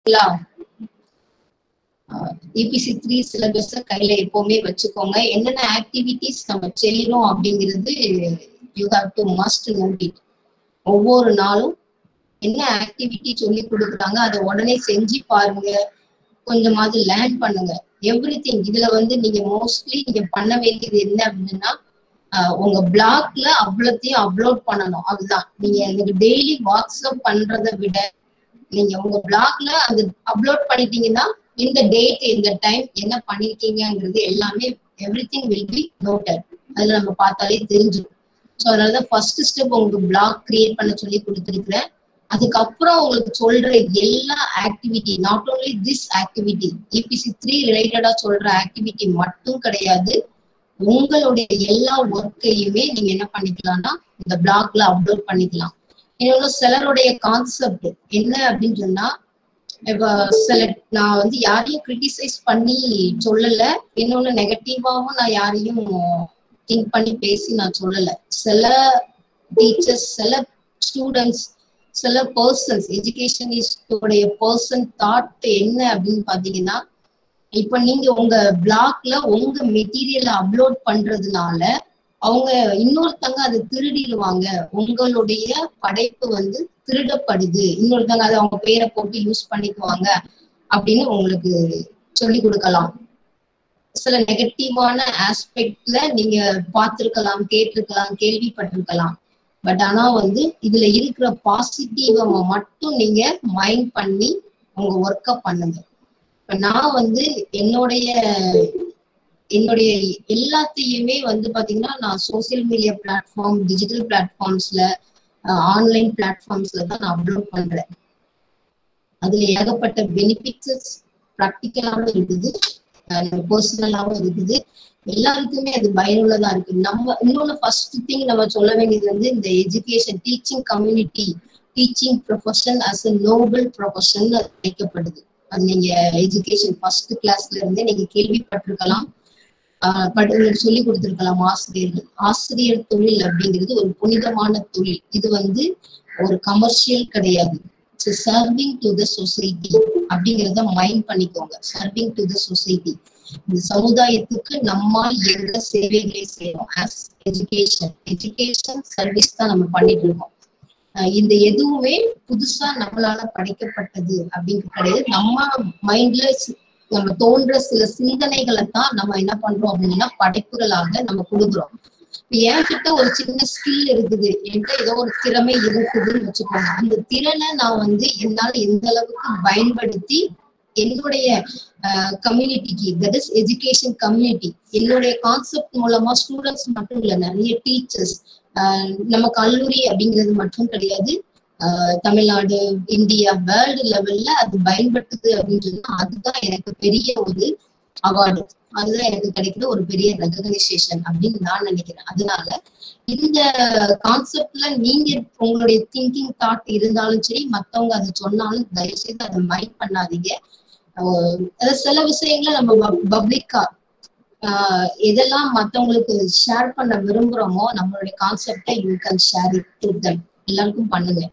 சரிங்களா EPC three syllabus கையில எப்பவுமே வச்சுக்கோங்க என்னென்ன ஆக்டிவிட்டிஸ் நம்ம செய்யறோம் அப்படிங்கிறது you have to must note it ஒவ்வொரு நாளும் என்ன ஆக்டிவிட்டி சொல்லி கொடுக்குறாங்க அதை உடனே செஞ்சு பாருங்க கொஞ்சமாவது லேர்ன் பண்ணுங்க எவ்ரி திங் இதுல வந்து நீங்க மோஸ்ட்லி நீங்க பண்ண வேண்டியது என்ன அப்படின்னா ஆஹ் உங்க பிளாக்ல அவ்வளோத்தையும் அப்லோட் பண்ணணும் அதுதான் நீங்க எனக்கு டெய்லி வாட்ஸ்அப் பண்றதை விட நீங்க உங்க பிளாக்ல அது அப்லோட் பண்ணிட்டீங்கன்னா இந்த டேட் இந்த டைம் என்ன பண்ணிருக்கீங்கங்கிறது எல்லாமே everything will be noted அதுல நம்ம பார்த்தாலே தெரிஞ்சிடும் ஸோ அதனாலதான் ஃபர்ஸ்ட் ஸ்டெப் உங்களுக்கு பிளாக் கிரியேட் பண்ண சொல்லி கொடுத்துருக்குறேன் அதுக்கப்புறம் உங்களுக்கு சொல்ற எல்லா activity not only this activity EPC three ரிலேட்டடா சொல்ற ஆக்டிவிட்டி மட்டும் கிடையாது உங்களுடைய எல்லா ஒர்க்கையுமே நீங்க என்ன பண்ணிக்கலாம்னா இந்த பிளாக்ல அப்லோட் பண்ணிக்கலாம் இன்னொன்னு சிலருடைய கான்செப்ட் என்ன அப்படின்னு சொன்னா இப்ப சில நான் வந்து யாரையும் கிரிட்டிசைஸ் பண்ணி சொல்லல இன்னொன்னு நெகட்டிவாவும் நான் யாரையும் திங்க் பண்ணி பேசி நான் சொல்லல சில டீச்சர்ஸ் சில ஸ்டூடெண்ட்ஸ் சில பர்சன்ஸ் எஜுகேஷனிஸ்டோடைய பர்சன் தாட் என்ன அப்படின்னு பாத்தீங்கன்னா இப்ப நீங்க உங்க பிளாக்ல உங்க மெட்டீரியல் அப்லோட் பண்றதுனால அவங்க இன்னொருத்தங்க அதை திருடிடுவாங்க உங்களுடைய படைப்பு வந்து திருடப்படுது இன்னொருத்தங்க அதை அவங்க பேரை போட்டு யூஸ் பண்ணிக்குவாங்க அப்படின்னு உங்களுக்கு சொல்லி கொடுக்கலாம் சில நெகட்டிவான ஆஸ்பெக்ட்ல நீங்க பார்த்திருக்கலாம் கேட்டிருக்கலாம் கேள்விப்பட்டிருக்கலாம் பட் ஆனா வந்து இதுல இருக்கிற பாசிட்டிவ மட்டும் நீங்க மைண்ட் பண்ணி உங்க ஒர்க்க பண்ணுங்க இப்ப நான் வந்து என்னுடைய என்னுடைய எல்லாத்தையுமே வந்து பாத்தீங்கன்னா நான் சோசியல் மீடியா பிளாட்ஃபார்ம் டிஜிட்டல் பிளாட்ஃபார்ம்ஸ்ல ஆன்லைன் பிளாட்ஃபார்ம்ஸ்ல தான் நான் அப்லோட் பண்றேன் அதுல ஏகப்பட்ட பெனிஃபிட்ஸ் ப்ராக்டிக்கலாவும் இருக்குது பர்சனலாவும் இருக்குது எல்லாருக்குமே அது பயனுள்ளதா இருக்கு நம்ம இன்னொன்னு ஃபர்ஸ்ட் திங் நம்ம சொல்ல வேண்டியது வந்து இந்த education teaching community teaching profession as a noble profession வைக்கப்படுது அது நீங்க எஜுகேஷன் ஃபர்ஸ்ட் கிளாஸ்ல இருந்தே நீங்க கேள்விப்பட்டிருக்கலாம் உங்களுக்கு சொல்லி கொடுத்திருக்கலாம் ஆசிரியர்கள் ஆசிரியர் தொழில் அப்படிங்கிறது ஒரு புனிதமான தொழில் இது வந்து ஒரு கமர்ஷியல் கிடையாது சர்விங் டு த சொசைட்டி அப்படிங்கிறத மைண்ட் பண்ணிக்கோங்க சர்விங் டு த சொசைட்டி இந்த சமுதாயத்துக்கு நம்மால் எந்த சேவைகளை செய்யறோம் ஆஸ் எஜுகேஷன் எஜுகேஷன் சர்வீஸ் தான் நம்ம பண்ணிட்டு இருக்கோம் இந்த எதுவுமே புதுசா நம்மளால படைக்கப்பட்டது அப்படின்னு கிடையாது நம்ம மைண்ட்ல நம்ம தோன்ற சில சிந்தனைகளை தான் நம்ம என்ன பண்றோம் அப்படின்னா படைப்புகளாக நம்ம கொடுக்குறோம் என்கிட்ட ஒரு சின்ன ஸ்கில் இருக்குது என்கிட்ட ஏதோ ஒரு திறமை இருக்குதுன்னு வச்சுக்கோங்க அந்த திறனை நான் வந்து என்னால எந்த அளவுக்கு பயன்படுத்தி என்னுடைய கம்யூனிட்டிக்கு தட் இஸ் எஜுகேஷன் கம்யூனிட்டி என்னுடைய கான்செப்ட் மூலமா ஸ்டூடெண்ட்ஸ் மட்டும் இல்ல நிறைய டீச்சர்ஸ் நம்ம கல்லூரி அப்படிங்கிறது மட்டும் கிடையாது தமிழ்நாடு இந்தியா வேர்ல்டு லெவல்ல அது பயன்படுத்துது அப்படின்னு சொன்னா அதுதான் எனக்கு பெரிய ஒரு அவார்டு அதுதான் எனக்கு கிடைக்கிற ஒரு பெரிய ரெகனைசேஷன் அப்படின்னு நான் நினைக்கிறேன் அதனால இந்த கான்செப்ட்ல நீங்க உங்களுடைய திங்கிங் தாட் இருந்தாலும் சரி மத்தவங்க அதை சொன்னாலும் தயவு செய்து அதை மைண்ட் பண்ணாதீங்க அதாவது சில விஷயங்களை நம்ம பப்ளிக்கா எதெல்லாம் மத்தவங்களுக்கு ஷேர் பண்ண விரும்புறோமோ நம்மளுடைய கான்செப்டை you can share it to them எல்லாருக்கும் பண்ணுங்க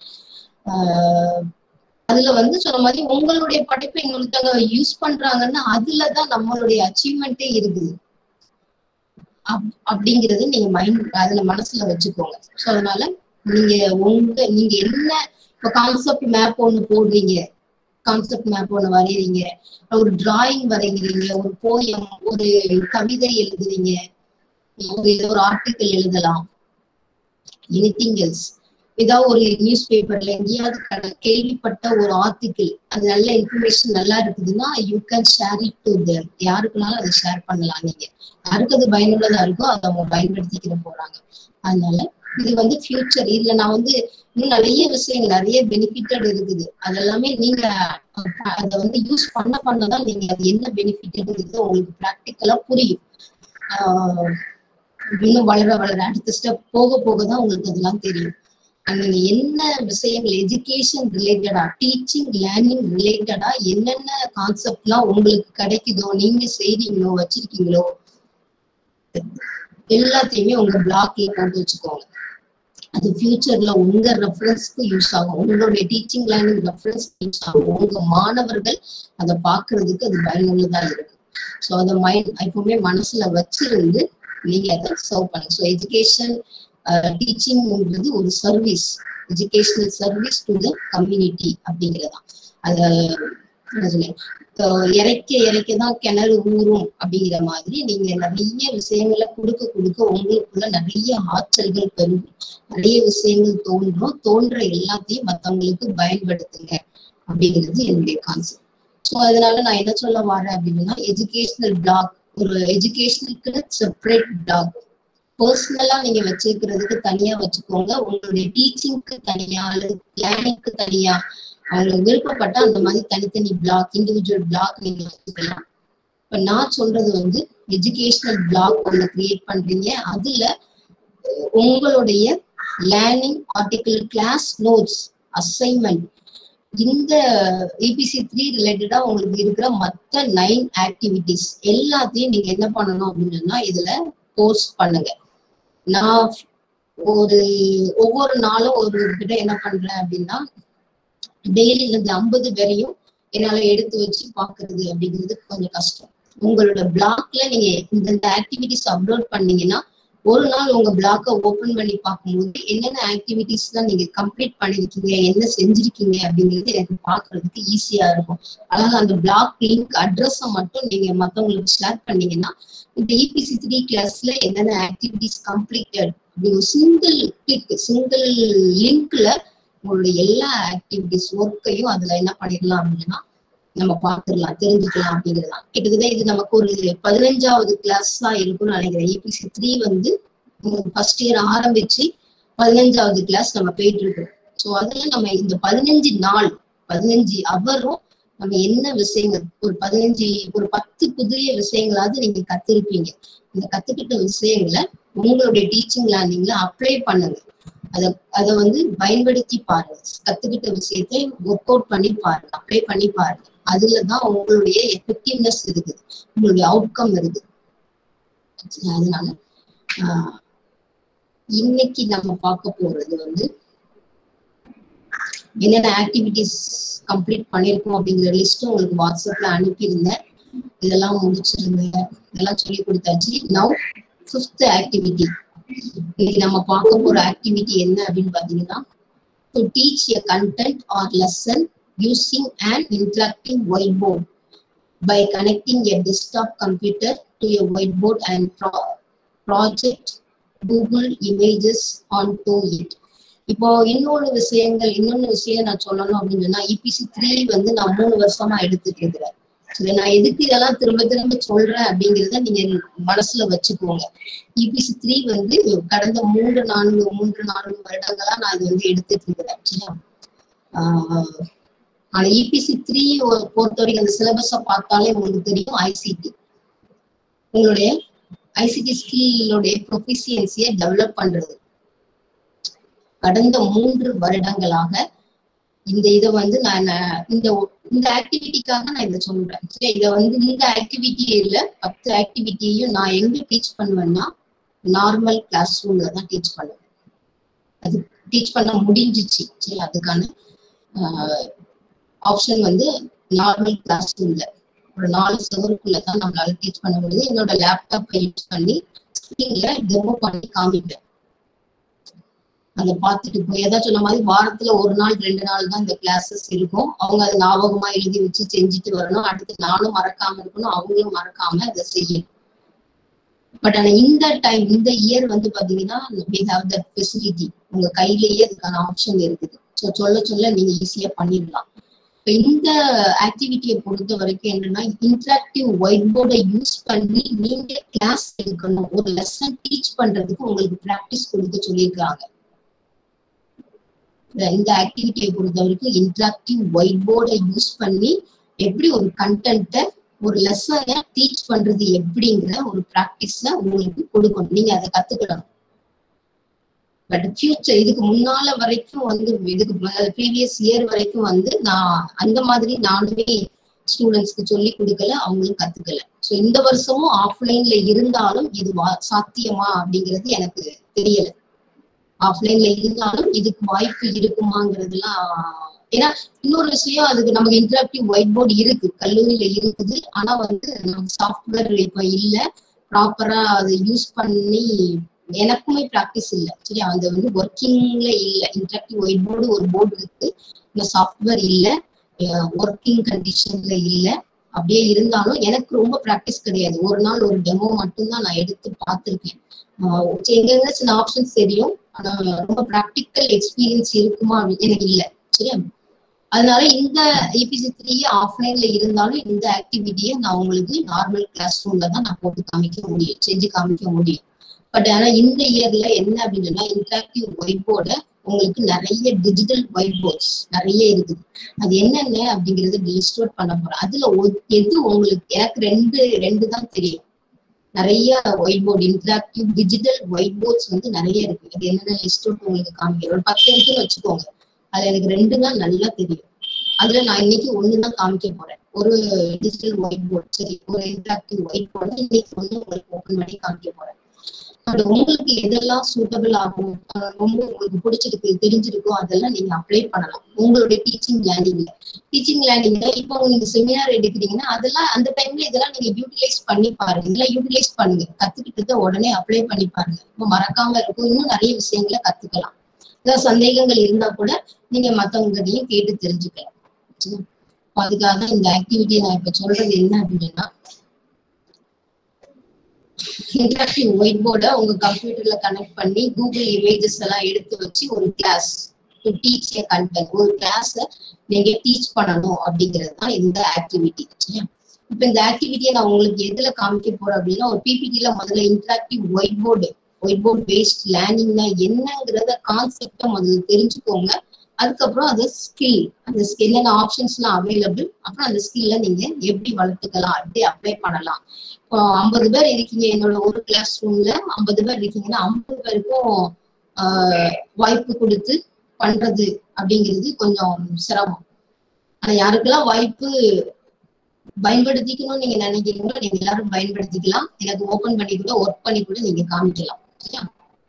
அதுல வந்து சொன்ன மாதிரி உங்களுடைய படைப்பை இன்னொருத்தவங்க யூஸ் பண்றாங்கன்னா அதுலதான் நம்மளுடைய அச்சீவ்மெண்ட்டே இருக்குது அப்படிங்கறது நீங்க மைண்ட் அதுல மனசுல வச்சுக்கோங்க ஸோ அதனால நீங்க உங்க நீங்க என்ன இப்ப கான்செப்ட் மேப் ஒண்ணு போடுறீங்க கான்செப்ட் மேப் ஒண்ணு வரைகிறீங்க ஒரு டிராயிங் வரைகிறீங்க ஒரு போயம் ஒரு கவிதை எழுதுறீங்க ஒரு ஏதோ ஒரு ஆர்டிக்கல் எழுதலாம் எனி திங் எல்ஸ் ஏதாவது ஒரு நியூஸ் பேப்பர்ல எங்கேயாவது கேள்விப்பட்ட ஒரு ஆர்டிக்கிள் அது நல்ல இன்ஃபர்மேஷன் நல்லா இருக்குதுன்னா you can share it to there யாருக்குனாலும் அதை ஷேர் பண்ணலாம் நீங்க யாருக்கு அது பயனுள்ளதா இருக்கோ அதை அவங்க பயன்படுத்திக்கிற போறாங்க அதனால இது வந்து ஃபியூச்சர் இதுல நான் வந்து இன்னும் நிறைய விஷயங்கள் நிறைய பெனிஃபிட்டட் இருக்குது அதெல்லாமே நீங்க அதை வந்து யூஸ் பண்ண பண்ணதான் நீங்க அது என்ன பெனிஃபிட்டட்ங்கிறது உங்களுக்கு ப்ராக்டிக்கலா புரியும் ஆஹ் இன்னும் வளர வளர அடுத்த ஸ்டெப் போக போக தான் உங்களுக்கு அதெல்லாம் தெரியும் நீங்க என்ன விஷயங்கள் எஜுகேஷன் ரிலேட்டடா டீச்சிங் லேர்னிங் ரிலேட்டடா என்னென்ன கான்செப்ட்லாம் உங்களுக்கு கிடைக்குதோ நீங்க செய்றீங்களோ வச்சிருக்கீங்களோ எல்லாத்தையுமே உங்க பிளாக்ல போட்டு வச்சுக்கோங்க அது ஃபியூச்சர்ல உங்க ரெஃபரன்ஸ்க்கு யூஸ் ஆகும் உங்களுடைய டீச்சிங் லேர்னிங் ரெஃபரன்ஸ்க்கு யூஸ் ஆகும் உங்க மாணவர்கள் அதை பாக்குறதுக்கு அது பயனுள்ளதா இருக்கு ஸோ அதை மைண்ட் எப்பவுமே மனசுல வச்சிருந்து நீங்க அதை சர்வ் பண்ணுங்க ஸோ எஜுகேஷன் டீச்சிங்ன்றது ஒரு service educational service to the community அப்படிங்கிறதான் அத என்ன சொல்ல இறைக்க இறைக்க தான் கிணறு ஊறும் அப்படிங்கிற மாதிரி நீங்க நிறைய விஷயங்களை கொடுக்க கொடுக்க உங்களுக்குள்ள நிறைய ஆற்றல்கள் பெருகும் நிறைய விஷயங்கள் தோன்றும் தோன்ற எல்லாத்தையும் மத்தவங்களுக்கு பயன்படுத்துங்க அப்படிங்கிறது என்னுடைய கான்செப்ட் ஸோ அதனால நான் என்ன சொல்ல வரேன் அப்படின்னா எஜுகேஷனல் பிளாக் ஒரு எஜுகேஷனுக்கு செப்பரேட் பிளாக் பர்சனலா நீங்க வச்சிருக்கிறதுக்கு தனியா வச்சுக்கோங்க உங்களுடைய டீச்சிங்க்கு தனியா அல்லது பிளானிங்க்கு தனியா அவங்களுக்கு விருப்பப்பட்டா அந்த மாதிரி தனித்தனி பிளாக் இண்டிவிஜுவல் பிளாக் நீங்க வச்சுக்கலாம் இப்ப நான் சொல்றது வந்து எஜுகேஷனல் பிளாக் ஒண்ணு கிரியேட் பண்றீங்க அதுல உங்களுடைய learning article class notes assignment இந்த இபிசி த்ரீ ரிலேட்டடா உங்களுக்கு இருக்கிற மத்த நைன் ஆக்டிவிட்டிஸ் எல்லாத்தையும் நீங்க என்ன பண்ணணும் அப்படின்னு சொன்னா இதுல போஸ்ட் பண்ணுங்க நான் ஒரு ஒவ்வொரு நாளும் ஒரு கிட்ட என்ன பண்றேன் அப்படின்னா டெய்லி இந்த ஐம்பது பேரையும் என்னால எடுத்து வச்சு பாக்குறது அப்படிங்கிறது கொஞ்சம் கஷ்டம் உங்களோட பிளாக்ல நீங்க இந்த ஆக்டிவிட்டிஸ் அப்லோட் பண்ணீங்கன்னா ஒரு நாள் உங்க பிளாக்கை ஓபன் பண்ணி பார்க்கும்போது என்னென்ன ஆக்டிவிட்டிஸ் தான் நீங்க கம்ப்ளீட் பண்ணிருக்கீங்க என்ன செஞ்சிருக்கீங்க அப்படிங்கிறது எனக்கு பாக்குறதுக்கு ஈஸியா இருக்கும் அழகா அந்த பிளாக் லிங்க் அட்ரஸை மட்டும் நீங்க மத்தவங்களுக்கு ஷேர் பண்ணீங்கன்னா இந்த இபிசி த்ரீ கிளாஸ்ல என்னென்ன ஆக்டிவிட்டிஸ் கம்ப்ளீட்டட் அப்படிங்கிற சிங்கிள் கிளிக் சிங்கிள் லிங்க்ல உங்களுடைய எல்லா ஆக்டிவிட்டிஸ் ஒர்க்கையும் அதுல என்ன பண்ணிடலாம் அப்படின்னா நம்ம பார்த்துடலாம் தெரிஞ்சுக்கலாம் அப்படிங்கிறதான் கிட்டத்தட்ட இது நமக்கு ஒரு பதினஞ்சாவது கிளாஸ் தான் இருக்கும்னு நினைக்கிறேன் ஏபிசி த்ரீ வந்து ஃபர்ஸ்ட் இயர் ஆரம்பிச்சு பதினஞ்சாவது கிளாஸ் நம்ம போயிட்டு இருக்கோம் ஸோ அதுல நம்ம இந்த பதினஞ்சு நாள் பதினஞ்சு அவரும் நம்ம என்ன விஷயங்கள் ஒரு பதினஞ்சு ஒரு பத்து புதிய விஷயங்களாவது நீங்க கத்திருப்பீங்க இந்த கத்துக்கிட்ட விஷயங்களை உங்களுடைய டீச்சிங் லேர்னிங்ல அப்ளை பண்ணுங்க அத அதை வந்து பயன்படுத்தி பாருங்க கத்துக்கிட்ட விஷயத்தை ஒர்க் அவுட் பண்ணி பாருங்க அப்ளை பண்ணி பாருங்க அதுலதான் உங்களுடைய எஃபெக்டிவ்னஸ் இருக்குது உங்களுடைய அவுட்கம் இருக்குது அதனால ஆஹ் இன்னைக்கு நம்ம பார்க்க போறது வந்து என்னென்ன ஆக்டிவிட்டிஸ் கம்ப்ளீட் பண்ணிருக்கோம் அப்படிங்கிற லிஸ்ட்டும் உங்களுக்கு வாட்ஸ்அப்ல அனுப்பியிருந்தேன் இதெல்லாம் முடிச்சிருந்தேன் இதெல்லாம் சொல்லி கொடுத்தாச்சு நவ் ஃபிஃப்த் ஆக்டிவிட்டி இன்னைக்கு நம்ம பார்க்க போற ஆக்டிவிட்டி என்ன அப்படின்னு பாத்தீங்கன்னா to teach a content or lesson using an interactive white board by connecting a desktop computer to a white board and project Google images on to it இப்போ இன்னொன்று விஷயங்கள் இன்னொன்னு விஷயம் நான் சொல்லணும் அப்படின்னு சொன்னா இபிசி த்ரீ வந்து நான் மூணு வருஷமா எடுத்துட்டு இருக்கிறேன் சரி நான் எதுக்கு இதெல்லாம் திரும்ப திரும்ப சொல்றேன் அப்படிங்கிறத நீங்க மனசுல வச்சுக்கோங்க இபிசி த்ரீ வந்து கடந்த மூன்று நான்கு மூன்று நான்கு வருடங்களா நான் இது வந்து எடுத்துட்டு இருக்கிறேன் சரியா ஆஹ் ஆனா இபிசி த்ரீ பொறுத்த வரைக்கும் அந்த சிலபஸை பார்த்தாலே உங்களுக்கு தெரியும் ஐசிடி உங்களுடைய ஐசிடி ஸ்கில்லுடைய ப்ரொஃபிசியன்சியை டெவலப் பண்றது கடந்த மூன்று வருடங்களாக இந்த இதை வந்து நான் இந்த இந்த ஆக்டிவிட்டிக்காக நான் இதை சொல்றேன் சரி இதை வந்து இந்த ஆக்டிவிட்டியில பத்து ஆக்டிவிட்டியையும் நான் எங்க டீச் பண்ணுவேன்னா நார்மல் கிளாஸ் ரூம்ல தான் டீச் பண்ணுவேன் அது டீச் பண்ண முடிஞ்சிச்சு சரி அதுக்கான ஆப்ஷன் வந்து நார்மல் கிளாஸ் ரூம்ல ஒரு நாலு செவருக்குள்ள தான் நம்மளால டீச் பண்ண முடியுது என்னோட லேப்டாப்பை யூஸ் பண்ணி ஸ்கிரீன்ல டெமோ பண்ணி காமிப்பேன் அதை பார்த்துட்டு போய் ஏதாவது சொன்ன மாதிரி வாரத்துல ஒரு நாள் ரெண்டு நாள் தான் இந்த கிளாஸஸ் இருக்கும் அவங்க அதை ஞாபகமா எழுதி வச்சு செஞ்சுட்டு வரணும் அடுத்து நானும் மறக்காம இருக்கணும் அவங்களும் மறக்காம அதை செய்யணும் பட் ஆனா இந்த டைம் இந்த இயர் வந்து பாத்தீங்கன்னா வி ஹாவ் தட் ஃபெசிலிட்டி உங்க கையிலேயே அதுக்கான ஆப்ஷன் இருக்குது ஸோ சொல்ல சொல்ல நீங்க ஈஸியா பண்ணிடலாம் இப்போ இந்த ஆக்டிவிட்டியை பொறுத்த வரைக்கும் என்னன்னா இன்டராக்டிவ் ஒயிட் போர்டை யூஸ் பண்ணி நீங்க கிளாஸ் எடுக்கணும் ஒரு லெசன் டீச் பண்றதுக்கு உங்களுக்கு ப்ராக்டிஸ் கொடுக்க சொல்லியிருக்காங்க இந்த ஆக்டிவிட்டியை பொறுத்த வரைக்கும் இன்டராக்டிவ் ஒயிட் போர்டை யூஸ் பண்ணி எப்படி ஒரு கண்டென்ட்டை ஒரு லெசனை டீச் பண்றது எப்படிங்கிற ஒரு ப்ராக்டிஸ உங்களுக்கு கொடுக்கணும் நீங்க அதை கத்துக்கணும் பட் ஃபியூச்சர் இதுக்கு முன்னால வரைக்கும் வந்து இதுக்கு ப்ரீவியஸ் இயர் வரைக்கும் வந்து நான் அந்த மாதிரி நானுமே ஸ்டூடெண்ட்ஸ்க்கு சொல்லி கொடுக்கல அவங்களும் கத்துக்கல ஸோ இந்த வருஷமும் ஆஃப்லைன்ல இருந்தாலும் இது சாத்தியமா அப்படிங்கிறது எனக்கு தெரியல ஆஃப்லைன்ல இருந்தாலும் இதுக்கு வாய்ப்பு இருக்குமாங்கிறதுலாம் ஏன்னா இன்னொரு விஷயம் அதுக்கு நமக்கு இன்டராக்டிவ் ஒயிட் போர்டு இருக்கு கல்லூரியில இருக்குது ஆனா வந்து நமக்கு சாஃப்ட்வேர் இப்ப இல்ல ப்ராப்பரா அதை யூஸ் பண்ணி எனக்குமே ப்ராக்டிஸ் இல்லை சரி அது வந்து ஒர்க்கிங்ல இல்ல இன்டராக்டிவ் ஒயிட் போர்டு ஒரு போர்டு இருக்கு இந்த சாஃப்ட்வேர் இல்ல ஒர்க்கிங் கண்டிஷன்ல இல்ல அப்படியே இருந்தாலும் எனக்கு ரொம்ப ப்ராக்டிஸ் கிடையாது ஒரு நாள் ஒரு டெமோ மட்டும்தான் நான் எடுத்து பார்த்துருக்கேன் எங்க சில ஆப்ஷன்ஸ் தெரியும் ஆனா ரொம்ப ப்ராக்டிக்கல் எக்ஸ்பீரியன்ஸ் இருக்குமா அப்படின்னு எனக்கு இல்லை சரியா அதனால இந்த ஏபிசி த்ரீ ஆஃப்லைன்ல இருந்தாலும் இந்த ஆக்டிவிட்டியை நான் உங்களுக்கு நார்மல் கிளாஸ் ரூம்ல தான் நான் போட்டு காமிக்க முடியும் செஞ்சு காமிக்க முடியும் பட் ஆனா இந்த இயர்ல என்ன அப்படின்னா இன்டராக்டிவ் ஒயிட் போர்டை உங்களுக்கு நிறைய டிஜிட்டல் ஒயிட் போர்ட்ஸ் நிறைய இருக்குது அது என்னென்ன அப்படிங்கறத லிஸ்ட் அவுட் பண்ண போறேன் அதுல எது உங்களுக்கு எனக்கு ரெண்டு ரெண்டு தான் தெரியும் நிறைய white board interactive digital white boards வந்து நிறைய இருக்கு அது என்னென்ன லிஸ்ட் அவுட் உங்களுக்கு காமிக்கிறேன் ஒரு பத்து இருக்குன்னு வச்சுக்கோங்க அதுல எனக்கு ரெண்டு தான் நல்லா தெரியும் அதுல நான் இன்னைக்கு ஒண்ணு தான் காமிக்க போறேன் ஒரு டிஜிட்டல் ஒயிட் போர்டு சரி ஒரு இன்டராக்டிவ் ஒயிட் போர்டு இன்னைக்கு ஒண்ணு உங்களுக்கு ஓப்பன் பண்ணி காமிக்க போறேன் அது உங்களுக்கு எதெல்லாம் சூட்டபிள் ஆகும் ரொம்ப உங்களுக்கு பிடிச்சிருக்கு தெரிஞ்சிருக்கோ அதெல்லாம் நீங்க அப்ளை பண்ணலாம் உங்களுடைய டீச்சிங் லேர்னிங்ல டீச்சிங் லேர்னிங்ல இப்போ நீங்க செமினார் எடுக்கிறீங்கன்னா அதெல்லாம் அந்த டைம்ல இதெல்லாம் நீங்க யூட்டிலைஸ் பண்ணி பாருங்க இதெல்லாம் யூட்டிலைஸ் பண்ணுங்க கத்துக்கிட்டத உடனே அப்ளை பண்ணி பாருங்க இப்போ மறக்காம இருக்கும் இன்னும் நிறைய விஷயங்களை கத்துக்கலாம் ஏதாவது சந்தேகங்கள் இருந்தா கூட நீங்க மத்தவங்ககிட்டையும் கேட்டு தெரிஞ்சுக்கலாம் அதுக்காக தான் இந்த ஆக்டிவிட்டியை நான் இப்ப சொல்றது என்ன அப்படின்னா இன்டராக்டிவ் ஒயிட் போர்டை உங்க கம்ப்யூட்டர்ல கனெக்ட் பண்ணி கூகுள் இமேஜஸ் எல்லாம் எடுத்து வச்சு ஒரு class to teach a content ஒரு கிளாஸ நீங்க டீச் பண்ணணும் அப்படிங்கிறது தான் இந்த ஆக்டிவிட்டி சரியா இப்ப இந்த ஆக்டிவிட்டியை நான் உங்களுக்கு எதுல காமிக்க போறேன் அப்படின்னா ஒரு பிபிடில முதல்ல interactive white board white board based லேர்னிங்னா என்னங்கிறத கான்செப்டை முதல்ல தெரிஞ்சுக்கோங்க அதுக்கப்புறம் அது ஸ்கில் அந்த என்னென்ன ஆப்ஷன்ஸ்லாம் அவைலபிள் அப்புறம் அந்த ஸ்கில்ல நீங்க எப்படி வளர்த்துக்கலாம் எப்படி அப்ளை பண்ணலாம் இப்போ ஐம்பது பேர் இருக்கீங்க என்னோட ஒரு கிளாஸ் ரூம்ல ஐம்பது பேர் இருக்கீங்கன்னா ஐம்பது பேருக்கும் வாய்ப்பு கொடுத்து பண்றது அப்படிங்கிறது கொஞ்சம் சிரமம் ஆனா யாருக்கெல்லாம் வாய்ப்பு பயன்படுத்திக்கணும்னு நீங்க நினைக்கிறீங்களோ நீங்க எல்லாரும் பயன்படுத்திக்கலாம் எனக்கு ஓபன் பண்ணி கூட ஒர்க் பண்ணி கூட நீங்க காமிக்கலாம் சரியா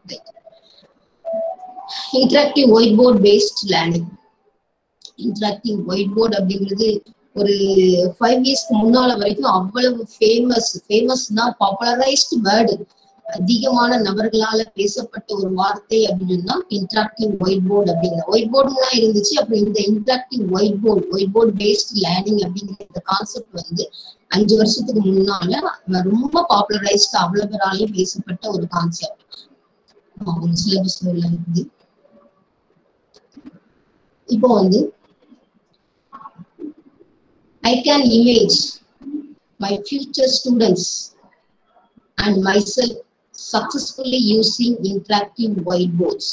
interactive white board based learning interactive white board அப்படிங்கிறது ஒரு ஃபைவ் இயர்ஸ்க்கு முன்னால வரைக்கும் அவ்வளவு ஃபேமஸ் ஃபேமஸ்னா பாப்புலரைஸ்டு வேர்டு அதிகமான நபர்களால பேசப்பட்ட ஒரு வார்த்தை அப்படின்னா இன்டராக்டிவ் ஒயிட் போர்டு அப்படிங்கிற ஒயிட் போர்டுலாம் இருந்துச்சு அப்புறம் இந்த interactive white board white board based learning அப்படிங்கிற இந்த கான்செப்ட் வந்து அஞ்சு வருஷத்துக்கு முன்னால ரொம்ப பாப்புலரைஸ்டு அவ்வளவு பேராலையும் பேசப்பட்ட ஒரு கான்செப்ட் அவங்க சிலபஸ்ல உள்ள இருக்குது இப்போ வந்து I can image my future students and myself successfully using interactive white boards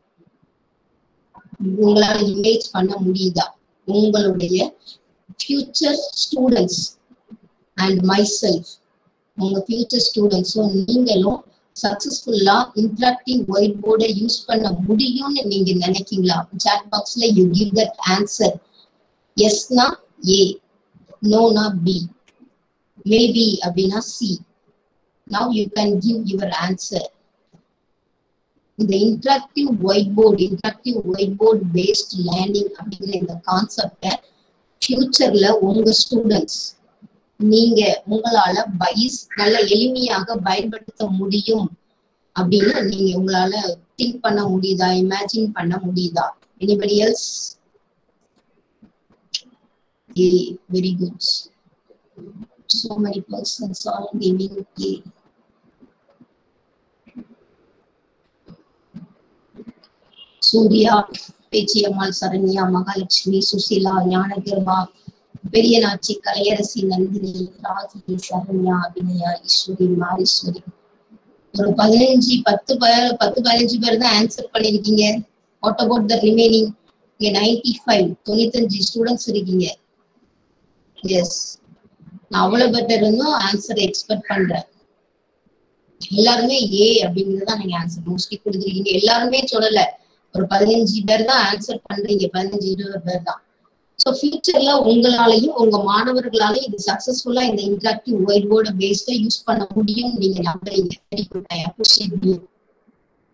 உங்களால இமேஜ் பண்ண முடியுதா உங்களுடைய ஃபியூச்சர் ஸ்டூடெண்ட்ஸ் அண்ட் மைசெல்ஃப் உங்க ஃபியூச்சர் ஸ்டூடெண்ட்ஸும் நீங்களும் சக்சஸ்ஃபுல்லா இன்டராக்டிவ் ஒயிட் போர்டை யூஸ் பண்ண முடியும்னு நீங்க நினைக்கீங்களா சாட் பாக்ஸ்ல யூ கிவ் தட் ஆன்சர் எஸ்னா ஏ நோனா பி மேபி அப்படின்னா C now you can give your answer இந்த interactive white board interactive white board based learning அப்படிங்கிற இந்த கான்செப்டை ஃபியூச்சர்ல உங்க ஸ்டூடெண்ட்ஸ் நீங்க உங்களால பைஸ் நல்ல எளிமையாக பயன்படுத்த முடியும் அப்படின்னு நீங்க உங்களால திங்க் பண்ண முடியுதா இமேஜின் பண்ண முடியுதா anybody else very good so many persons are giving A. Surya Pechiyammal Saranya Mahalakshmi Susila Gnanakirupa Periyanachi Kalaiyarasi Nandhini Ragi Saranya Abinaya Eswari Mariswari ஒரு பதினஞ்சு பத்து ப- பத்து பதினஞ்சு பேர் தான் ஆன்சர் பண்ணிருக்கீங்க வாட் அபவுட் த ரிமைனிங் இங்க நைன்டி ஃபைவ் தொண்ணூத்தஞ்சு ஸ்டூடெண்ட்ஸ் இருக்கீங்க எஸ் நான் அவ்வளவு பெட்டர் இருந்தும் ஆன்சர் எக்ஸ்பெக்ட் பண்றேன் எல்லாருமே ஏ அப்படிங்கிறது தான் நீங்க ஆன்சர் மோஸ்ட்லி கொடுத்துருக்கீங்க எல்லாருமே சொல்லல ஒரு பதினஞ்சு பேர் தான் ஆன்சர் பண்றீங்க பதினஞ்சு இருபது பேர் தான் ஸோ ஃபியூச்சர்ல உங்களாலையும் உங்க மாணவர்களாலையும் இது சக்சஸ்ஃபுல்லா இந்த இன்டராக்டிவ் ஒயிட் போர்டு பேஸ்டா யூஸ் பண்ண முடியும் நீங்க நம்புறீங்க very good I appreciate you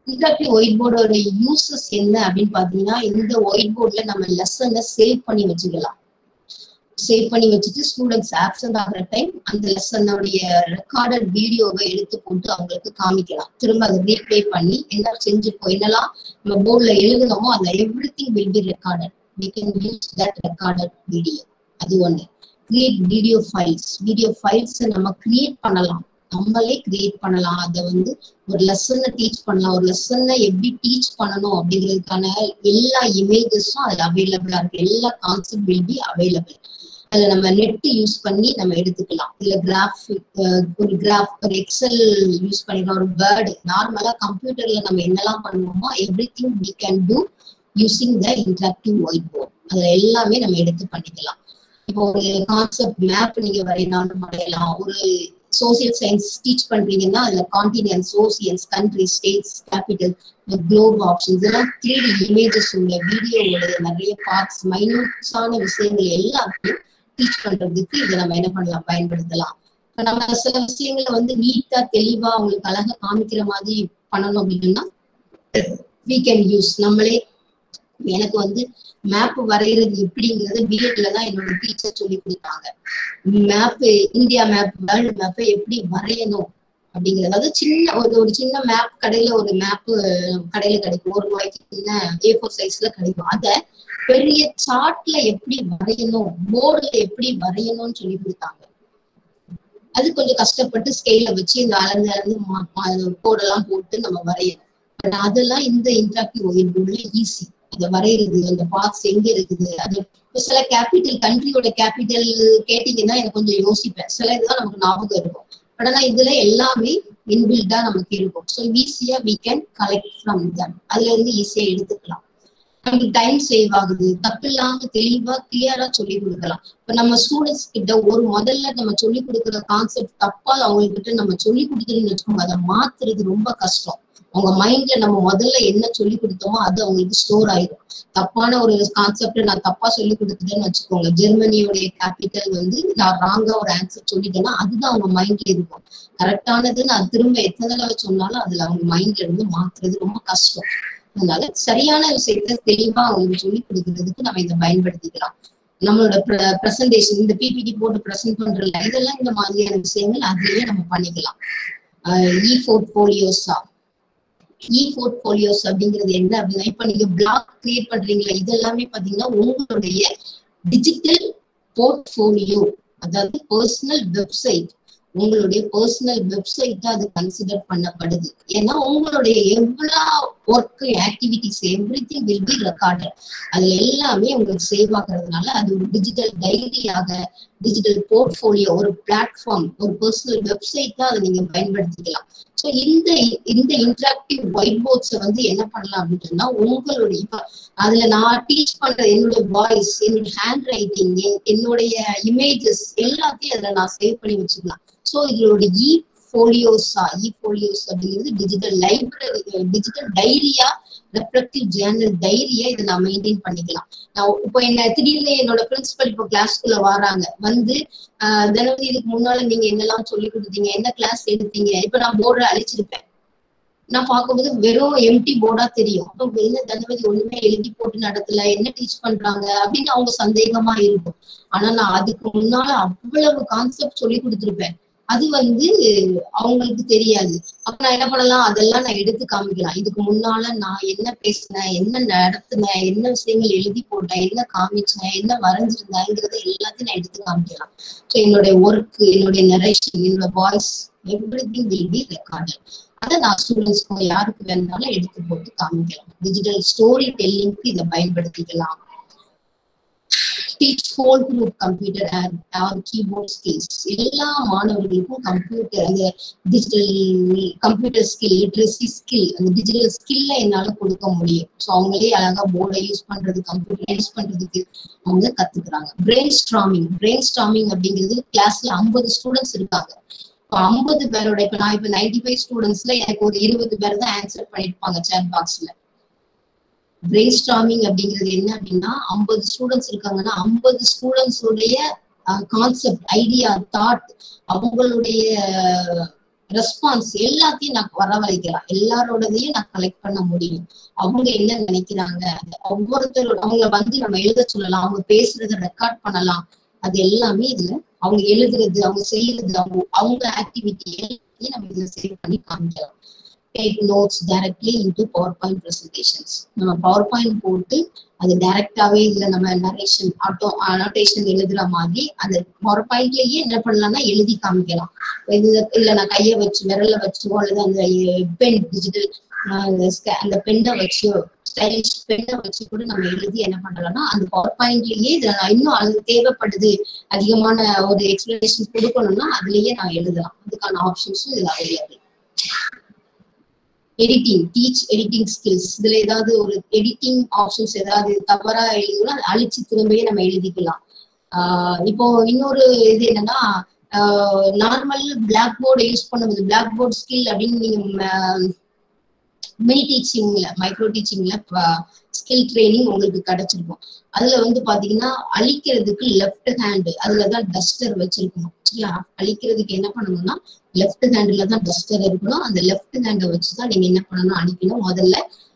interactive white போர்டோட யூசஸ் என்ன அப்படின்னு பாத்தீங்கன்னா இந்த ஒயிட் போர்ட்ல நம்ம லெசனை சேவ் பண்ணி வச்சுக்கலாம் சேவ் பண்ணி வச்சுட்டு ஸ்டூடெண்ட்ஸ் ஆப்சென்ட் ஆகிற டைம் அந்த லெசனுடைய ரெக்கார்டட் வீடியோவை எடுத்து போட்டு அவங்களுக்கு காமிக்கலாம் திரும்ப அதை ரீப்ளே பண்ணி என்ன செஞ்சிருக்கோம் என்னெல்லாம் நம்ம போர்ட்ல எழுதுனோமோ அந்த everything will be recorded we can use that recorded video அது ஒண்ணு create video files video files நம்ம கிரியேட் பண்ணலாம் நம்மளே கிரியேட் பண்ணலாம் அதை வந்து ஒரு லெசனை டீச் பண்ணலாம் ஒரு லெசனை எப்படி டீச் பண்ணணும் அப்படிங்கிறதுக்கான எல்லா இமேஜஸும் அதுல அவைலபிளா இருக்கு எல்லா கான்செப்ட் வில் பி அவைலபிள் அதுல நம்ம நெட் யூஸ் பண்ணி நம்ம எடுத்துக்கலாம் இல்ல கிராஃபிக் ஒரு கிராஃப் ஒரு எக்ஸல் யூஸ் பண்ணிக்கலாம் ஒரு வேர்டு நார்மலா கம்ப்யூட்டர்ல நம்ம என்னெல்லாம் பண்ணுவோமோ everything we can do using the interactive white board அதுல எல்லாமே நம்ம எடுத்து பண்ணிக்கலாம் இப்போ ஒரு கான்செப்ட் மேப் நீங்க வரையணும் வரையலாம் ஒரு சோசியல் சயின்ஸ் டீச் பண்றீங்கன்னா அதுல continents oceans country states capital globe options இதெல்லாம் த்ரீ டி இமேஜஸ் உள்ள வீடியோவோட நிறைய பார்ட்ஸ் மைனூட்ஸான விஷயங்கள் எல்லாத்தையும் டீச் பண்றதுக்கு இதை நம்ம என்ன பண்ணலாம் பயன்படுத்தலாம் இப்ப நம்ம சில விஷயங்களை வந்து நீட்டா தெளிவா அவங்களுக்கு அழகா காமிக்கிற மாதிரி பண்ணணும் அப்படின்னா we can யூஸ் நம்மளே எனக்கு வந்து மேப் வரைகிறது எப்படிங்கிறது பிஎட்ல தான் என்னோட டீச்சர் சொல்லி கொடுத்தாங்க மேப் இந்தியா மேப் வேர்ல்டு மேப்பை எப்படி வரையணும் அப்படிங்கிறது அதாவது சின்ன ஒரு ஒரு சின்ன மேப் கடையில ஒரு மேப் கடையில கிடைக்கும் ஒரு ரூபாய்க்கு சின்ன ஏ ஃபோர் சைஸ்ல கிடைக்கும் அத பெரிய சார்ட்ல எப்படி வரையணும் போர்டுல எப்படி வரையணும்னு சொல்லி கொடுத்தாங்க அது கொஞ்சம் கஷ்டப்பட்டு ஸ்கேல வச்சு இந்த அளந்து அளந்து கோடெல்லாம் போட்டு நம்ம வரையணும் பட் அதெல்லாம் இந்த இன்டராக்டிவ் ஒயிட் போர்ட்ல ஈஸி அதை வரைகிறது அந்த பார்ட்ஸ் எங்க இருக்குது அது சில கேபிட்டல் கண்ட்ரியோட கேபிட்டல் கேட்டீங்கன்னா எனக்கு கொஞ்சம் யோசிப்பேன் சில இதுதான் நமக்கு ஞாபகம் இருக்கும் பட் ஆனா இதுல எல்லாமே இன்பில்டா நமக்கு இருக்கும் ஸோ ஈஸியா we can collect from them அதுல இருந்து ஈஸியா எடுத்துக்கலாம் நமக்கு டைம் சேவ் ஆகுது தப்பு இல்லாம தெளிவா கிளியரா சொல்லி கொடுக்கலாம் இப்ப நம்ம ஸ்டூடெண்ட்ஸ் கிட்ட ஒரு முதல்ல நம்ம சொல்லி கொடுக்குற கான்செப்ட் தப்பா அவங்க கிட்ட நம்ம சொல்லி கொடுத்துருன்னு வச்சுக்கோங்க அதை மாத்துறது ரொம்ப கஷ்டம் அவங்க மைண்ட்ல நம்ம முதல்ல என்ன சொல்லி கொடுத்தோமோ அது அவங்களுக்கு ஸ்டோர் ஆயிடும் தப்பான ஒரு கான்செப்ட் நான் தப்பா சொல்லி கொடுத்துட்டேன்னு வச்சுக்கோங்க ஜெர்மனியோடைய கேபிட்டல் வந்து நான் ராங்கா ஒரு ஆன்சர் சொல்லிட்டேன்னா அதுதான் அவங்க மைண்ட்ல இருக்கும் கரெக்டானது நான் திரும்ப எத்தனை தடவை சொன்னாலும் அதுல அவங்க மைண்ட்ல இருந்து மாத்துறது ரொம்ப கஷ்டம் அதனால சரியான விஷயத்த தெளிவா அவங்களுக்கு சொல்லி கொடுக்கறதுக்கு நம்ம இதை பயன்படுத்திக்கலாம் நம்மளோட ப்ரெசன்டேஷன் இந்த பிபிடி போட்டு ப்ரெசென்ட் பண்றல இதெல்லாம் இந்த மாதிரியான விஷயங்கள் அதுலயே நம்ம பண்ணிக்கலாம் இ போர்ட்போலியோஸா இ போர்ட்போலியோஸ் அப்படிங்கிறது என்ன அப்படின்னா இப்ப நீங்க பிளாக் கிரியேட் பண்றீங்களா இது எல்லாமே பாத்தீங்கன்னா உங்களுடைய டிஜிட்டல் போர்ட்போலியோ அதாவது பர்சனல் வெப்சைட் உங்களுடைய பர்சனல் வெப்சைட் அது கன்சிடர் பண்ணப்படுது ஏன்னா உங்களுடைய எவ்வளோ work activities everything will be recorded அதுல எல்லாமே உங்களுக்கு சேவ் ஆகுறதுனால அது ஒரு டிஜிட்டல் டைரியாக டிஜிட்டல் போர்ட்ஃபோலியோ ஒரு பிளாட்ஃபார்ம் ஒரு பர்சனல் வெப்சைட் தான் அதை நீங்க பயன்படுத்திக்கலாம் ஸோ இந்த இந்த இன்டராக்டிவ் ஒயிட் போர்ட்ஸை வந்து என்ன பண்ணலாம் அப்படின்னு சொன்னா உங்களுடைய இப்ப அதுல நான் டீச் பண்ற என்னுடைய வாய்ஸ் என்னுடைய ஹேண்ட் ரைட்டிங் என்னுடைய இமேஜஸ் எல்லாத்தையும் அதுல நான் சேவ் பண்ணி வச்சுக்கலாம் ஸோ இதோட இ போலியோஸா இ போலியோஸ் அப்படிங்கிறது டிஜிட்டல் லைப்ரரி டிஜிட்டல் டைரியா ரெப்ரக்டிவ் ஜேர்னல் டைரியா இதை நான் மெயின்டைன் பண்ணிக்கலாம் நான் இப்போ என்ன திடீர்னு என்னோட பிரின்சிபல் இப்போ கிளாஸ்க்குள்ள வராங்க வந்து தினவதி இதுக்கு முன்னால நீங்க என்னெல்லாம் சொல்லி கொடுத்தீங்க என்ன கிளாஸ் எடுத்தீங்க இப்ப நான் போர்டை அழிச்சிருப்பேன் நான் பார்க்கும்போது வெறும் எம்டி போர்டா தெரியும் அப்ப என்ன தனபதி ஒண்ணுமே எழுதி போட்டு நடத்தல என்ன டீச் பண்றாங்க அப்படின்னு அவங்க சந்தேகமா இருக்கும் ஆனா நான் அதுக்கு முன்னால அவ்வளவு கான்செப்ட் சொல்லி கொடுத்துருப்பேன் அது வந்து அவங்களுக்கு தெரியாது அப்ப நான் என்ன பண்ணலாம் அதெல்லாம் நான் எடுத்து காமிக்கலாம் இதுக்கு முன்னால நான் என்ன பேசினேன் என்ன நடத்தினேன் என்ன விஷயங்கள் எழுதி போட்டேன் என்ன காமிச்சேன் என்ன வரைஞ்சிருந்தேங்கிறத எல்லாத்தையும் நான் எடுத்து காமிக்கலாம் ஸோ என்னுடைய ஒர்க் என்னுடைய நரேஷன் என்னோட voice everything will be recorded அதை நான் ஸ்டூடெண்ட்ஸ்க்கு யாருக்கு வேணாலும் எடுத்து போட்டு காமிக்கலாம் டிஜிட்டல் ஸ்டோரி டெல்லிங்க்கு இதை பயன்படுத்திக்கலாம் teach whole group computer or keyboard skills எல்லா மாணவர்களுக்கும் கம்ப்யூட்டர் அந்த digital computer skill literacy skill அந்த டிஜிட்டல் ஸ்கில்ல என்னால கொடுக்க முடியும் ஸோ அவங்களே அழகா போர்டை யூஸ் பண்றது கம்ப்யூட்டர் யூஸ் பண்றதுக்கு அவங்க கத்துக்கிறாங்க பிரெயின் ஸ்ட்ராமிங் பிரெயின் ஸ்ட்ராமிங் அப்படிங்கிறது கிளாஸ்ல ஐம்பது ஸ்டூடெண்ட்ஸ் இருக்காங்க இப்போ ஐம்பது பேரோட இப்ப நான் இப்ப நைன்டி ஃபைவ் ஸ்டூடெண்ட்ஸ்ல எனக்கு ஒரு இருபது பேர் தான் ஆன்சர் பண்ணிருப்பாங்க சேட் பாக்ஸ்ல பிரெயின் ஸ்டாமிங் அப்படிங்கிறது என்ன அப்படின்னா ஐம்பது ஸ்டூடெண்ட்ஸ் இருக்காங்கன்னா ஐம்பது ஸ்டூடெண்ட்ஸுடைய கான்செப்ட் ஐடியா தாட் அவங்களுடைய ரெஸ்பான்ஸ் எல்லாத்தையும் நான் வரவழைக்கலாம் எல்லாரோடதையும் நான் கலெக்ட் பண்ண முடியும் அவங்க என்ன நினைக்கிறாங்க ஒவ்வொருத்தரோட அவங்க வந்து நம்ம எழுத சொல்லலாம் அவங்க பேசுறத ரெக்கார்ட் பண்ணலாம் அது எல்லாமே இதுல அவங்க எழுதுறது அவங்க செய்யறது அவங்க அவங்க ஆக்டிவிட்டி எல்லாத்தையும் நம்ம இதுல சேவ் பண்ணி காமிக்கலாம் take notes directly into power point presentations நம்ம பவர் பாயிண்ட் போட்டு அது டைரக்டாவே இதுல நம்ம நரேஷன் ஆட்டோ அனோட்டேஷன் எழுதுற மாதிரி அந்த பவர் பாயிண்ட்லயே என்ன பண்ணலாம்னா எழுதி காமிக்கலாம் இது இல்ல நான் கைய வச்சு விரல்ல வச்சோ அல்லது அந்த பென் டிஜிட்டல் அந்த பெண்ணை வச்சு ஸ்டைலிஷ் பெண்ணை வச்சு கூட நம்ம எழுதி என்ன பண்ணலாம்னா அந்த பவர் பாயிண்ட்லயே இதுல நான் இன்னும் அது தேவைப்படுது அதிகமான ஒரு எக்ஸ்பிளனேஷன் கொடுக்கணும்னா அதுலயே நான் எழுதலாம் அதுக்கான ஆப்ஷன்ஸும் இதுல available editing teach editing skills இதுல ஏதாவது ஒரு எடிட்டிங் ஆப்ஷன்ஸ் ஏதாவது தவறா எழுதினா அதை அழிச்சு திரும்பியே நம்ம எழுதிக்கலாம் ஆஹ் இப்போ இன்னொரு இது என்னன்னா நார்மல் பிளாக் போர்டு யூஸ் பண்ணும்போது பிளாக் போர்டு ஸ்கில் அப்படின்னு நீங்க மினி டீச்சிங்ல மைக்ரோ டீச்சிங்ல ஸ்கில் ட்ரைனிங் உங்களுக்கு கிடைச்சிருக்கும் அதுல வந்து பாத்தீங்கன்னா அழிக்கிறதுக்கு லெஃப்ட் ஹேண்டு அதுலதான் டஸ்டர் வச்சிருக்கணும் சரியா அழிக்கிறதுக்கு என்ன பண்ணணும்னா லெஃப்ட் ஹேண்ட்ல தான் டஸ்டர் இருக்கணும் அந்த லெஃப்ட் ஹேண்டை வச்சுதான் நீங்க என்ன பண்ணணும் அழிக்கணும் முதல்ல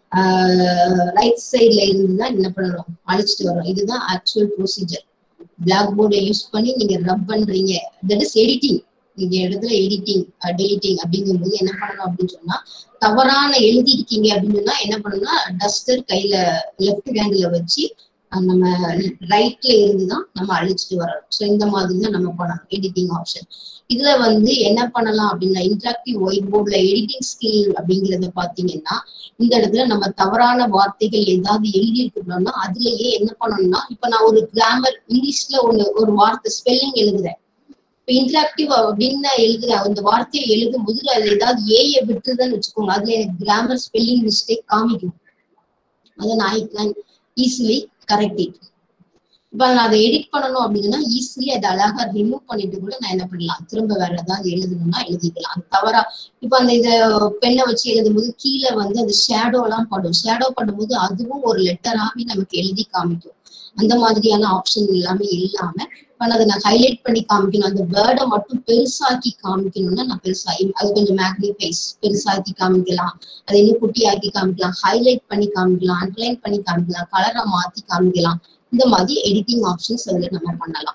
ரைட் சைட்ல இருந்து தான் என்ன பண்ணணும் அழிச்சிட்டு வரும் இதுதான் ஆக்சுவல் ப்ரொசீஜர் பிளாக் போர்டை யூஸ் பண்ணி நீங்க ரப் பண்றீங்க தட் இஸ் எடிட்டிங் நீங்க இடத்துல எடிட்டிங் டெலிட்டிங் அப்படிங்கும்போது என்ன பண்ணணும் அப்படின்னு சொன்னா தவறான எழுதிருக்கீங்க அப்படின்னா என்ன பண்ணணும்னா டஸ்டர் கையில லெஃப்ட் ஹேண்ட்ல வச்சு நம்ம ரைட்ல இருந்து தான் நம்ம அழிச்சிட்டு வரணும் ஸோ இந்த மாதிரி தான் நம்ம பண்ணணும் எடிட்டிங் ஆப்ஷன் இதுல வந்து என்ன பண்ணலாம் அப்படின்னா இன்ட்ராக்டிவ் ஒயிட் போர்ட்ல எடிட்டிங் ஸ்கில் அப்படிங்கறத பாத்தீங்கன்னா இந்த இடத்துல நம்ம தவறான வார்த்தைகள் ஏதாவது எழுதி இருக்கணும்னா அதுலயே என்ன பண்ணணும்னா இப்ப நான் ஒரு கிராமர் இங்கிலீஷ்ல ஒண்ணு ஒரு வார்த்தை ஸ்பெல்லிங் எழுதுறேன் இப்ப இன்டராக்டிவ் அப்படின்னு எழுதுறேன் அந்த வார்த்தையை எழுதும் போது அதுல ஏதாவது ஏய விட்டுருதுன்னு வச்சுக்கோங்க அதுல எனக்கு கிராமர் ஸ்பெல்லிங் மிஸ்டேக் காமிக்கும் அதை நான் I can easily correct it இப்ப நான் அதை எடிட் பண்ணணும் அப்படின்னா ஈஸிலி அதை அழகா ரிமூவ் பண்ணிட்டு கூட நான் என்ன பண்ணலாம் திரும்ப வேற ஏதாவது எழுதணும்னா எழுதிக்கலாம் அது தவறா இப்ப அந்த இத பெண்ணை வச்சு எழுதும்போது கீழே வந்து அந்த ஷேடோ எல்லாம் படும் ஷேடோ பண்ணும்போது அதுவும் ஒரு லெட்டராவே நமக்கு எழுதி காமிக்கும் அந்த மாதிரியான ஆப்ஷன் எல்லாமே இல்லாம இப்ப அதை நான் ஹைலைட் பண்ணி காமிக்கணும் அந்த வேர்டை மட்டும் பெருசாக்கி காமிக்கணும்னா நான் பெருசா அது கொஞ்சம் மேக்னிஃபைஸ் பெருசாக்கி காமிக்கலாம் அதை இன்னும் குட்டியாக்கி காமிக்கலாம் ஹைலைட் பண்ணி காமிக்கலாம் அண்டர்லைன் பண்ணி காமிக்கலாம் கலரை மாத்தி காமிக்கலாம் இந்த மாதிரி எடிட்டிங் ஆப்ஷன்ஸ் அதுல நம்ம பண்ணலாம்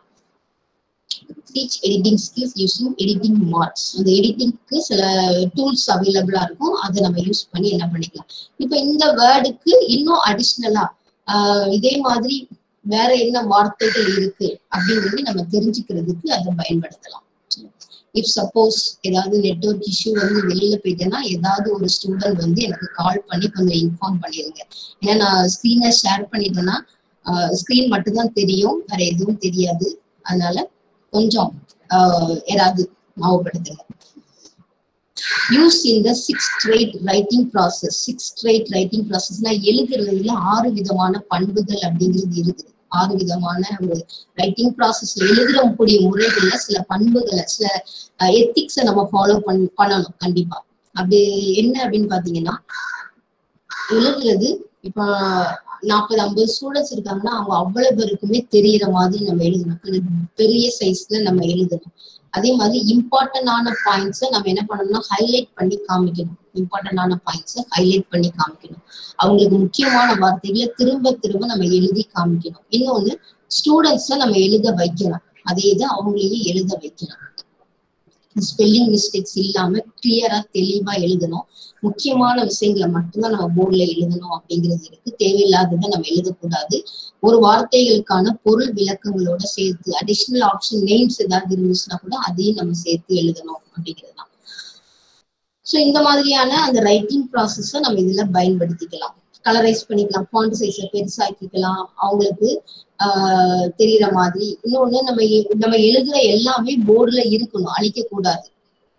teach editing skills using editing marks அந்த எடிட்டிங்க்கு சில டூல்ஸ் அவைலபிளா இருக்கும் அதை நம்ம யூஸ் பண்ணி என்ன பண்ணிக்கலாம் இப்ப இந்த வேர்டுக்கு இன்னும் அடிஷ்னலா இதே மாதிரி வேற என்ன வார்த்தைகள் இருக்கு அப்படிங்கிறது நம்ம தெரிஞ்சுக்கிறதுக்கு அதை பயன்படுத்தலாம் இஃப் சப்போஸ் ஏதாவது நெட்ஒர்க் இஷ்யூ வந்து வெளியில போயிட்டேன்னா ஏதாவது ஒரு ஸ்டூடெண்ட் வந்து எனக்கு கால் பண்ணி கொஞ்சம் இன்ஃபார்ம் பண்ணிருங்க ஏன்னா நான் ஸ்க்ரீனை ஷேர் பண்ணிட்டேன்னா ஸ்க்ரீன் மட்டும்தான் தெரியும் வேற எதுவும் தெரியாது அதனால கொஞ்சம் ஏதாவது ஞாபகப்படுத்துங்க யூஸ் இந்த six straight writing process six straight writing ப்ராசஸ்னா எழுதுறதுல ஆறு விதமான பண்புகள் அப்படிங்கிறது இருக்குது ஆறு விதமான ஒரு ரைட்டிங் ப்ராசஸ்ல எழுதுற கூடிய முறைகள்ல சில பண்புகளை சில எத்திக்ஸை நம்ம ஃபாலோ பண் பண்ணணும் கண்டிப்பா அப்படி என்ன அப்படின்னு பாத்தீங்கன்னா எழுதுறது இப்ப நாற்பது ஐம்பது ஸ்டூடெண்ட்ஸ் இருக்காங்கன்னா அவங்க அவ்வளவு பேருக்குமே தெரியற மாதிரி நம்ம எழுதணும் பெரிய சைஸ்ல நம்ம எழுதணும் அதே மாதிரி இம்பார்ட்டன்டான பாயிண்ட்ஸை நம்ம என்ன பண்ணணும்னா ஹைலைட் பண்ணி காமிக்கணும் இம்பார்ட்டன்டான பாயிண்ட்ஸை ஹைலைட் பண்ணி காமிக்கணும் அவங்களுக்கு முக்கியமான வார்த்தைகளை திரும்ப திரும்ப நம்ம எழுதி காமிக்கணும் இன்னொன்னு ஸ்டூடெண்ட்ஸை நம்ம எழுத வைக்கணும் அதே இது அவங்களையே எழுத வைக்கணும் ஸ்பெல்லிங் மிஸ்டேக்ஸ் இல்லாம கிளியரா தெளிவா எழுதணும் முக்கியமான விஷயங்களை மட்டும்தான் நம்ம போர்டுல எழுதணும் அப்படிங்கிறது இருக்கு தேவையில்லாததை நம்ம எழுதக்கூடாது ஒரு வார்த்தைகளுக்கான பொருள் விளக்கங்களோட சேர்த்து அடிஷ்னல் ஆப்ஷன் நேம்ஸ் ஏதாவது இருந்துச்சுன்னா கூட அதையும் நம்ம சேர்த்து எழுதணும் அப்படிங்கிறது தான் ஸோ இந்த மாதிரியான அந்த ரைட்டிங் ப்ராசஸை நம்ம இதுல பயன்படுத்திக்கலாம் கலரைஸ் பண்ணிக்கலாம் ஃபாண்ட் சைஸை பெருசாக்கிக்கலாம் அவங்களுக்கு ஆஹ் தெரியற மாதிரி இன்னொன்னு நம்ம நம்ம எழுதுற எல்லாமே போர்டுல இருக்கணும் அழிக்க கூடாது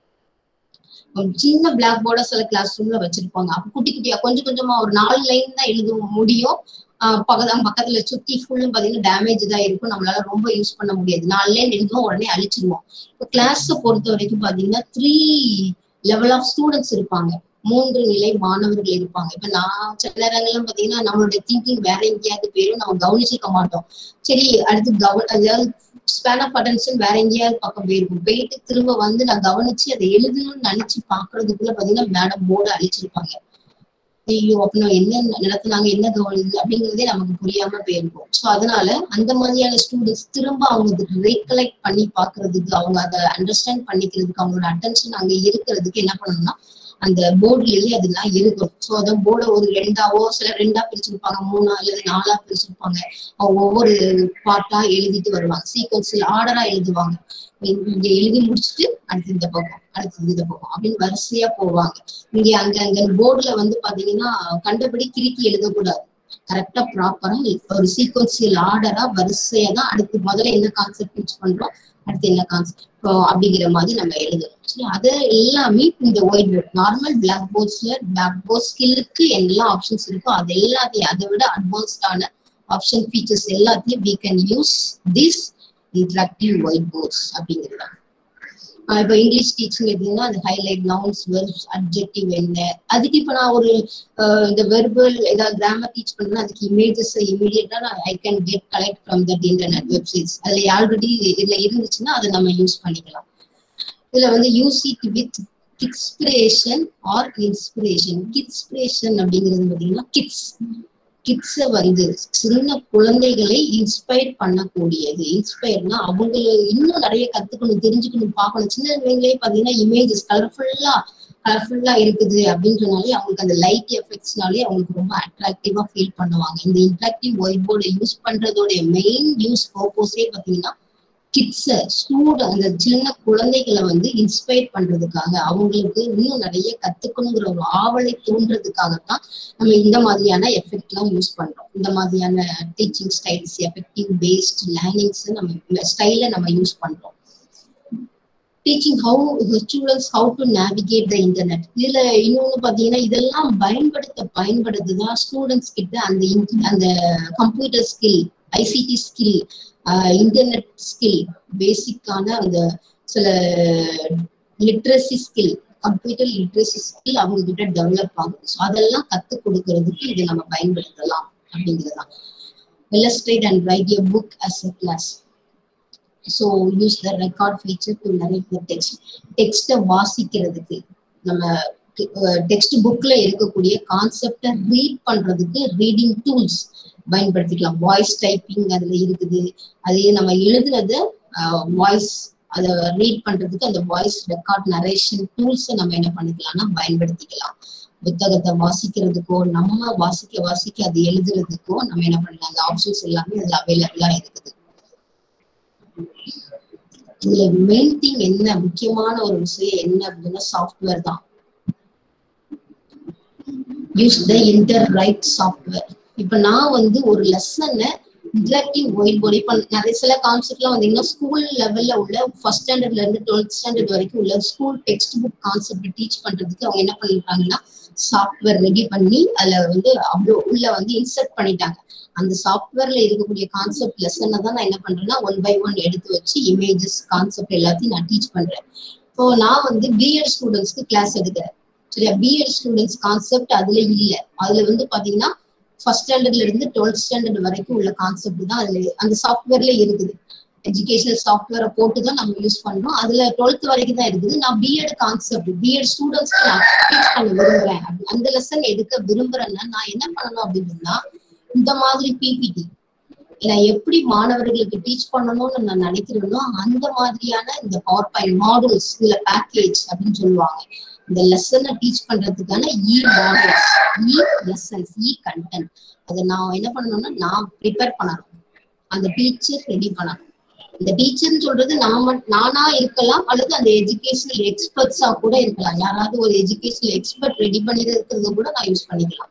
சின்ன பிளாக் போர்டா சில கிளாஸ் ரூம்ல வச்சிருப்பாங்க அப்ப குட்டி குட்டியா கொஞ்சம் கொஞ்சமா ஒரு நாலு லைன் தான் எழுத முடியும் பக்கத்து பக்கத்துல சுத்தி ஃபுல்லும் பாத்தீங்கன்னா டேமேஜ் தான் இருக்கும் நம்மளால ரொம்ப யூஸ் பண்ண முடியாது நாலு லைன் எழுதுவோம் உடனே அழிச்சிருவோம் இப்போ கிளாஸ பொறுத்த வரைக்கும் பாத்தீங்கன்னா த்ரீ லெவல் ஆஃப் ஸ்டூடெண்ட்ஸ் இருப்பாங்க மூன்று நிலை மாணவர்கள் இருப்பாங்க இப்ப நான் சில நேரங்கள்லாம் பாத்தீங்கன்னா நம்மளுடைய திங்கிங் வேற எங்கேயாவது போயிடும் நம்ம கவனிச்சிருக்க மாட்டோம் சரி அடுத்து கவ அதாவது ஸ்பேன் ஆஃப் அட்டென்ஷன் வேற எங்கேயாவது பக்கம் போயிருக்கும் போயிட்டு திரும்ப வந்து நான் கவனிச்சு அதை எழுதணும்னு நினைச்சு பாக்குறதுக்குள்ள பாத்தீங்கன்னா மேடம் போர்டு அழிச்சிருப்பாங்க ஐயோ அப்ப நம்ம என்ன நடத்துனாங்க என்ன கவனிது அப்படிங்கிறதே நமக்கு புரியாம போயிருக்கும் ஸோ அதனால அந்த மாதிரியான ஸ்டூடெண்ட்ஸ் திரும்ப அவங்க ரீகலெக்ட் பண்ணி பாக்குறதுக்கு அவங்க அதை அண்டர்ஸ்டாண்ட் பண்ணிக்கிறதுக்கு அவங்களோட அட்டென்ஷன் அங்க இருக்கிறதுக்கு என்ன பண்ணணும்னா அந்த போர்டுலயே அதெல்லாம் இருக்கும் ஸோ அந்த போர்டை ஒரு ரெண்டாவோ சில ரெண்டா பிரிச்சிருப்பாங்க மூணா அல்லது நாலா பிரிச்சிருப்பாங்க அவங்க ஒவ்வொரு பாட்டா எழுதிட்டு வருவாங்க சீக்வன்ஸ்ல ஆர்டரா எழுதுவாங்க இங்க எழுதி முடிச்சுட்டு அடுத்து இந்த பக்கம் அடுத்து இந்த பக்கம் அப்படின்னு வரிசையா போவாங்க இங்க அங்க அங்க போர்டுல வந்து பாத்தீங்கன்னா கண்டபடி கிறுக்கி எழுதக்கூடாது கரெக்டா ப்ராப்பரா ஒரு சீக்வன்சியல் ஆர்டரா வரிசையா தான் அடுத்து முதல்ல என்ன கான்செப்ட் யூஸ் பண்றோம் அடுத்து என்ன கான்செப்ட் அப்படிங்கிற மாதிரி நம்ம எழுதணும் சரி அது எல்லாமே இந்த ஒயிட் போர்ட் நார்மல் பிளாக் போர்ட்ஸ்ல பிளாக் போர்ட் ஸ்கில்லுக்கு எல்லா ஆப்ஷன்ஸ் இருக்கோ அது எல்லாத்தையும் அதை விட அட்வான்ஸ்டான ஆப்ஷன் ஃபீச்சர்ஸ் எல்லாத்தையும் we can use this interactive white boards அப்படிங்கிறது இப்போ இங்கிலீஷ் டீச்சிங் எடுத்தீங்கன்னா அந்த ஹைலைட் நவுன்ஸ் வெர்ப்ஸ் அப்ஜெக்டிவ் என்ன அதுக்கு இப்போ நான் ஒரு இந்த வெர்பல் ஏதாவது கிராமர் டீச் பண்ணா அதுக்கு இமேஜஸ் இமீடியட்டா நான் I can get collect from that internet websites அதுல ஆல்ரெடி இதுல இருந்துச்சுன்னா அதை நம்ம யூஸ் பண்ணிக்கலாம் இதுல வந்து use it with Kidspiration or inspiration Kidspiration அப்படிங்கிறது பார்த்தீங்கன்னா கிட்ஸ் கிட்ஸ வந்து சின்ன குழந்தைகளை இன்ஸ்பயர் பண்ணக்கூடியது இன்ஸ்பயர்னா அவங்கள இன்னும் நிறைய கத்துக்கணும் தெரிஞ்சுக்கணும் பார்க்கணும் சின்ன பிள்ளைங்களே பாத்தீங்கன்னா இமேஜஸ் கலர்ஃபுல்லா கலர்ஃபுல்லா இருக்குது அப்படின்றனாலே அவங்களுக்கு அந்த லைட் எஃபெக்ட்ஸ்னாலே அவங்களுக்கு ரொம்ப அட்ராக்டிவா ஃபீல் பண்ணுவாங்க இந்த இன்ட்ராக்டிவ் ஒயிட் போர்டை யூஸ் பண்றதோட மெயின் யூஸ் பர்பஸே பாத்தீங்கன்னா கிட்ஸ ஸ்டூட் அந்த சின்ன குழந்தைகளை வந்து இன்ஸ்பயர் பண்றதுக்காக அவங்களுக்கு இன்னும் நிறைய கத்துக்கணுங்கிற ஒரு ஆவலை தூண்டுறதுக்காகத்தான் நம்ம இந்த மாதிரியான எஃபெக்ட் எல்லாம் யூஸ் பண்றோம் இந்த மாதிரியான teaching styles effective based learnings நம்ம ஸ்டைல நம்ம யூஸ் பண்றோம் teaching how students how to navigate the internet இதுல இன்னொன்னு பாத்தீங்கன்னா இதெல்லாம் பயன்படுத்த பயன்படுத்துதான் ஸ்டூடெண்ட்ஸ் கிட்ட அந்த அந்த computer skill ICT skill internet skill பேசிக்கான அந்த சில literacy skill computer literacy skill அவங்க கிட்ட டெவலப் ஆகுது ஸோ அதெல்லாம் கற்றுக் கொடுக்கறதுக்கு இதை நம்ம பயன்படுத்தலாம் அப்படிங்கிறதான் illustrate and write a book as a class so use the record feature to narrate the text டெக்ஸ்ட்டை வாசிக்கிறதுக்கு நம்ம டெக்ஸ்ட் புக்ல இருக்கக்கூடிய கான்செப்டை ரீட் பண்றதுக்கு ரீடிங் டூல்ஸ் பயன்படுத்திக்கலாம் வாய்ஸ் டைப்பிங் அதுல இருக்குது அதே நம்ம எழுதுனத வாய்ஸ் அதை ரீட் பண்றதுக்கு அந்த வாய்ஸ் ரெக்கார்ட் நரேஷன் டூல்ஸை நம்ம என்ன பண்ணிக்கலாம்னா பயன்படுத்திக்கலாம் புத்தகத்தை வாசிக்கிறதுக்கோ நம்ம வாசிக்க வாசிக்க அது எழுதுறதுக்கோ நம்ம என்ன பண்ணலாம் அந்த ஆப்ஷன்ஸ் எல்லாமே அதுல அவைலபிளா இருக்குது இதுல மெயின் திங் என்ன முக்கியமான ஒரு விஷயம் என்ன அப்படின்னா சாஃப்ட்வேர் தான் use the inter write software இப்ப நான் வந்து ஒரு லெசனை இன்டராக்டிவ் ஒயிட் போர்டு இப்ப நிறைய சில கான்செப்ட்லாம் வந்தீங்கன்னா ஸ்கூல் லெவல்ல உள்ள ஃபர்ஸ்ட் ஸ்டாண்டர்ட்ல இருந்து டுவெல்த் ஸ்டாண்டர்ட் வரைக்கும் உள்ள school text book concept teach பண்றதுக்கு அவங்க என்ன பண்ணிருக்காங்கன்னா சாஃப்ட்வேர் ரெடி பண்ணி அதுல வந்து அவ்வளோ உள்ள வந்து இன்சர்ட் பண்ணிட்டாங்க அந்த சாஃப்ட்வேர்ல இருக்கக்கூடிய கான்செப்ட் லெசனை தான் நான் என்ன பண்றேன்னா ஒன் பை ஒன் எடுத்து வச்சு இமேஜஸ் கான்செப்ட் எல்லாத்தையும் நான் டீச் பண்றேன் இப்போ நான் வந்து பிஎட் ஸ்டூடெண்ட்ஸ்க்கு கிளாஸ் எடுக்கிறேன் சரியா பிஎட் ஸ்டூடெண்ட்ஸ் கான்செப்ட் அதுல இல்ல அதுல வந்து பாத்தீங்கன்னா ஃபர்ஸ்ட் ஸ்டாண்டர்ட்ல இருந்து டுவெல்த் ஸ்டாண்டர்ட் வரைக்கும் உள்ள கான்செப்ட் தான் அதுல அந்த சாஃப்ட்வேர்ல இருக்குது எஜுகேஷனல் சாஃப்ட்வேரை போட்டு தான் நம்ம யூஸ் பண்றோம் அதுல டுவெல்த் வரைக்கும் தான் இருக்குது நான் பிஎட் கான்செப்ட் பிஎட் ஸ்டூடெண்ட்ஸ்க்கு நான் டீச் பண்ண விரும்புறேன் அப்படி அந்த லெசன் எடுக்க விரும்புறேன்னா நான் என்ன பண்ணணும் அப்படின்னா இந்த மாதிரி பிபிடி நான் எப்படி மாணவர்களுக்கு டீச் பண்ணணும்னு நான் நினைக்கிறேனோ அந்த மாதிரியான இந்த பவர் பாயிண்ட் மாடல்ஸ் இல்ல பேக்கேஜ் அப்படின்னு சொல்லுவாங்க இந்த லெசனை டீச் பண்றதுக்கான e models e lessons e content அதை நான் என்ன பண்ணணும்னா நான் ப்ரிப்பேர் பண்ணணும் அந்த டீச்சர் ரெடி பண்ணணும் இந்த டீச்சர்னு சொல்றது நாம நானா இருக்கலாம் அல்லது அந்த எஜுகேஷனல் எக்ஸ்பர்ட்ஸா கூட இருக்கலாம் யாராவது ஒரு எஜுகேஷனல் எக்ஸ்பர்ட் ரெடி பண்ணி இருக்கிறது கூட நான் யூஸ் பண்ணிக்கலாம்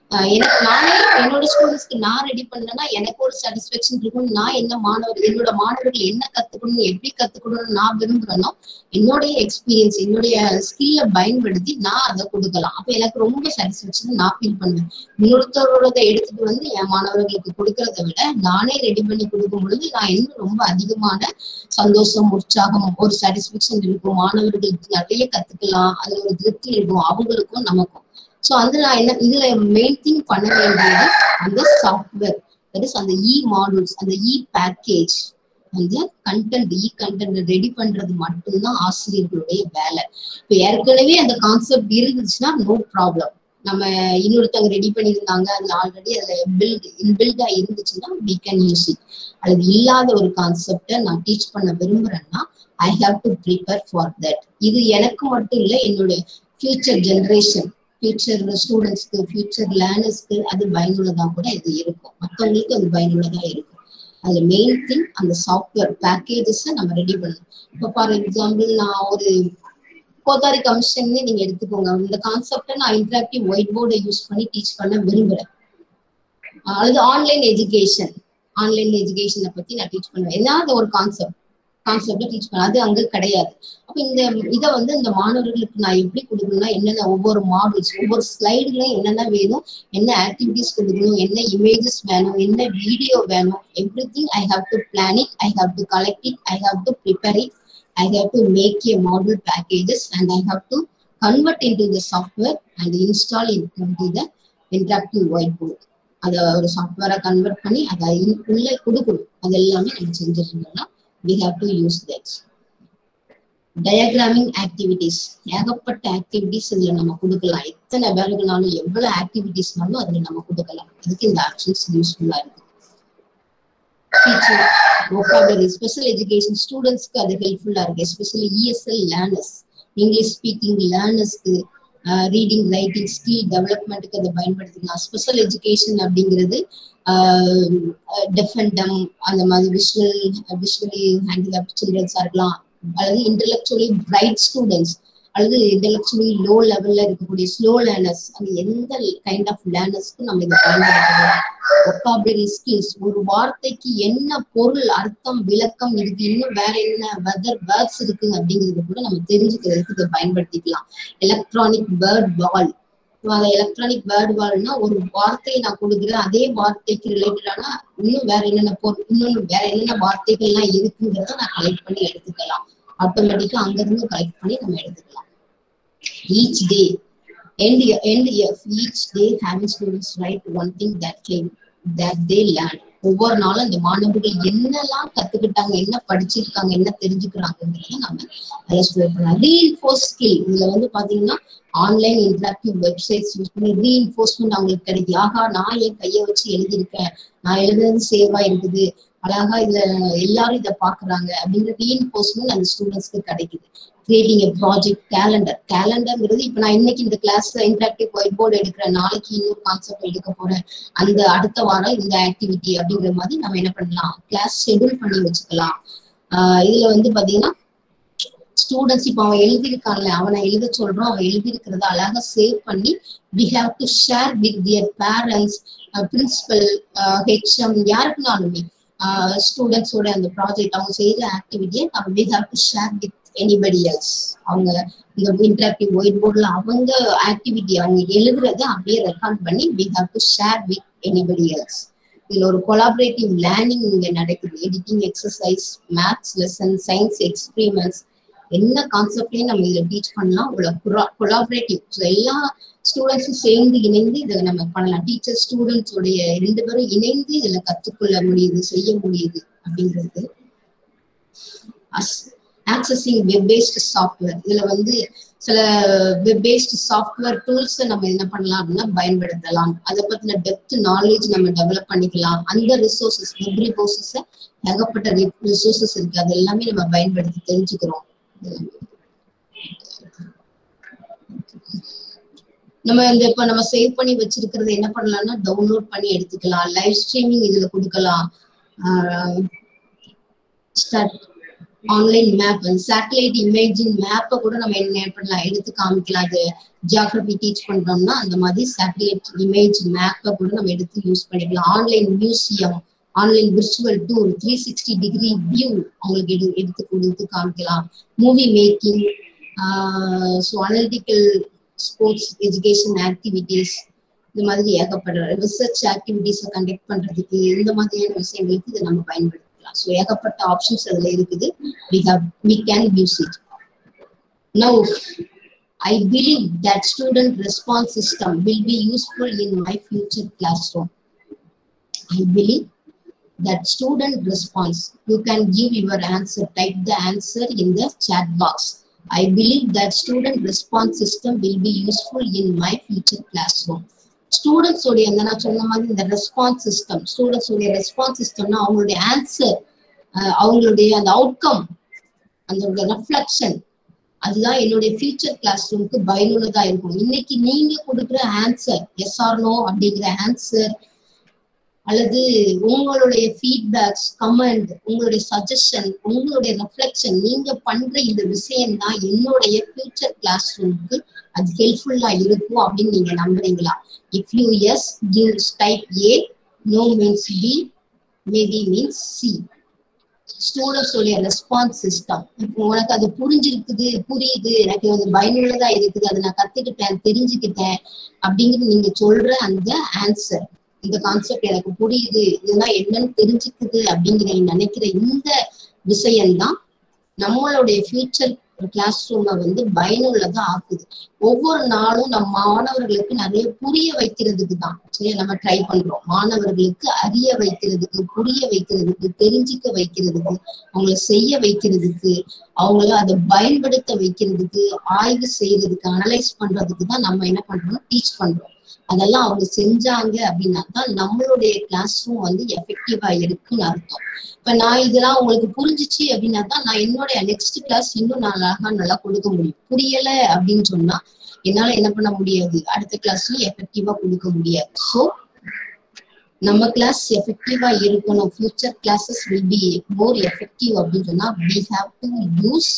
ஆஹ் எனக்கு நானே என்னோட ஸ்டூடெண்ட்ஸ்க்கு நான் ரெடி பண்ணேன்னா எனக்கு ஒரு சாட்டிஸ்பேக்ஷன் இருக்கும் நான் என்ன மாணவர் என்னோட மாணவர்கள் என்ன கத்துக்கணும் எப்படி கத்துக்கணும்னு நான் விரும்புறேனோ என்னுடைய எக்ஸ்பீரியன்ஸ் என்னுடைய ஸ்கில்ல பயன்படுத்தி நான் அதை கொடுக்கலாம் அப்ப எனக்கு ரொம்ப சாட்டிஸ்பேக்ஷன் நான் ஃபீல் பண்ணுவேன் இன்னொருத்தரோட எடுத்துட்டு வந்து என் மாணவர்களுக்கு கொடுக்கறத விட நானே ரெடி பண்ணி கொடுக்கும் பொழுது நான் இன்னும் ரொம்ப அதிகமான சந்தோஷம் உற்சாகம் ஒரு சாட்டிஸ்பேக்ஷன் இருக்கும் மாணவர்களுக்கு நிறைய கத்துக்கலாம் அதுல ஒரு திருப்தி இருக்கும் அவங்களுக்கும் நமக்கும் சோ வந்து நான் என்ன இதுல மெயின் திங் பண்ண வேண்டியது அந்த சாஃப்ட்வேர் தட் இஸ் அந்த இ மாடல்ஸ் அந்த இ பேக்கேஜ் அந்த கண்டென்ட் இ கண்டென்ட் ரெடி பண்றது மட்டும்தான் ஆசிரியர்களுடைய வேலை இப்ப ஏற்கனவே அந்த கான்செப்ட் இருந்துச்சுன்னா நோ ப்ராப்ளம் நம்ம இன்னொருத்தவங்க ரெடி பண்ணியிருந்தாங்க அதுல ஆல்ரெடி அதுல பில்ட் இன்பில்டா இருந்துச்சுன்னா வி கேன் யூஸ் இட் அது இல்லாத ஒரு கான்செப்டை நான் டீச் பண்ண விரும்புறேன்னா I have to prepare for that இது எனக்கு மட்டும் இல்லை என்னோட ஃபியூச்சர் ஜெனரேஷன் ஃபியூச்சர் ஸ்டூடெண்ட்ஸ்க்கு ஃபியூச்சர் லேர்னர்ஸ்க்கு அது பயனுள்ளதா கூட இது இருக்கும் மற்றவங்களுக்கு அது பயனுள்ளதா இருக்கும் அதுல மெயின் திங் அந்த சாஃப்ட்வேர் பேக்கேஜஸ் நம்ம ரெடி பண்ணணும் இப்போ ஃபார் எக்ஸாம்பிள் நான் ஒரு கோத்தாரி கமிஷன் நீங்க எடுத்துக்கோங்க இந்த கான்செப்டை நான் இன்டராக்டிவ் ஒயிட் போர்டை யூஸ் பண்ணி டீச் பண்ண விரும்புறேன் அல்லது ஆன்லைன் எஜுகேஷன் ஆன்லைன் எஜுகேஷனை பத்தி நான் டீச் பண்ணுவேன் ஏதாவது ஒரு கான்செப்ட் கான்செப்டை டீச் பண்ண அது அங்க கிடையாது அப்ப இந்த இதை வந்து இந்த மாணவர்களுக்கு நான் எப்படி கொடுக்கணும்னா என்னென்ன ஒவ்வொரு மாடல்ஸ் ஒவ்வொரு ஸ்லைடுலையும் என்னென்ன வேணும் என்ன ஆக்டிவிட்டிஸ் கொடுக்கணும் என்ன இமேஜஸ் வேணும் என்ன வீடியோ வேணும் every thing I have to plan it I have to collect it I have to prepare it I have to make a model packages and I have to convert into the software and install into the interactive white board அதை ஒரு சாஃப்ட்வேரை convert பண்ணி அதை உள்ளே கொடுக்கணும் அது எல்லாமே நம்ம செஞ்சிருந்தோம்னா we have to use that diagramming activities ஏகப்பட்ட ஆக்டிவிட்டிஸ் இதுல நம்ம கொடுக்கலாம் எத்தனை வேலைகளாலும் எவ்வளவு ஆக்டிவிட்டிஸ்னாலும் அதுல நம்ம கொடுக்கலாம் அதுக்கு இந்த ஆப்ஷன்ஸ் யூஸ்ஃபுல்லா இருக்கு டீச்சர் ஒக்காபரி ஸ்பெஷல் எஜுகேஷன் ஸ்டூடெண்ட்ஸ்க்கு அது ஹெல்ப்ஃபுல்லா இருக்கு especially ESL learners English speaking லேர்னர்ஸ்க்கு ரீடிங் ரைட்டிங் ஸ்கில் டெவலப்மெண்ட்டுக்கு அதை பயன்படுத்திக்கலாம் ஸ்பெஷல் எஜுகேஷன் அப்படிங்கிறது டெஃபண்டம் அந்த மாதிரி விஷுவல் விஷுவலி ஹேண்டிகேப் சில்ட்ரன்ஸா இருக்கலாம் அல்லது இன்டெலெக்சுவலி பிரைட் ஸ்டூடெண்ட்ஸ் அல்லது இன்டெலெக்சுவலி லோ லெவல்ல இருக்கக்கூடிய ஸ்லோ லேர்னர்ஸ் அந்த எந்த கைண்ட் ஆஃப் லேர்னர்ஸ்க்கு நம்ம இதை பயன்படுத்தலாம் ஒக்காபுலரி ஸ்கில்ஸ் ஒரு வார்த்தைக்கு என்ன பொருள் அர்த்தம் விளக்கம் இதுக்கு இன்னும் வேற என்ன வெதர் வேர்ட்ஸ் இருக்கு அப்படிங்கிறது கூட நம்ம தெரிஞ்சுக்கிறதுக்கு இதை பயன்படுத்திக்கலாம் எலக்ட்ரானிக் பேர்ட் வால் அந்த எலக்ட்ரானிக் பேர்ட் வால்னா ஒரு வார்த்தையை நான் கொடுக்குறேன் அதே வார்த்தைக்கு ரிலேட்டடான இன்னும் வேற என்னென்ன பொருள் இன்னொன்னு வேற என்னென்ன வார்த்தைகள்லாம் இருக்குங்கிறத நான் கலெக்ட் பண்ணி எடுத்துக்கலாம் ஆட்டோமேட்டிக்கா அங்கிருந்து கலெக்ட் பண்ணி நம்ம எடுத்துக்கலாம் each day end end of each day having students write one thing that came that they learned ஒவ்வொரு நாளும் இந்த மாணவர்கள் என்னெல்லாம் கத்துக்கிட்டாங்க என்ன படிச்சிருக்காங்க என்ன தெரிஞ்சுக்கிறாங்கிறத நம்ம அதில் ஸ்டோர் பண்ணலாம் ரீஇன்ஃபோர்ஸ் ஸ்கில் இதுல வந்து பாத்தீங்கன்னா ஆன்லைன் இன்டராக்டிவ் வெப்சைட்ஸ் யூஸ் பண்ணி ரீஇன்ஃபோர்ஸ்மெண்ட் அவங்களுக்கு கிடைக்குது ஆகா நான் என் கையை வச்சு எழுதியிருக்கேன் நான் எழுதுறது சேவா இருக்குது அழகா இதுல எல்லாரும் இதை பாக்குறாங்க அப்படிங்கிற ரீஇன்ஃபோர்ஸ்மெண்ட் அந்த ஸ்டூடெண்ட்ஸ்க்கு கிடைக்குது கிரியேட்டிங் எ ப்ராஜெக்ட் கேலண்டர் கேலண்டர்ங்கிறது இப்ப நான் இன்னைக்கு இந்த கிளாஸ்ல இன்டராக்டிவ் ஒயிட் போர்டு எடுக்கிறேன் நாளைக்கு இன்னொரு கான்செப்ட் எடுக்க போறேன் அந்த அடுத்த வாரம் இந்த ஆக்டிவிட்டி அப்படிங்கிற மாதிரி நம்ம என்ன பண்ணலாம் கிளாஸ் ஷெட்யூல் பண்ணி வச்சுக்கலாம் ஆஹ் இதுல வந்து பாத்தீங்கன்னா ஸ்டூடெண்ட்ஸ் இப்போ அவன் எழுதியிருக்கான்ல அவனை எழுத சொல்றோம் அவன் எழுதியிருக்கிறத அழகா சேவ் பண்ணி we have to share with their parents principal HM யாருக்குனாலுமே ஸ்டூடெண்ட்ஸோட அந்த ப்ராஜெக்ட் அவங்க செய்யற ஆக்டிவிட்டியை நம்ம we have to share with anybody else அவங்க இந்த இன்டராக்டிவ் ஒயிட் போர்டில் அவங்க ஆக்டிவிட்டி அவங்க எழுதுறத அப்படியே ரெக்கார்ட் பண்ணி we have to share with anybody else இதுல ஒரு கொலாபரேட்டிவ் லேர்னிங் இங்க நடக்குது editing exercise maths lesson science experiments என்ன கான்செப்டையும் நம்ம இதுல டீச் பண்ணலாம் உள்ள கொலாபரேட்டிவ் ஸோ எல்லா ஸ்டூடெண்ட்ஸும் சேர்ந்து இணைந்து இதை நம்ம பண்ணலாம் டீச்சர் ஸ்டூடெண்ட்ஸ் உடைய ரெண்டு பேரும் இணைந்து இதுல கற்றுக்கொள்ள முடியுது செய்ய முடியுது அப்படிங்கிறது ஆக்சஸிங் வெப் பேஸ்டு சாஃப்ட்வேர் இதுல வந்து சில வெப் பேஸ்டு சாஃப்ட்வேர் டூல்ஸை நம்ம என்ன பண்ணலாம் அப்படின்னா பயன்படுத்தலாம் அதை பத்தின டெப்த் நாலேஜ் நம்ம டெவலப் பண்ணிக்கலாம் அந்த ரிசோர்சஸ் வெப் ரிசோர்சஸை ஏகப்பட்ட ரிசோர்சஸ் இருக்கு அது எல்லாமே நம்ம பயன்படுத்தி தெரிஞ்சுக்கிறோம் நம்ம இந்த இப்ப நம்ம சேவ் பண்ணி வச்சிருக்கிறது என்ன பண்ணலாம்னா டவுன்லோட் பண்ணி எடுத்துக்கலாம் லைவ் ஸ்ட்ரீமிங் இதுல கொடுக்கலாம் start online map satellite imaging மேப்பை கூட நம்ம என்ன பண்ணலாம் எடுத்து காமிக்கலாம் அது ஜியாகிரபி டீச் பண்றோம்னா அந்த மாதிரி சேட்டலைட் இமேஜ் மேப்பை கூட நம்ம எடுத்து யூஸ் பண்ணிக்கலாம் online museum online virtual tour three sixty degree view அவங்களுக்கு எடு எடுத்து கொடுத்து காமிக்கலாம் movie making so analytical sports education activities இந்த மாதிரி ஏகப்பட்ட ரிசர்ச் ஆக்டிவிட்டிஸை கண்டக்ட் பண்றதுக்கு இந்த மாதிரியான விஷயங்களுக்கு இதை நம்ம பயன்படுத்தலாம் ஸோ ஏகப்பட்ட ஆப்ஷன்ஸ் அதுல இருக்குது we have we can use it now i believe that student response system will be useful in my future classroom i believe that student response you can give your answer type the answer in the chat box i believe that student response system will be useful in my future classroom students உடைய அந்த நான் சொன்ன மாதிரி இந்த response system students உடைய response சிஸ்டம்னா அவங்களுடைய answer அவங்களுடைய அந்த அவுட்கம் அந்த ரெஃப்ளெக்ஷன் அதுதான் என்னுடைய ஃபியூச்சர் கிளாஸ் ரூமுக்கு பயனுள்ளதா இருக்கும் இன்னைக்கு நீங்க கொடுக்குற ஆன்சர் எஸ் ஆர் நோ அப்படிங்கிற ஆன்சர் அல்லது உங்களுடைய ஃபீட்பேக்ஸ் கமெண்ட் உங்களுடைய சஜஷன் உங்களுடைய ரெஃப்ளெக்ஷன் நீங்க பண்ற இந்த விஷயம் தான் என்னுடைய ஃபியூச்சர் கிளாஸ் ரூமுக்கு அது ஹெல்ப்ஃபுல்லா இருக்கும் அப்படின்னு நீங்க நம்புறீங்களா if you yes gives type A no means B maybe means C students உடைய ரெஸ்பான்ஸ் சிஸ்டம் இப்போ உனக்கு அது புரிஞ்சிருக்குது புரியுது எனக்கு அது பயனுள்ளதா இருக்குது அதை நான் கத்துக்கிட்டேன் தெரிஞ்சுக்கிட்டேன் அப்படிங்கிறது நீங்க சொல்ற அந்த ஆன்சர் இந்த கான்செப்ட் எனக்கு புரியுது இதெல்லாம் என்னன்னு தெரிஞ்சுக்குது அப்படிங்கிற நினைக்கிற இந்த விஷயம்தான் நம்மளுடைய ஃபியூச்சர் கிளாஸ் ரூமை வந்து பயனுள்ளதா ஆக்குது ஒவ்வொரு நாளும் நம்ம மாணவர்களுக்கு நிறைய புரிய வைக்கிறதுக்கு தான் சரியா நம்ம ட்ரை பண்றோம் மாணவர்களுக்கு அறிய வைக்கிறதுக்கு புரிய வைக்கிறதுக்கு தெரிஞ்சுக்க வைக்கிறதுக்கு அவங்கள செய்ய வைக்கிறதுக்கு அவங்கள அதை பயன்படுத்த வைக்கிறதுக்கு ஆய்வு செய்யறதுக்கு அனலைஸ் பண்றதுக்கு தான் நம்ம என்ன பண்றோம் டீச் பண்றோம் அதெல்லாம் அவங்க செஞ்சாங்க அப்படின்னா தான் நம்மளுடைய கிளாஸ் ரூம் வந்து எஃபெக்டிவா இருக்குன்னு அர்த்தம் இப்ப நான் இதெல்லாம் உங்களுக்கு புரிஞ்சிச்சு அப்படின்னா தான் நான் என்னுடைய நெக்ஸ்ட் கிளாஸ் இன்னும் நான் அழகா நல்லா கொடுக்க முடியும் புரியல அப்படின்னு சொன்னா என்னால என்ன பண்ண முடியாது அடுத்த கிளாஸ்ல எஃபெக்டிவா கொடுக்க முடியாது ஸோ நம்ம கிளாஸ் எஃபெக்டிவா இருக்கணும் future classes will be more effective அப்படின்னு சொன்னா we have to use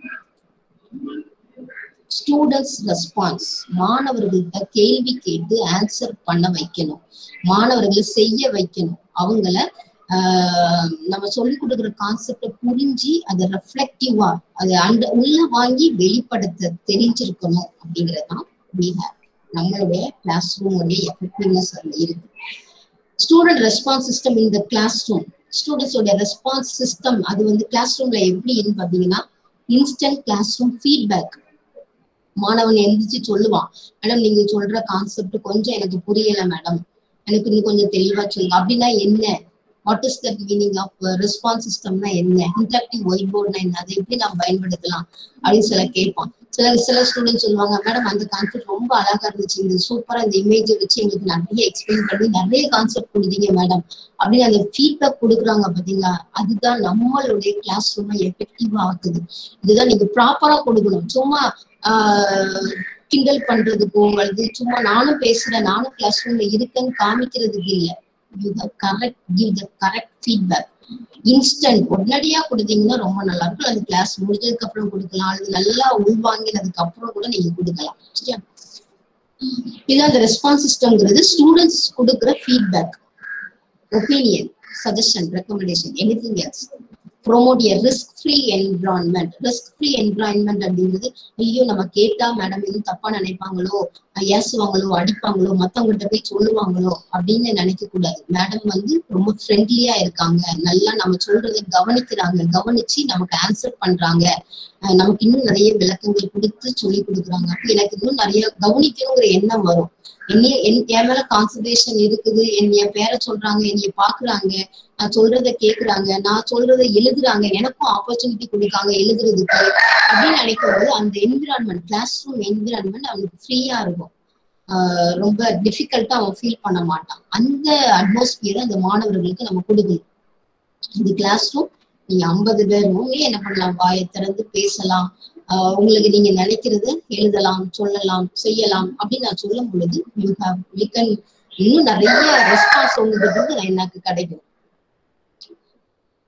students response மாணவர்கள்ட்ட கேள்வி கேட்டு ஆன்சர் பண்ண வைக்கணும் மாணவர்களை செய்ய வைக்கணும் அவங்கள ஆஹ் நம்ம சொல்லி கொடுக்குற கான்செப்டை புரிஞ்சு அதை ரெஃப்ளெக்டிவா அதை அண்ட உள்ள வாங்கி வெளிப்படுத்த தெரிஞ்சிருக்கணும் அப்படிங்கறதுதான் we have. நம்மளுடைய கிளாஸ் ரூமுடைய எஃபெக்டிவ்னஸ் அதுல இருக்கு ஸ்டூடெண்ட் ரெஸ்பான்ஸ் சிஸ்டம் இந்த கிளாஸ் ரூம் ஸ்டூடெண்ட்ஸோட ரெஸ்பான்ஸ் சிஸ்டம் அது வந்து கிளாஸ் ரூம்ல எப்படின்னு பாத்தீங்கன்னா இன்ஸ்டன்ட் கிளாஸ் ரூம் ஃபீட்பேக் மாணவன் எந்திரிச்சு சொல்லுவான் மேடம் நீங்க சொல்ற கான்செப்ட் கொஞ்சம் எனக்கு புரியல மேடம் எனக்கு இன்னும் கொஞ்சம் தெளிவா சொல்லுங்க அப்படின்னா என்ன what is that meaning of response சிஸ்டம்னா என்ன இன்டராக்டிவ் ஒயிட் போர்ட்னா என்ன அதை எப்படி நாம் பயன்படுத்தலாம் அப்படின்னு சில கேட்பான் சில சில ஸ்டூடெண்ட் சொல்லுவாங்க மேடம் அந்த கான்செப்ட் ரொம்ப அழகா இருந்துச்சு இந்த சூப்பரா இந்த இமேஜை வச்சு எங்களுக்கு நிறைய எக்ஸ்பிளைன் பண்ணி நிறைய கான்செப்ட் கொடுத்தீங்க மேடம் அப்படின்னு அந்த ஃபீட்பேக் கொடுக்குறாங்க பாத்தீங்களா அதுதான் நம்மளுடைய கிளாஸ் ரூமை எஃபெக்டிவா ஆக்குது இதுதான் நீங்க ப்ராப்பரா கொடுக்கணும் சும்மா ஆஹ் கிண்டல் பண்றதுக்கோ அல்லது சும்மா நானும் பேசுறேன் நானும் கிளாஸ் ரூம்ல இருக்கேன்னு காமிக்கிறதுக்கு இல்ல give the correct give the correct feedback instant உடனடியா கொடுத்தீங்கன்னா ரொம்ப நல்லா இருக்கும் அது கிளாஸ் முடிஞ்சதுக்கு அப்புறம் கொடுக்கலாம் அல்லது நல்லா உள்வாங்கினதுக்கு அப்புறம் கூட நீங்க கொடுக்கலாம் சரியா இது அந்த ரெஸ்பான்ஸ் சிஸ்டம்ங்கிறது ஸ்டூடெண்ட்ஸ் கொடுக்குற feedback opinion suggestion recommendation anything else promote a risk free environment risk free environment அப்படிங்கிறது ஐயோ நம்ம கேட்டா மேடம் எதுவும் தப்பா நினைப்பாங்களோ ஏசுவாங்களோ அடிப்பாங்களோ மத்தவங்ககிட்ட போய் சொல்லுவாங்களோ அப்படின்னு நினைக்க கூடாது மேடம் வந்து ரொம்ப ஃப்ரெண்ட்லியா இருக்காங்க நல்லா நம்ம சொல்றதை கவனிக்கிறாங்க கவனிச்சு நமக்கு ஆன்சர் பண்றாங்க அஹ் நமக்கு இன்னும் நிறைய விளக்கங்கள் கொடுத்து சொல்லி கொடுக்குறாங்க அப்ப எனக்கு இன்னும் நிறைய கவனிக்கணுங்கிற எண்ணம் வரும் என்னைய என் என் மேல கான்சன்ட்ரேஷன் இருக்குது என் என் பேரை சொல்றாங்க என்னைய பாக்குறாங்க நான் சொல்றத கேக்குறாங்க நான் சொல்றத எழுதுறாங்க எனக்கும் ஆப்பர்ச்சுனிட்டி கொடுக்காங்க எழுதுறதுக்கு அப்படின்னு நினைக்கும் போது அந்த என்விரான்மெண்ட் கிளாஸ் ரூம் என்விரான்மெண்ட் அவனுக்கு ஃப்ரீயா இருக்கும் ஆஹ் ரொம்ப டிஃபிகல்ட்டா அவன் ஃபீல் பண்ண மாட்டான் அந்த அட்மாஸ்பியரை அந்த மாணவர்களுக்கு நம்ம கொடுக்கணும் இந்த கிளாஸ் ரூம் நீங்க ஐம்பது பேர் நீங்களே என்ன பண்ணலாம் வாயை திறந்து பேசலாம் ஆஹ் உங்களுக்கு நீங்க நினைக்கிறத எழுதலாம் சொல்லலாம் செய்யலாம் அப்படின்னு நான் சொல்லும் பொழுது யூ ஹாவ் யூ கேன் இன்னும் நிறைய ரெஸ்பான்ஸ் உங்ககிட்ட இருந்து எனக்கு கிடைக்கும்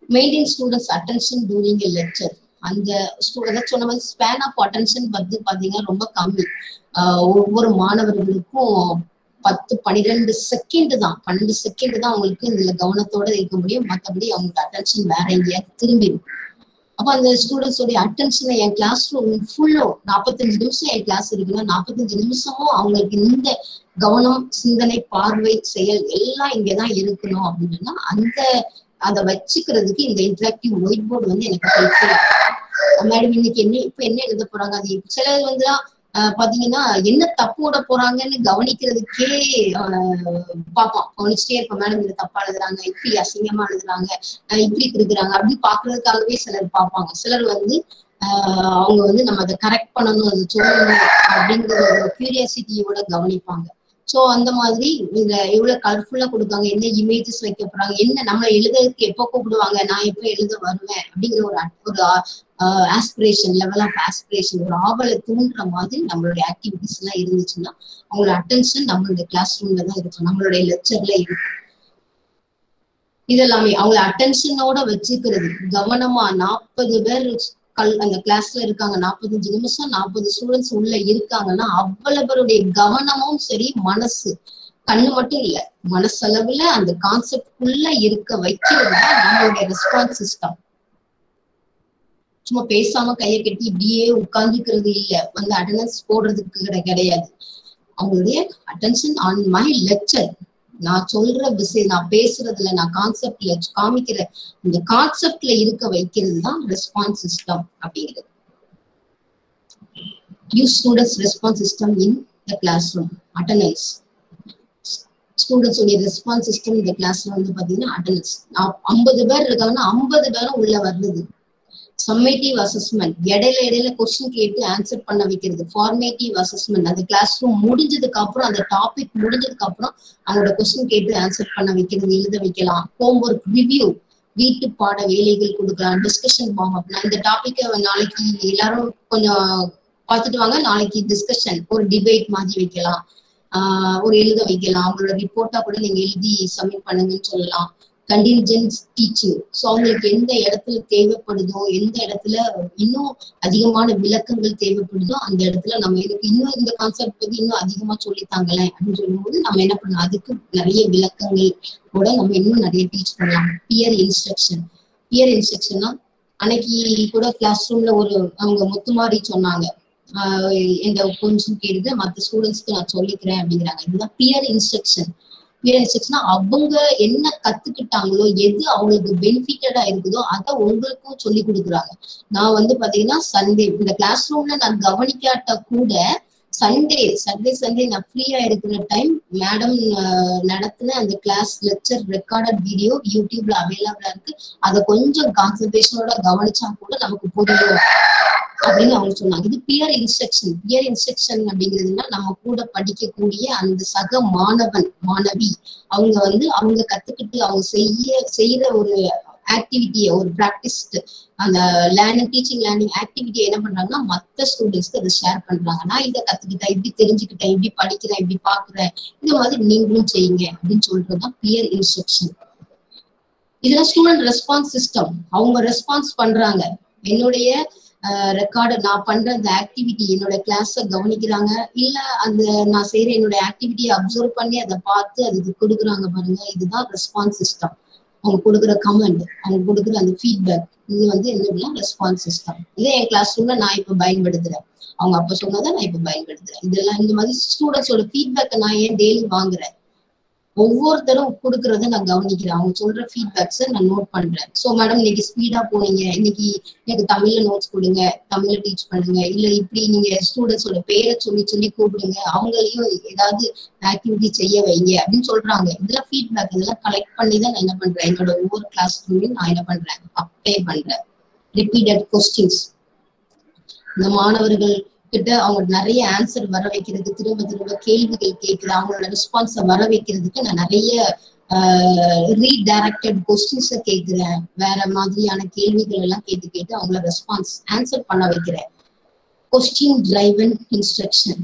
maintain students attention during a lecture அந்த ஸ்டூடெண்ட் சொன்ன மாதிரி ஸ்பேன் ஆஃப் அட்டென்ஷன் வந்து பாத்தீங்கன்னா ரொம்ப கம்மி ஆஹ் ஒவ்வொரு மாணவர்களுக்கும் பத்து பன்னிரெண்டு செகண்ட் தான் பன்னெண்டு செகண்ட் தான் அவங்களுக்கு இதுல கவனத்தோட இருக்க முடியும் மற்றபடி அவங்களுக்கு அட்டென்ஷன் வேற எங்கேயாவது திரும்பிடும் அப்ப அந்த ஸ்டூடெண்ட்ஸோடைய அட்டென்ஷனை என் கிளாஸ் ரூம் ஃபுல்லோ நாற்பத்தஞ்சு நிமிஷம் என் கிளாஸ் இருக்குன்னா நாற்பத்தஞ்சு நிமிஷமும் அவங்களுக்கு இந்த கவனம் சிந்தனை பார்வை செயல் எல்லாம் இங்கதான் இருக்கணும் அப்படின்னா அந்த அதை வச்சுக்கிறதுக்கு இந்த இன்டராக்டிவ் ஒயிட் போர்டு வந்து எனக்கு ஹெல்ப்ஃபுல்லா மேடம் இன்னைக்கு என்ன இப்ப என்ன எழுத போறாங்க அது சிலது வந்து ஆஹ் பாத்தீங்கன்னா என்ன தப்பு விட போறாங்கன்னு கவனிக்கிறதுக்கே ஆஹ் பார்ப்போம் கவனிச்சுட்டே இருப்போம் மேடம் இது தப்பா எழுதுறாங்க இப்படி அசிங்கமா எழுதுறாங்க ஆஹ் இப்படி இருக்கிறாங்க அப்படின்னு பாக்குறதுக்காகவே சிலர் பார்ப்பாங்க சிலர் வந்து ஆஹ் அவங்க வந்து நம்ம அதை கரெக்ட் பண்ணணும் அதை சொல்லணும் அப்படிங்கிற கியூரியாசிட்டியோட கவனிப்பாங்க சோ அந்த மாதிரி இந்த எவ்வளவு கலர்ஃபுல்லா கொடுக்காங்க என்ன இமேஜஸ் வைக்க போறாங்க என்ன நம்மளை எழுதுறதுக்கு எப்போ கூப்பிடுவாங்க நான் எப்போ எழுத வருவேன் அப்படிங்கிற ஒரு ஒரு ஆஸ்பிரேஷன் லெவல் ஆஃப் ஆஸ்பிரேஷன் ஒரு ஆவலை தூண்டுற மாதிரி நம்மளுடைய ஆக்டிவிட்டிஸ் எல்லாம் இருந்துச்சுன்னா அவங்களோட அட்டென்ஷன் நம்மளுடைய கிளாஸ் ரூம்ல தான் இருக்கும் நம்மளுடைய லெக்சர்ல இருக்கும் இதெல்லாமே அவங்கள அட்டென்ஷனோட வச்சுக்கிறது கவனமா நாற்பது பேர் கல் அந்த கிளாஸ்ல இருக்காங்க நாற்பத்தஞ்சு நிமிஷம் நாற்பது ஸ்டூடெண்ட்ஸ் உள்ள இருக்காங்கன்னா அவ்வளவு பேருடைய கவனமும் சரி மனசு கண்ணு மட்டும் இல்ல மனசளவுல அந்த கான்செப்டுக்குள்ள இருக்க வைக்கிறது தான் நம்மளுடைய ரெஸ்பான்ஸ் சிஸ்டம் சும்மா பேசாம கையை கட்டி இப்படியே உட்கார்ந்துக்கிறது இல்ல வந்து அட்டண்டன்ஸ் போடுறதுக்கு கிடை- கிடையாது அவங்களுடைய அட்டென்ஷன் ஆன் மை லெக்சர் நான் சொல்ற விஷயம் நான் பேசுறதுல நான் கான்செப்ட்ல காமிக்கிற இந்த கான்செப்ட்ல இருக்க வைக்கிறது தான் ரெஸ்பான்ஸ் சிஸ்டம் அப்படிங்கிறது use students response system in the class room attendance students உடைய ரெஸ்பான்ஸ் சிஸ்டம் இந்த கிளாஸ்ல வந்து பாத்தீங்கன்னா அட்டண்டன்ஸ் ஐம்பது பேர் இருக்காங்கன்னா ஐம்பது பேரும் உள்ள வர்றது சம்மேட்டிவ் அசஸ்மெண்ட் இடையில இடையில கொஸ்டின் கேட்டு ஆன்சர் பண்ண வைக்கிறது ஃபார்மேட்டிவ் அசஸ்மெண்ட் அந்த கிளாஸ் ரூம் முடிஞ்சதுக்கு அப்புறம் அந்த டாபிக் முடிஞ்சதுக்கு அப்புறம் அவங்களோட கொஸ்டின் கேட்டு ஆன்சர் பண்ண வைக்கிறது எழுத வைக்கலாம் ஹோம்ஒர்க் ரிவ்யூ வீட்டு பாட வேலைகள் கொடுக்கலாம் டிஸ்கஷன் ஃபார்ம் அப்படின்னா இந்த டாபிக்கை நாளைக்கு எல்லாரும் கொஞ்சம் பார்த்துட்டு வாங்க நாளைக்கு டிஸ்கஷன் ஒரு டிபேட் மாதிரி வைக்கலாம் ஆஹ் ஒரு எழுத வைக்கலாம் அவங்களோட ரிப்போர்ட்டா கூட நீங்க எழுதி சப்மிட் பண்ணுங்கன்னு சொல்லலாம் கண்டின்ஜென்ஸ் டீச்சிங் ஸோ அவங்களுக்கு எந்த இடத்துல தேவைப்படுதோ எந்த இடத்துல இன்னும் அதிகமான விளக்கங்கள் தேவைப்படுதோ அந்த இடத்துல நம்ம எனக்கு இன்னும் இந்த கான்செப்ட் பத்தி இன்னும் அதிகமா சொல்லித்தாங்களேன் அப்படின்னு சொல்லும்போது நம்ம என்ன பண்ணலாம் அதுக்கு நிறைய விளக்கங்கள் கூட நம்ம இன்னும் நிறைய டீச் பண்ணலாம் பியர் இன்ஸ்ட்ரக்ஷன் பியர் இன்ஸ்ட்ரக்ஷன்னா அன்னைக்கு கூட கிளாஸ் ரூம்ல ஒரு அவங்க முத்துமாரி சொன்னாங்க ஆஹ் இந்த கொஞ்சம் கேட்டு மற்ற ஸ்டூடெண்ட்ஸ்க்கு நான் சொல்லிக்கிறேன் அப்படிங்கிறாங்க இதுதான் பியர் இன்ஸ்ட்ரக்ஷன் பியர் இன்ஸ்ட்ரக்ஷன் அவங்க என்ன கத்துக்கிட்டாங்களோ எது அவங்களுக்கு பெனிஃபிட்டடா இருக்குதோ அதை உங்களுக்கும் சொல்லி கொடுக்குறாங்க நான் வந்து பாத்தீங்கன்னா சண்டே இந்த கிளாஸ் ரூம்ல நான் கவனிக்காட்ட கூட சண்டே சண்டே சண்டே நான் ஃப்ரீயா இருக்கிற டைம் மேடம் நடத்தின அந்த கிளாஸ் லெக்சர் ரெக்கார்டட் வீடியோ யூடியூப்ல அவைலபிளா இருக்கு அதை கொஞ்சம் கான்சன்ட்ரேஷனோட கவனிச்சா கூட நமக்கு புரியும் அப்படின்னு அவங்க சொன்னாங்க இது பியர் இன்ஸ்ட்ரக்ஷன் பியர் இன்ஸ்ட்ரக்ஷன் அப்படிங்கிறதுனா நம்ம கூட படிக்கக்கூடிய அந்த சக மாணவன் மாணவி அவங்க வந்து அவங்க கத்துக்கிட்டு அவங்க செய்ய செய்யற ஒரு ஆக்டிவிட்டியை ஒரு ப்ராக்டிஸ் அந்த லேர்னிங் டீச்சிங் லேர்னிங் ஆக்டிவிட்டியை என்ன பண்றாங்கன்னா மற்ற ஸ்டூடெண்ட்ஸ்க்கு அதை ஷேர் பண்றாங்க நான் இதை கத்துக்கிட்டேன் இப்படி தெரிஞ்சுக்கிட்டேன் இப்படி படிக்கிறேன் இப்படி பாக்குறேன் இந்த மாதிரி நீங்களும் செய்யுங்க அப்படின்னு சொல்றதுதான் பியர் இன்ஸ்ட்ரக்ஷன் இதெல்லாம் ஸ்டூடெண்ட் ரெஸ்பான்ஸ் சிஸ்டம் அவங்க ரெஸ்பான்ஸ் பண்றாங்க என்னுடைய ரெக்கார்டு நான் பண்ற அந்த ஆக்டிவிட்டி என்னோட கிளாஸ கவனிக்கிறாங்க இல்ல அந்த நான் செய்யற என்னோட ஆக்டிவிட்டியை அப்சர்வ் பண்ணி அதை பார்த்து அதுக்கு கொடுக்குறாங்க பாருங்க இதுதான் ரெஸ்பான்ஸ் சிஸ்டம் அவங்க கொடுக்குற கமெண்ட் அவங்க கொடுக்குற அந்த ஃபீட்பேக் இது வந்து என்னதுன்னா ரெஸ்பான்ஸ் சிஸ்டம் இதே என் கிளாஸ் ரூம்ல நான் இப்ப பயன்படுத்துறேன் அவங்க அப்ப சொன்னதை நான் இப்ப பயன்படுத்துறேன் இதெல்லாம் இந்த மாதிரி ஸ்டூடெண்ட்ஸோட ஃபீட்பேக்கை நான் ஏன் டெய்லி வாங்குறேன் ஒவ்வொருத்தரும் கொடுக்கறத நான் கவனிக்கிறேன் அவங்க சொல்ற ஃபீட்பேக்ஸை நான் நோட் பண்றேன் ஸோ மேடம் இன்னைக்கு ஸ்பீடா போனீங்க இன்னைக்கு எனக்கு தமிழ்ல நோட்ஸ் கொடுங்க தமிழ்ல டீச் பண்ணுங்க இல்ல இப்படி நீங்க ஸ்டூடெண்ட்ஸோட பேரை சொல்லி சொல்லி கூப்பிடுங்க அவங்களையும் ஏதாவது ஆக்டிவிட்டி செய்ய வைங்க அப்படின்னு சொல்றாங்க இதெல்லாம் ஃபீட்பேக் இதெல்லாம் கலெக்ட் பண்ணி தான் நான் என்ன பண்றேன் என்னோட ஒவ்வொரு கிளாஸ் ரூம்லையும் நான் என்ன பண்றேன் அப்ளை பண்றேன் ரிப்பீட்டட் கொஸ்டின்ஸ் இந்த மாணவர்கள் கிட்ட அவங்க நிறைய ஆன்சர் வர வைக்கிறதுக்கு திரும்ப திரும்ப கேள்விகள் கேட்குது அவங்களோட ரெஸ்பான்ஸை வர வைக்கிறதுக்கு நான் நிறைய ரீடைரக்டட் கொஸ்டின்ஸை கேட்கிறேன் வேற மாதிரியான கேள்விகள் எல்லாம் கேட்டு கேட்டு அவங்கள ரெஸ்பான்ஸ் ஆன்சர் பண்ண வைக்கிறேன் கொஸ்டின் டிரைவன் இன்ஸ்ட்ரக்ஷன்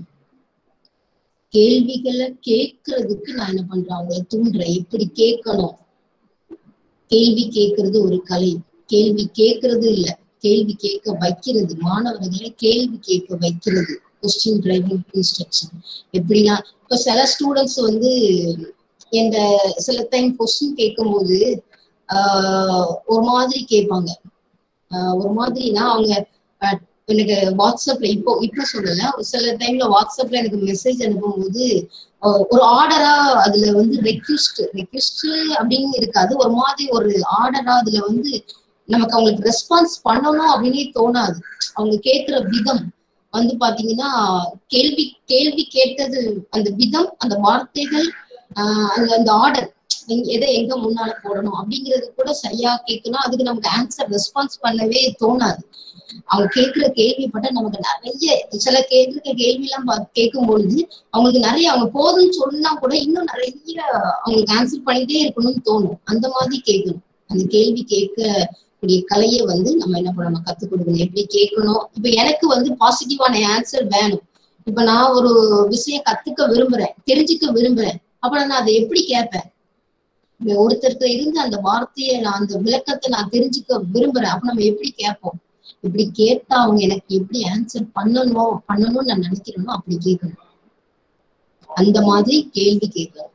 கேள்விகளை கேட்கறதுக்கு நான் என்ன பண்றேன் அவங்கள தூண்டுறேன் எப்படி கேட்கணும் கேள்வி கேட்கறது ஒரு கலை கேள்வி கேட்கறது இல்ல கேள்வி கேட்க வைக்கிறது மாணவர்களை கேள்வி கேட்க வைக்கிறது கொஸ்டின் டிரைவிங் இன்ஸ்ட்ரக்ஷன் எப்படின்னா இப்ப சில ஸ்டூடெண்ட்ஸ் வந்து என்ற சில டைம் கொஸ்டின் கேட்கும்போது ஆஹ் ஒரு மாதிரி கேட்பாங்க ஆஹ் ஒரு மாதிரினா அவங்க ஆஹ் எனக்கு வாட்ஸ்அப்ல இப்போ இப்போ சொல்லல ஒரு சில டைம்ல வாட்ஸ்அப்ல எனக்கு மெசேஜ் அனுப்பும்போது ஆஹ் ஒரு ஆர்டரா அதுல வந்து ரெக்யூஸ்ட் ரெக்யூஸ்ட் அப்படின்னு இருக்காது ஒரு மாதிரி ஒரு ஆர்டரா அதுல வந்து நமக்கு அவங்களுக்கு ரெஸ்பான்ஸ் பண்ணணும் அப்படின்னே தோணாது அவங்க கேட்கிற விதம் வந்து பாத்தீங்கன்னா கேள்வி கேள்வி கேட்டது அந்த விதம் அந்த வார்த்தைகள் ஆஹ் அந்த அந்த ஆர்டர் எதை எங்க முன்னால போடணும் அப்படிங்கிறது கூட சரியா கேட்கணும் அதுக்கு நமக்கு ஆன்சர் ரெஸ்பான்ஸ் பண்ணவே தோணாது அவங்க கேட்கிற கேள்விப்பட்ட நமக்கு நிறைய சில கேட்கிற கேள்வி எல்லாம் கேட்கும் பொழுது அவங்களுக்கு நிறைய அவங்க போதும்னு சொன்னா கூட இன்னும் நிறைய அவங்களுக்கு ஆன்சர் பண்ணிட்டே இருக்கணும்னு தோணும் அந்த மாதிரி கேட்கணும் அந்த கேள்வி கேட்கக்கூடிய கலையை வந்து நம்ம என்ன பண்ணணும் கத்துக் கொடுக்கணும் எப்படி கேட்கணும் இப்ப எனக்கு வந்து பாசிட்டிவான ஆன்சர் வேணும் இப்ப நான் ஒரு விஷயம் கத்துக்க விரும்புறேன் தெரிஞ்சுக்க விரும்புறேன் அப்ப நான் அதை எப்படி கேட்பேன் ஒருத்தருக்கு இருந்து அந்த வார்த்தையை நான் அந்த விளக்கத்தை நான் தெரிஞ்சுக்க விரும்புறேன் அப்ப நம்ம எப்படி கேட்போம் இப்படி கேட்டா அவங்க எனக்கு எப்படி ஆன்சர் பண்ணணும் பண்ணணும்னு நான் நினைக்கிறேனோ அப்படி கேட்கணும் அந்த மாதிரி கேள்வி கேட்கணும்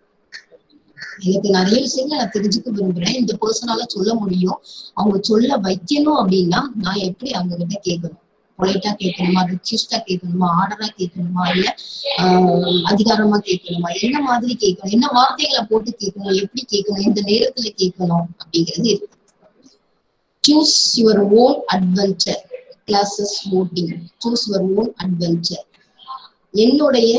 எனக்கு நிறைய விஷயங்கள் நான் தெரிஞ்சுக்க விரும்புறேன் இந்த பர்சனால சொல்ல முடியும் அவங்க சொல்ல வைக்கணும் அப்படின்னா நான் எப்படி அவங்க கிட்ட கேட்கணும் பொலைட்டா கேட்கணுமா ரிச்சிஸ்டா கேட்கணுமா ஆர்டரா கேட்கணுமா இல்ல ஆஹ் அதிகாரமா கேட்கணுமா என்ன மாதிரி கேட்கணும் என்ன வார்த்தைகளை போட்டு கேட்கணும் எப்படி கேட்கணும் இந்த நேரத்துல கேட்கணும் அப்படிங்கிறது இருக்கு choose your own adventure classes voting choose your own adventure என்னுடைய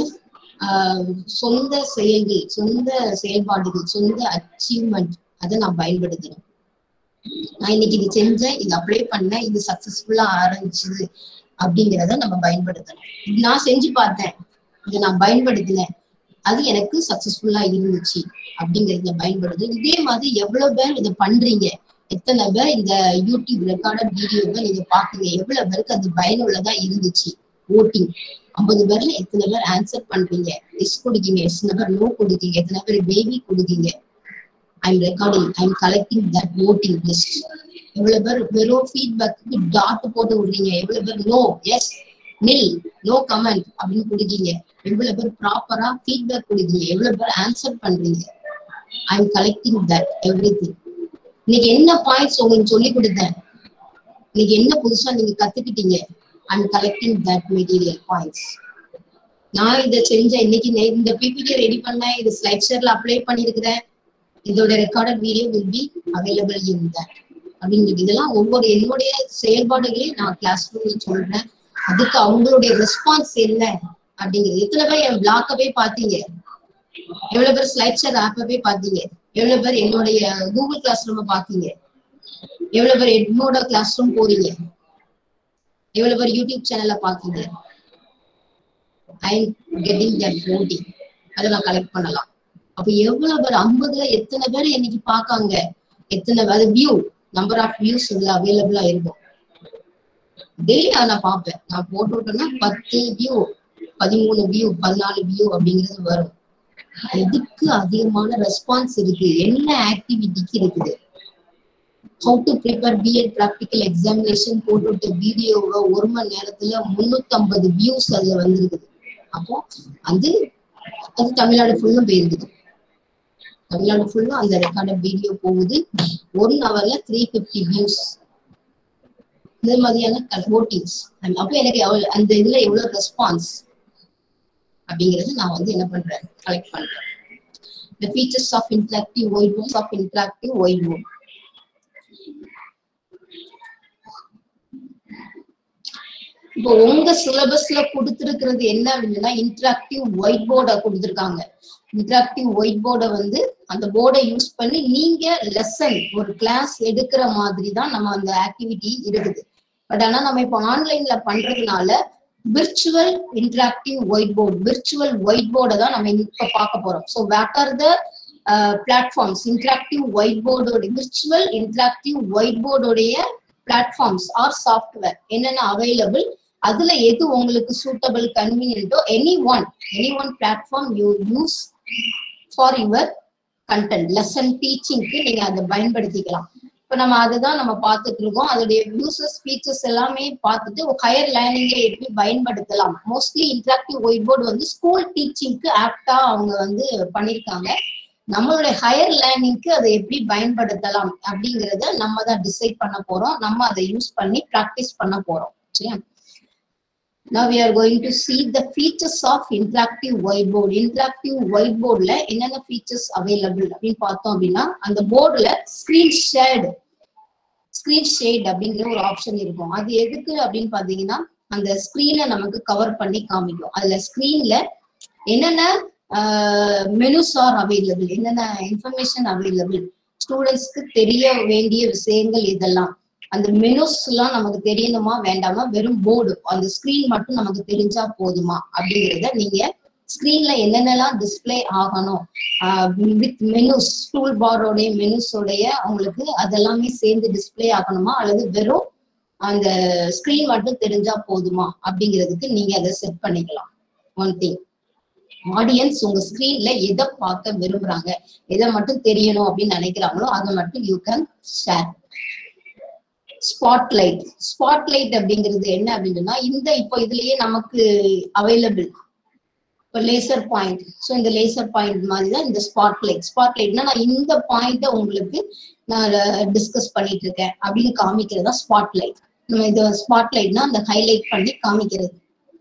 சொந்த செயல்கள் சொந்த செயல்பாடுகள் சொந்த அச்சீவ்மெண்ட் அதை நான் பயன்படுத்தணும் நான் இன்னைக்கு இது செஞ்சேன் இது அப்ளை பண்ணேன் இது சக்சஸ்ஃபுல்லா ஆரம்பிச்சுது அப்படிங்கிறத நம்ம பயன்படுத்தணும் நான் செஞ்சு பார்த்தேன் இதை நான் பயன்படுத்தினேன் அது எனக்கு சக்சஸ்ஃபுல்லா இருந்துச்சு அப்படிங்கறத பயன்படுது இதே மாதிரி எவ்வளவு பேர் இதை பண்றீங்க எத்தனை பேர் இந்த யூடியூப் ரெக்கார்டட் வீடியோவை நீங்க பாக்குறீங்க எவ்வளவு பேருக்கு அது பயனுள்ளதா இருந்துச்சு ஓட்டிங் ஐம்பது பேர்ல எத்தனை பேர் ஆன்சர் பண்றீங்க எஸ் கொடுக்கீங்க எத்தனை பேர் நோ கொடுக்கீங்க எத்தனை பேர் பேபி கொடுக்கீங்க I'm recording I'm collecting that voting list எவ்வளவு பேர் வெறும் ஃபீட்பேக்கு டாட் போட்டு விடுறீங்க எவ்வளவு பேர் no yes nil no comment அப்படின்னு கொடுக்கீங்க எவ்வளவு பேர் ப்ராப்பரா ஃபீட்பேக் கொடுக்கீங்க எவ்வளவு பேர் ஆன்சர் பண்றீங்க I'm collecting that every thing இன்னைக்கு என்ன பாயிண்ட்ஸ் உங்களுக்கு சொல்லி கொடுத்தேன் இன்னைக்கு என்ன புதுசா நீங்க கத்துக்கிட்டீங்க I'm collecting that material points நான் இதை செஞ்சேன் இன்னைக்கு இந்த பிபிடி ரெடி பண்ணேன் இது ஸ்லைட் ஷேர்ல அப்ளை பண்ணிருக்கிறேன் இதோட recorded video will be available in that அப்படிங்கிறது இதெல்லாம் ஒவ்வொரு என்னுடைய செயல்பாடுகளையும் நான் கிளாஸ் ரூம்ல சொல்றேன் அதுக்கு அவங்களுடைய ரெஸ்பான்ஸ் என்ன அப்படிங்கிறது எத்தனை பேர் என் பிளாக்க போய் பாத்தீங்க எவ்வளவு பேர் ஸ்லைட் ஷேர் ஆப்ப போய் பாத்தீங்க எவ்வளவு பேர் என்னுடைய கூகுள் கிளாஸ் ரூம் பாத்தீங்க எவ்வளவு பேர் என்னோட கிளாஸ் ரூம் போறீங்க எவ்வளவு பேர் யூடியூப் சேனல்ல பாக்கீங்க ஐ கெட்டிங் தட் ஓட்டிங் அதை நான் கலெக்ட் பண்ணலாம் அப்ப எவ்வளவு பேர் ஐம்பதுல எத்தனை பேர் இன்னைக்கு பாக்காங்க எத்தனை அது வியூ நம்பர் ஆஃப் வியூஸ் இதுல அவைலபிளா இருக்கும் டெய்லி அதை நான் பார்ப்பேன் நான் போட்டு விட்டேன்னா பத்து வியூ பதிமூணு வியூ பதினாலு வியூ அப்படிங்கிறது வரும் எதுக்கு அதிகமான ரெஸ்பான்ஸ் இருக்கு என்ன ஆக்டிவிட்டிக்கு இருக்குது how to prepare BEd practical examination போட்டுவிட்ட வீடியோவை ஒரு மணி நேரத்துல முன்னூத்தி ஐம்பது வியூஸ் அதுல வந்திருக்குது அப்போ அது அது தமிழ்நாடு ஃபுல்லும் போயிருக்குது தமிழ்நாடு ஃபுல்லும் அந்த ரெக்கார்டட் வீடியோ போகுது ஒன் ஹவர்ல த்ரீ பிப்டி வியூஸ் இந்த மாதிரியான ஓட்டிங்ஸ் அப்போ எனக்கு எவ்வளவு அந்த இதுல எவ்வளவு ரெஸ்பான்ஸ் அப்படிங்கறது நான் வந்து என்ன பண்றேன் கலெக்ட் பண்றேன் the features of interactive whiteboards of interactive whiteboard இப்போ உங்க சிலபஸ்ல கொடுத்துருக்கிறது என்ன அப்படின்னா இன்டராக்டிவ் ஒயிட் போர்டை கொடுத்துருக்காங்க இன்டராக்டிவ் ஒயிட் போர்டை வந்து அந்த போர்டை யூஸ் பண்ணி நீங்க லெசன் ஒரு கிளாஸ் எடுக்கிற மாதிரி தான் நம்ம அந்த ஆக்டிவிட்டி இருக்குது பட் ஆனா நம்ம இப்போ ஆன்லைன்ல பண்றதுனால virtual interactive white board virtual white போர்டை தான் நம்ம இப்ப பார்க்க போறோம் so what are the platforms interactive white போர்டோட விர்ச்சுவல் இன்டராக்டிவ் ஒயிட் போர்டோடைய பிளாட்ஃபார்ம்ஸ் ஆர் சாஃப்ட்வேர் என்னென்ன அவைலபிள் அதுல எது உங்களுக்கு சூட்டபிள் கன்வீனியன்ட்டோ any one any one platform you use for your content lesson டீச்சிங்க்கு நீங்க அதை பயன்படுத்திக்கலாம் இப்ப நம்ம அதுதான் நம்ம பார்த்துட்டு இருக்கோம் அதோடைய யூசஸ் ஃபீச்சர்ஸ் எல்லாமே பார்த்துட்டு ஹையர் லேர்னிங்கை எப்படி பயன்படுத்தலாம் மோஸ்ட்லி இன்டராக்டிவ் ஒயிட் போர்டு வந்து ஸ்கூல் டீச்சிங்க்கு ஆப்டா அவங்க வந்து பண்ணியிருக்காங்க நம்மளுடைய ஹையர் லேர்னிங்க்கு அதை எப்படி பயன்படுத்தலாம் அப்படிங்கறத நம்ம தான் டிசைட் பண்ண போறோம் நம்ம அதை யூஸ் பண்ணி ப்ராக்டிஸ் பண்ண போறோம் சரியா Now we are going to see the features of interactive whiteboard. Interactive whiteboardல என்னென்ன features available அப்படின்னு பார்த்தோம் அப்படின்னா அந்த போர்டுல screen shared screen shade அப்படிங்கிற ஒரு ஆப்ஷன் இருக்கும் அது எதுக்கு அப்படின்னு பாத்தீங்கன்னா அந்த ஸ்கிரீனை நமக்கு கவர் பண்ணி காமிக்கும் அதுல ஸ்கிரீன்ல என்னென்ன மெனுஸ் ஆர் அவைலபிள் என்னென்ன இன்ஃபர்மேஷன் அவைலபிள் ஸ்டூடெண்ட்ஸ்க்கு தெரிய வேண்டிய விஷயங்கள் இதெல்லாம் அந்த மெனுஸ் எல்லாம் நமக்கு தெரியணுமா வேண்டாமா வெறும் போர்டு அந்த ஸ்கிரீன் மட்டும் நமக்கு தெரிஞ்சா போதுமா அப்படிங்கிறத நீங்க ஸ்கிரீன்ல என்னென்னலாம் டிஸ்பிளே ஆகணும் வித் மெனுஸ் டூல் பாரோடைய மெனுஸோடைய உங்களுக்கு அதெல்லாமே சேர்ந்து டிஸ்பிளே ஆகணுமா அல்லது வெறும் அந்த ஸ்கிரீன் மட்டும் தெரிஞ்சா போதுமா அப்படிங்கிறதுக்கு நீங்க அதை செட் பண்ணிக்கலாம் ஒன் திங் ஆடியன்ஸ் உங்க ஸ்கிரீன்ல எதை பார்க்க விரும்புறாங்க எதை மட்டும் தெரியணும் அப்படின்னு நினைக்கிறாங்களோ அதை மட்டும் you can share spotlight spotlight அப்படிங்கிறது என்ன அப்படின்னா இந்த இப்போ இதுலயே நமக்கு அவைலபிள் இப்போ லேசர் பாயிண்ட் ஸோ இந்த லேசர் பாயிண்ட் மாதிரி தான் இந்த ஸ்பாட்லைட் ஸ்பாட்லைட்னா நான் இந்த பாயிண்ட்டை உங்களுக்கு நான் டிஸ்கஸ் பண்ணிட்டு இருக்கேன் அப்படின்னு காமிக்கிறது தான் ஸ்பாட்லைட் நம்ம இது ஸ்பாட்லைட்னா அந்த ஹைலைட் பண்ணி காமிக்கிறது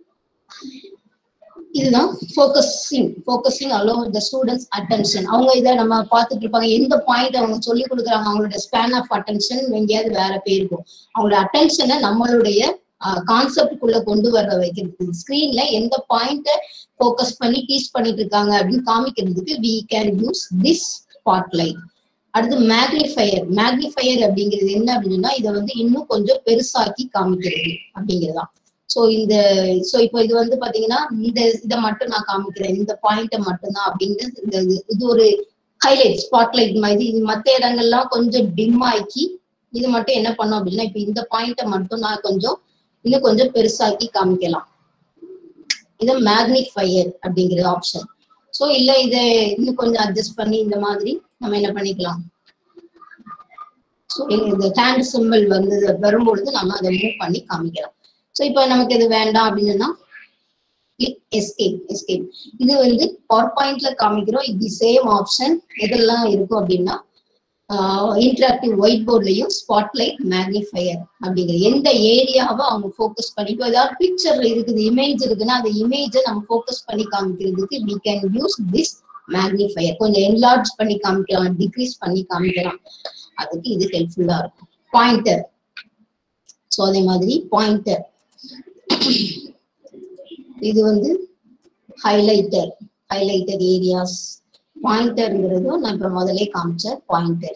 இதுதான் focusing focusing allow the students attention அவங்க இதை நம்ம பார்த்துட்டு இருப்பாங்க எந்த பாயிண்ட் அவங்க சொல்லி கொடுக்குறாங்க அவங்களோட ஸ்பேன் ஆஃப் அட்டென்ஷன் எங்கேயாவது வேற போயிருக்கும் அவங்களோட அட்டென்ஷனை நம்மளுடைய கான்செப்டுக்குள்ள கொண்டு வர வைக்கிறது ஸ்கிரீன்ல எந்த பாயிண்ட ஃபோக்கஸ் பண்ணி டீச் பண்ணிட்டு இருக்காங்க அப்படின்னு காமிக்கிறதுக்கு we can use this spotlight அடுத்து மேக்னிஃபயர் மேக்னிஃபயர் அப்படிங்கிறது என்ன அப்படின்னா இதை வந்து இன்னும் கொஞ்சம் பெருசாக்கி காமிக்கிறது அப்படிங்கிறதான் சோ இந்த சோ இப்போ இது வந்து பாத்தீங்கன்னா இந்த இதை மட்டும் நான் காமிக்கிறேன் இந்த பாயிண்ட மட்டும்தான் அப்படிங்கிறது இந்த இது- இது ஒரு ஹைலைட் ஸ்பாட்லைட் மாதிரி இது மத்த இடங்கள்லாம் கொஞ்சம் டிம் ஆக்கி இது மட்டும் என்ன பண்ணும் அப்படின்னா இப்ப இந்த பாயிண்ட மட்டும் நான் கொஞ்சம் இன்னும் கொஞ்சம் பெருசாக்கி காமிக்கலாம் இது மேக்னிஃபையர் அப்படிங்கிற ஆப்ஷன் சோ இல்ல இதை இன்னும் கொஞ்சம் அட்ஜஸ்ட் பண்ணி இந்த மாதிரி நம்ம என்ன பண்ணிக்கலாம் ஸோ இந்த ஹேண்ட் சிம்பிள் வந்து வரும்பொழுது நம்ம அதை மூவ் பண்ணி காமிக்கலாம் ஸோ இப்போ நமக்கு இது வேண்டாம் அப்படின்னா கிளிக் எஸ்கேப் எஸ்கேப் இது வந்து பவர் பாயிண்ட்ல காமிக்கிறோம் இது சேம் ஆப்ஷன் எதெல்லாம் இருக்கும் அப்படின்னா இன்டராக்டிவ் ஒயிட் போர்ட்லயும் ஸ்பாட்லைட் மேக்னிஃபையர் அப்படிங்கிற எந்த ஏரியாவை அவங்க ஃபோக்கஸ் பண்ணி இப்போ ஏதாவது பிக்சர் இருக்குது இமேஜ் இருக்குன்னா அந்த இமேஜை நம்ம ஃபோக்கஸ் பண்ணி காமிக்கிறதுக்கு we can use this magnifier கொஞ்சம் என்லார்ஜ் பண்ணி காமிக்கலாம் டிக்ரீஸ் பண்ணி காமிக்கலாம் அதுக்கு இது ஹெல்ப்ஃபுல்லா இருக்கும் பாயிண்டர் ஸோ அதே மாதிரி பாயிண்டர் இது வந்து ஹைலைட்டர் ஹைலைட்டர் ஏரியாஸ் பாயிண்டர்ங்கிறதும் நான் இப்ப முதல்ல காமிச்ச பாயிண்டர்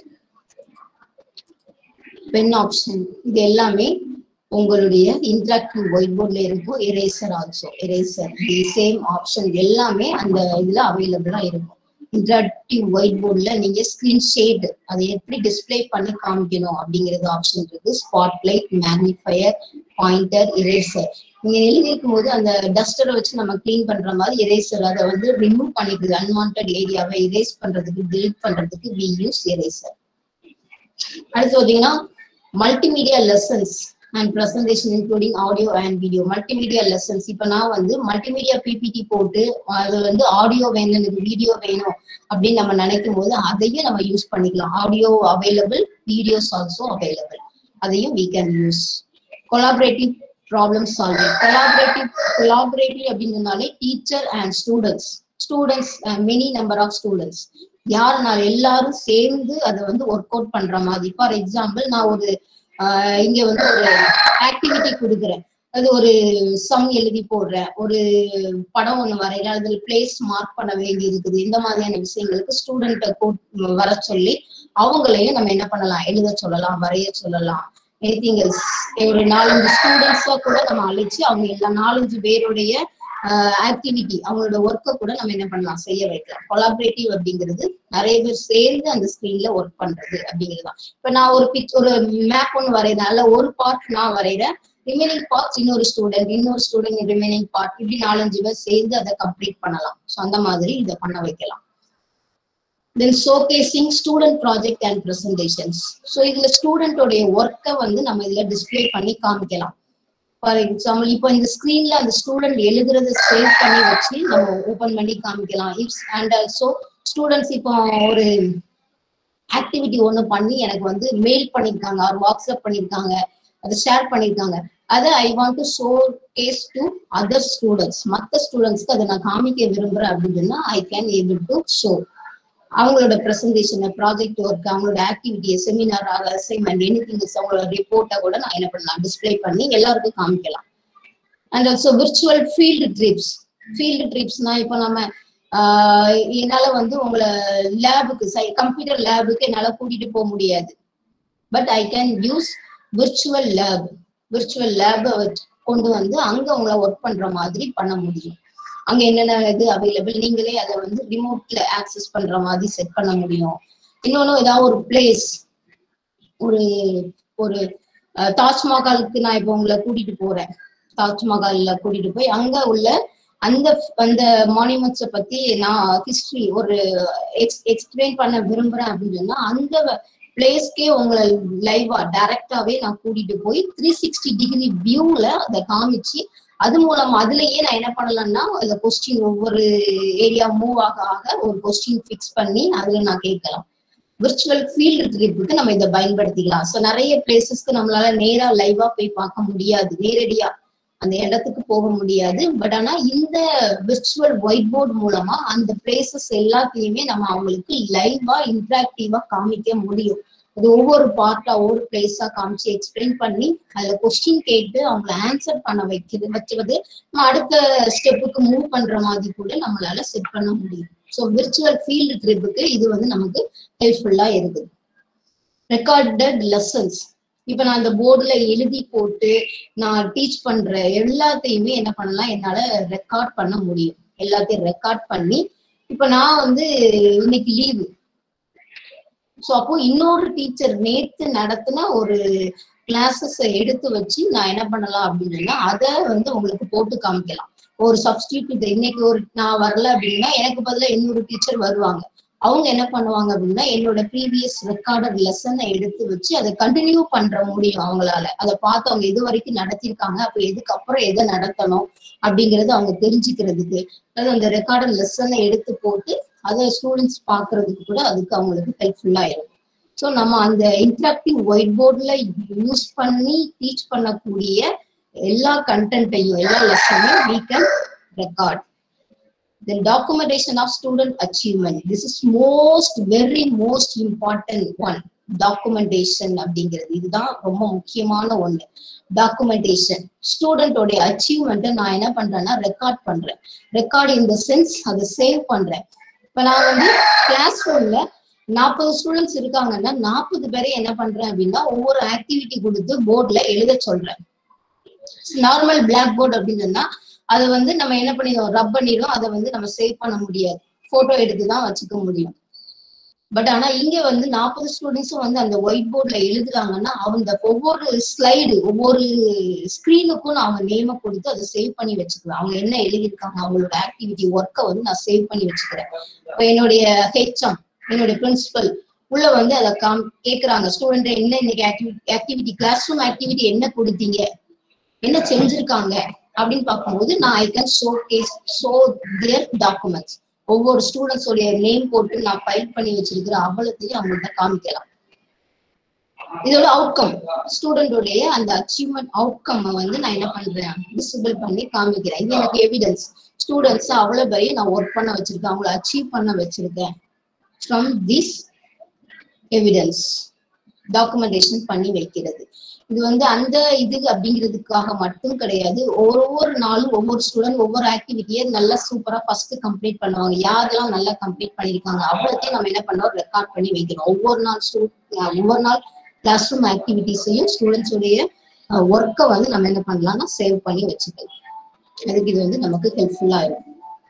பென் ஆப்ஷன் இது எல்லாமே உங்களுடைய இன்டராக்டிவ் ஒயிட் போர்ட்ல இருக்கும் eraser also eraser the same option எல்லாமே அந்த இதுல அவைலபிளா இருக்கும் இன்டராக்டிவ் ஒயிட் போர்ட்ல நீங்க ஸ்கிரீன் ஷேட் அதை எப்படி டிஸ்ப்ளே பண்ணி காமிக்கணும் அப்படிங்கிறது ஆப்ஷன் இருக்கு ஸ்பாட்லைட் மேக்னிஃபையர் பாயிண்டர் இரேசர் நீங்க எழுதியிருக்கும் போது அந்த டஸ்டரை வச்சு நம்ம க்ளீன் பண்ற மாதிரி இரேசர் அதை வந்து ரிமூவ் பண்ணிடுது அன்வான்ட் ஏரியாவை erase பண்றதுக்கு delete பண்றதுக்கு வி யூஸ் இரேசர் அடுத்து பாத்தீங்கன்னா multimedia lessons and presentation including audio and video multimedia lessons இப்போ நான் வந்து மல்டிமீடியா பிபிடி போட்டு அது வந்து ஆடியோ வேணும் எனக்கு வீடியோ வேணும் அப்படின்னு நம்ம நினைக்கும் போது அதையும் நம்ம யூஸ் பண்ணிக்கலாம் audio available videos also available அதையும் we can use collaborative problem solving collaborative collaborative அப்படின்றதுனாலே teacher and students students many number of students யாருனால எல்லாரும் சேர்ந்து அதை வந்து ஒர்க் அவுட் பண்ற மாதிரி ஃபார் எக்ஸாம்பிள் நான் ஒரு ஆஹ் இங்க வந்து ஒரு ஆக்டிவிட்டி கொடுக்குறேன் அது ஒரு சம் எழுதி போடுறேன் ஒரு படம் ஒண்ணு வரைகிறேன் அதுல பிளேஸ் மார்க் பண்ண வேண்டி இருக்குது இந்த மாதிரியான விஷயங்களுக்கு ஸ்டூடெண்ட்டை வர சொல்லி அவங்களையும் நம்ம என்ன பண்ணலாம் எழுத சொல்லலாம் வரைய சொல்லலாம் எனிதிங் எல்ஸ் ஒரு நாலஞ்சு ஸ்டூடெண்ட்ஸா கூட நம்ம அழைச்சு அவங்க எல்லா நாலஞ்சு பேருடைய ஆக்டிவிட்டி அவங்களோட ஒர்க்கை கூட நம்ம என்ன பண்ணலாம் செய்ய வைக்கலாம் கொலாபரேட்டிவ் அப்படிங்கிறது நிறைய பேர் சேர்ந்து அந்த ஸ்கிரீன்ல ஒர்க் பண்றது அப்படிங்கிறது தான் இப்ப நான் ஒரு பிச் ஒரு மேப் ஒன்று வரைகிறேன் அதுல ஒரு பார்ட் நான் வரைகிறேன் ரிமைனிங் பார்ட்ஸ் இன்னொரு ஸ்டூடெண்ட் இன்னொரு ஸ்டூடெண்ட் ரிமைனிங் பார்ட் இப்படி நாலஞ்சு பேர் சேர்ந்து அதை கம்ப்ளீட் பண்ணலாம் ஸோ அந்த மாதிரி இதை பண்ண வைக்கலாம் then showcasing student project and presentations so இதுல ஸ்டூடெண்டோடைய ஒர்க்கை வந்து நம்ம இதுல டிஸ்ப்ளே பண்ணி காமிக்கலாம் ஃபார் எக்ஸாம்பிள் இப்போ இந்த ஸ்க்ரீன்ல அந்த ஸ்டூடெண்ட் எழுதுறத சேவ் பண்ணி வச்சு நம்ம ஓபன் பண்ணி காமிக்கலாம் இட்ஸ் அண்ட் ஆல்சோ ஸ்டூடெண்ட்ஸ் இப்போ ஒரு ஆக்டிவிட்டி ஒன்று பண்ணி எனக்கு வந்து மெயில் பண்ணியிருக்காங்க ஆர் வாட்ஸ்அப் பண்ணியிருக்காங்க அதை ஷேர் பண்ணியிருக்காங்க அதை I want to showcase to other students மற்ற ஸ்டூடெண்ட்ஸ்க்கு அதை நான் காமிக்க விரும்புறேன் அப்படின்னு சொன்னா I can able to show அவங்களோட ப்ரெசன்டேஷன் ப்ராஜெக்ட் ஒர்க் அவங்களோட ஆக்டிவிட்டியை செமினார் அசைன்மெண்ட் எனி திங்ஸ் அவங்களோட ரிப்போர்ட்டை கூட நான் என்ன பண்ணலாம் டிஸ்ப்ளே பண்ணி எல்லாருக்கும் காமிக்கலாம் and also virtual field trips field ட்ரிப்ஸ்னா இப்போ நம்ம ஆஹ் என்னால வந்து உங்களை லேபுக்கு கம்ப்யூட்டர் லேபுக்கு என்னால கூட்டிட்டு போக முடியாது but I can use virtual lab virtual லேபை கொண்டு வந்து அங்க உங்களை ஒர்க் பண்ற மாதிரி பண்ண முடியும் அங்க என்னென்ன இது அவைலபிள் நீங்களே அதை வந்து ரிமோட்ல ஆக்சஸ் பண்ற மாதிரி செட் பண்ண முடியும் இன்னொன்னு ஏதாவது ஒரு பிளேஸ் ஒரு ஒரு அஹ், தாஜ்மஹாலுக்கு நான் இப்போ உங்களை கூட்டிட்டு போறேன் தாஜ்மஹால்ல கூட்டிட்டு போய் அங்க உள்ள அந்த அந்த மானியூமெண்ட்ஸை பத்தி நான் ஹிஸ்டரி ஒரு எக்ஸ்பிளைன் பண்ண விரும்புறேன் அப்படின்னு சொன்னா அந்த பிளேஸ்க்கே உங்களை லைவா டைரக்டாவே நான் கூட்டிட்டு போய் த்ரீ சிக்ஸ்டி டிகிரி வியூல அதை காமிச்சு அது மூலமா அதுலயே நான் என்ன பண்ணலாம்னா அந்த கொஸ்டின் ஒவ்வொரு ஏரியா மூவ் ஆக ஆக ஒரு கொஸ்டின் ஃபிக்ஸ் பண்ணி அதுல நான் கேட்கலாம் விர்ச்சுவல் ஃபீல்டு ட்ரிப்புக்கு நம்ம இதை பயன்படுத்திக்கலாம் ஸோ நிறைய பிளேசஸ்க்கு நம்மளால நேரா லைவா போய் பார்க்க முடியாது நேரடியா அந்த இடத்துக்கு போக முடியாது பட் ஆனா இந்த விர்ச்சுவல் ஒயிட் போர்டு மூலமா அந்த பிளேசஸ் எல்லாத்தையுமே நம்ம அவங்களுக்கு லைவா இன்டராக்டிவா காமிக்க முடியும் அது ஒவ்வொரு பார்ட்டா ஒவ்வொரு பிளேஸா காமிச்சு எக்ஸ்பிளைன் பண்ணி அதுல கொஸ்டின் கேட்டு அவங்கள ஆன்சர் பண்ண வைக்கிறது வச்சுவது நம்ம அடுத்த ஸ்டெப்புக்கு மூவ் பண்ற மாதிரி கூட நம்மளால செட் பண்ண முடியும் ஸோ விர்ச்சுவல் ஃபீல்டு ட்ரிப்புக்கு இது வந்து நமக்கு ஹெல்ப்ஃபுல்லா இருக்குது ரெக்கார்டட் லெசன்ஸ் இப்ப நான் அந்த போர்டுல எழுதி போட்டு நான் டீச் பண்ற எல்லாத்தையுமே என்ன பண்ணலாம் என்னால ரெக்கார்ட் பண்ண முடியும் எல்லாத்தையும் ரெக்கார்ட் பண்ணி இப்ப நான் வந்து இன்னைக்கு லீவு ஸோ அப்போ இன்னொரு டீச்சர் நேத்து நடத்தின ஒரு கிளாஸஸ் எடுத்து வச்சு நான் என்ன பண்ணலாம் அப்படின்னு சொன்னா அதை வந்து உங்களுக்கு போட்டு காமிக்கலாம் ஒரு சப்ஸ்டியூட் இன்னைக்கு ஒரு நான் வரல அப்படின்னா எனக்கு பதிலா இன்னொரு டீச்சர் வருவாங்க அவங்க என்ன பண்ணுவாங்க அப்படின்னா என்னோட ப்ரீவியஸ் ரெக்கார்டட் லெசனை எடுத்து வச்சு அதை கண்டினியூ பண்ற முடியும் அவங்களால அதை பார்த்து அவங்க இது வரைக்கும் நடத்திருக்காங்க அப்ப எதுக்கு அப்புறம் எதை நடத்தணும் அப்படிங்கறது அவங்க தெரிஞ்சுக்கிறதுக்கு அதாவது அந்த ரெக்கார்டட் லெசனை எடுத்து போட்டு அதை ஸ்டூடெண்ட்ஸ் பாக்குறதுக்கு கூட அதுக்கு அவங்களுக்கு ஹெல்ப்ஃபுல்லா இருக்கும் ஸோ நம்ம அந்த இன்டராக்டிவ் ஒயிட் போர்டில் யூஸ் பண்ணி டீச் பண்ணக்கூடிய எல்லா கண்டென்ட்டையும் எல்லா லெசனையும் we can record then documentation of student achievement this is most very most important one documentation அப்படிங்கிறது இதுதான் ரொம்ப முக்கியமான ஒண்ணு டாக்குமெண்டேஷன் ஸ்டூடெண்டோடைய அச்சீவ்மெண்ட்டை நான் என்ன பண்றேன்னா ரெக்கார்ட் பண்றேன் ரெக்கார்ட் இன் த சென்ஸ் அதை சேவ் பண்றேன் இப்ப நான் வந்து கிளாஸ் ரூம்ல நாற்பது ஸ்டூடெண்ட்ஸ் இருக்காங்கன்னா நாற்பது பேரை என்ன பண்றேன் அப்படின்னா ஒவ்வொரு ஆக்டிவிட்டி கொடுத்து போர்ட்ல எழுத சொல்றேன் நார்மல் பிளாக் போர்டு அப்படின்னு சொன்னா அதை வந்து நம்ம என்ன பண்ணிடுவோம் ரப் பண்ணிடுவோம் அதை வந்து நம்ம சேவ் பண்ண முடியாது போட்டோ எடுத்து தான் வச்சுக்க முடியும் பட் ஆனா இங்க வந்து நாற்பது ஸ்டூடெண்ட்ஸும் வந்து அந்த ஒயிட் போர்ட்ல எழுதுறாங்கன்னா அவங்க ஒவ்வொரு ஸ்லைடு ஒவ்வொரு ஸ்கிரீனுக்கும் நான் அவங்க நேம கொடுத்து அதை சேவ் பண்ணி வச்சுக்குவேன் அவங்க என்ன எழுதியிருக்காங்க அவங்களோட ஆக்டிவிட்டி ஒர்க்கை வந்து நான் சேவ் பண்ணி வச்சுக்கிறேன் இப்போ என்னுடைய ஹெச்எம் என்னுடைய பிரின்சிபல் உள்ள வந்து அதை காம் கேக்குறாங்க ஸ்டூடெண்ட் என்ன இன்னைக்கு activity activity classroom activity என்ன கொடுத்தீங்க என்ன செஞ்சிருக்காங்க அப்படின்னு பார்க்கும்போது நான் I can showcase show their documents ஒவ்வொரு ஸ்டூடெண்ட்ஸ் உடைய நேம் போட்டு நான் ஃபைல் பண்ணி வச்சிருக்கிற அவ்வளோத்தையும் அவங்கள்ட்ட காமிக்கலாம் இதோட அவுட்கம் ஸ்டூடெண்டோடைய அந்த அச்சீவ்மெண்ட் அவுட்கம் வந்து நான் என்ன பண்றேன் விசிபிள் பண்ணி காமிக்கிறேன் இது எனக்கு எவிடன்ஸ் ஸ்டூடெண்ட்ஸ் அவ்வளவு பேரையும் நான் ஒர்க் பண்ண வச்சிருக்கேன் அவங்கள அச்சீவ் பண்ண வச்சிருக்கேன் ஃப்ரம் திஸ் எவிடன்ஸ் டாக்குமெண்டேஷன் பண்ணி வைக்கிறது இது வந்து அந்த இது அப்படிங்கிறதுக்காக மட்டும் கிடையாது ஒவ்வொரு நாளும் ஒவ்வொரு ஸ்டூடெண்ட் ஒவ்வொரு ஆக்டிவிட்டியை நல்லா சூப்பரா ஃபர்ஸ்ட் கம்ப்ளீட் பண்ணுவாங்க யாரெல்லாம் நல்லா கம்ப்ளீட் பண்ணிருக்காங்க அவ்வளோத்தையும் நம்ம என்ன பண்றோம் ரெக்கார்ட் பண்ணி வைக்கிறோம் ஒவ்வொரு நாள் ஸ்டூ ஒவ்வொரு நாள் கிளாஸ் ரூம் ஆக்டிவிட்டிஸையும் ஸ்டூடெண்ட்ஸ் உடைய ஒர்க்கை வந்து நம்ம என்ன பண்ணலாம்னா சேவ் பண்ணி வச்சுக்கலாம் அதுக்கு இது வந்து நமக்கு ஹெல்ப்ஃபுல்லா இருக்கும்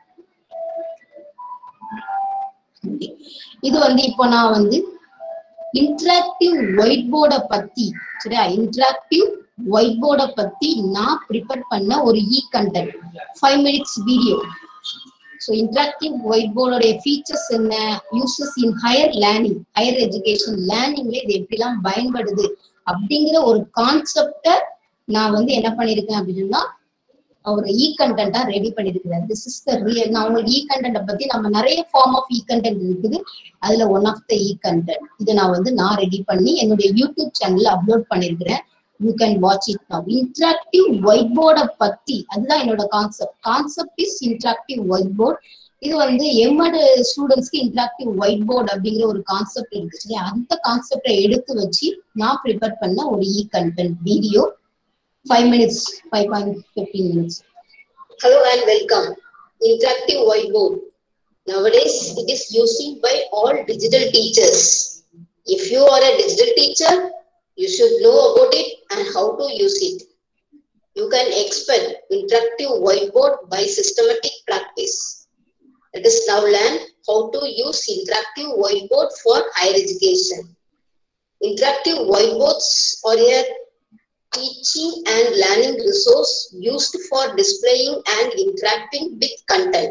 Okay. இது வந்து இப்போ நான் வந்து இன்டராக்டிவ் ஒயிட் போர்டை பத்தி சரியா இன்டராக்டிவ் ஒயிட் போர்டை பத்தி நான் ப்ரிப்பேர் பண்ண ஒரு e content five minutes video so interactive white போர்டோடைய ஃபீச்சர்ஸ் என்ன uses in higher learning higher education லேர்னிங்ல இது எப்படிலாம் பயன்படுது அப்படிங்கிற ஒரு கான்செப்டை நான் வந்து என்ன பண்ணியிருக்கேன் அப்படின்னா ஒரு இ கண்டென்ட்டா ரெடி பண்ணிருக்கிறேன் திஸ் இஸ் த ரியல் நான் உங்களுக்கு இ கண்டென்ட்டை பத்தி நம்ம நிறைய ஃபார்ம் ஆஃப் இ கண்டென்ட் இருக்குது அதுல one of the e content இதை நான் வந்து நான் ரெடி பண்ணி என்னுடைய யூடியூப் சேனல்ல அப்லோட் பண்ணிருக்கிறேன் you can watch it now interactive white போர்டை பத்தி அதுதான் என்னோட concept concept is interactive white board இது வந்து எம்மடு ஸ்டூடெண்ட்ஸ்க்கு இன்டராக்டிவ் ஒயிட் போர்டு அப்படிங்கிற ஒரு கான்செப்ட் இருக்கு சரி அந்த கான்செப்டை எடுத்து வச்சு நான் ப்ரிப்பேர் பண்ண ஒரு e content video five minutes five point fifteen minutes hello and welcome interactive white board nowadays it is using by all digital teachers if you are a digital teacher you should know about it and how to use it you can expect interactive whiteboard by systematic practice let us now learn how to use interactive whiteboard for higher education interactive whiteboards are a teaching and learning resource used for displaying and interacting with content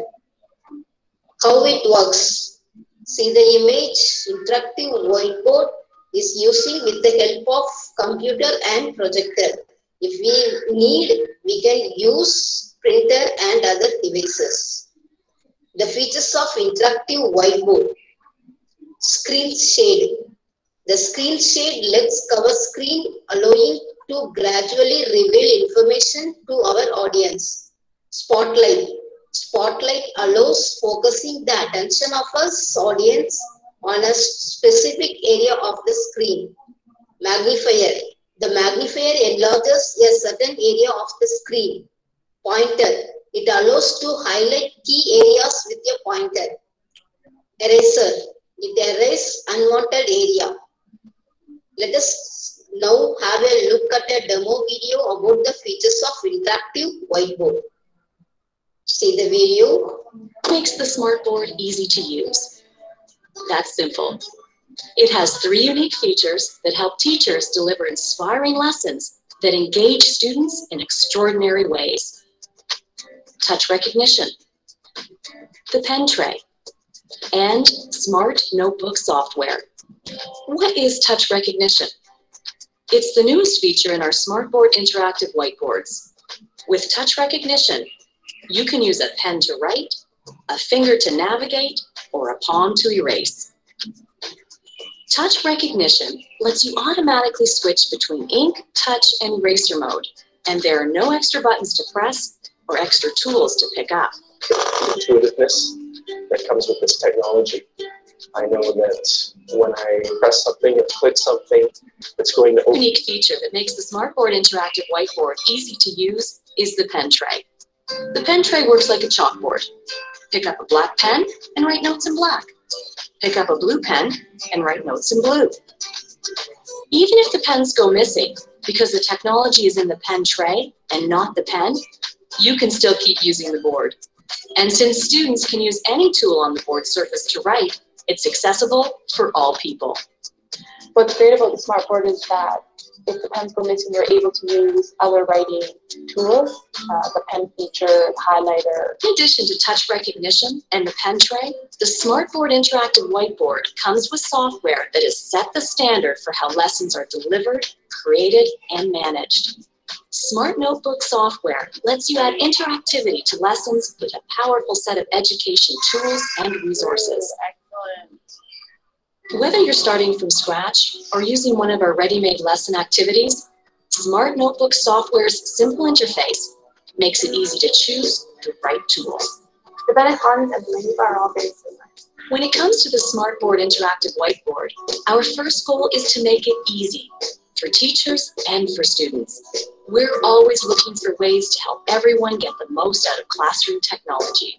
how it works. See the image, interactive whiteboard is using with the help of computer and projector. If we need, we can use printer and other devices. The features of interactive whiteboard. Screen shade. The screen shade lets cover screen allowing to gradually reveal information to our audience. Spotlight. Spotlight allows focusing the attention of us audience on a specific area of the screen. Magnifier. The magnifier enlarges a certain area of the screen. Pointer. It allows to highlight key areas with a pointer. Eraser. It erases unwanted area. Let us now have a look at a demo video about the features of interactive whiteboard. See the video. makes the smartboard easy to use. That's simple. It has three unique features that help teachers deliver inspiring lessons that engage students in extraordinary ways. Touch recognition, the pen tray, and smart notebook software. What is touch recognition? It's the newest feature in our smartboard interactive whiteboards. With touch recognition, you can use a pen to write, a finger to navigate, or a palm to erase. Touch recognition lets you automatically switch between ink, touch, and eraser mode, and there are no extra buttons to press or extra tools to pick up. intuitiveness that comes with this technology. I know that when I press something and click something, it's going to open. unique feature that makes the Smartboard Interactive Whiteboard easy to use is the pen tray. The pen tray works like a chalkboard. Pick up a black pen and write notes in black. Pick up a blue pen and write notes in blue. Even if the pens go missing, because the technology is in the pen tray and not the pen, you can still keep using the board. And since students can use any tool on the board surface to write, it's accessible for all people. what's great about the smartboard is that if the pens go missing, you're able to use other writing tools, uh, the pen feature, the highlighter. In addition to touch recognition and the pen tray, the Smartboard Interactive Whiteboard comes with software that has set the standard for how lessons are delivered, created, and managed. Smart Notebook software lets you add interactivity to lessons with a powerful set of education tools and resources. Excellent. Whether you're starting from scratch or using one of our ready-made lesson activities, Smart Notebook software's simple interface makes it easy to choose the right tools. The benefits and belief are all very similar. When it comes to the Smartboard Interactive Whiteboard, our first goal is to make it easy for teachers and for students. We're always looking for ways to help everyone get the most out of classroom technology.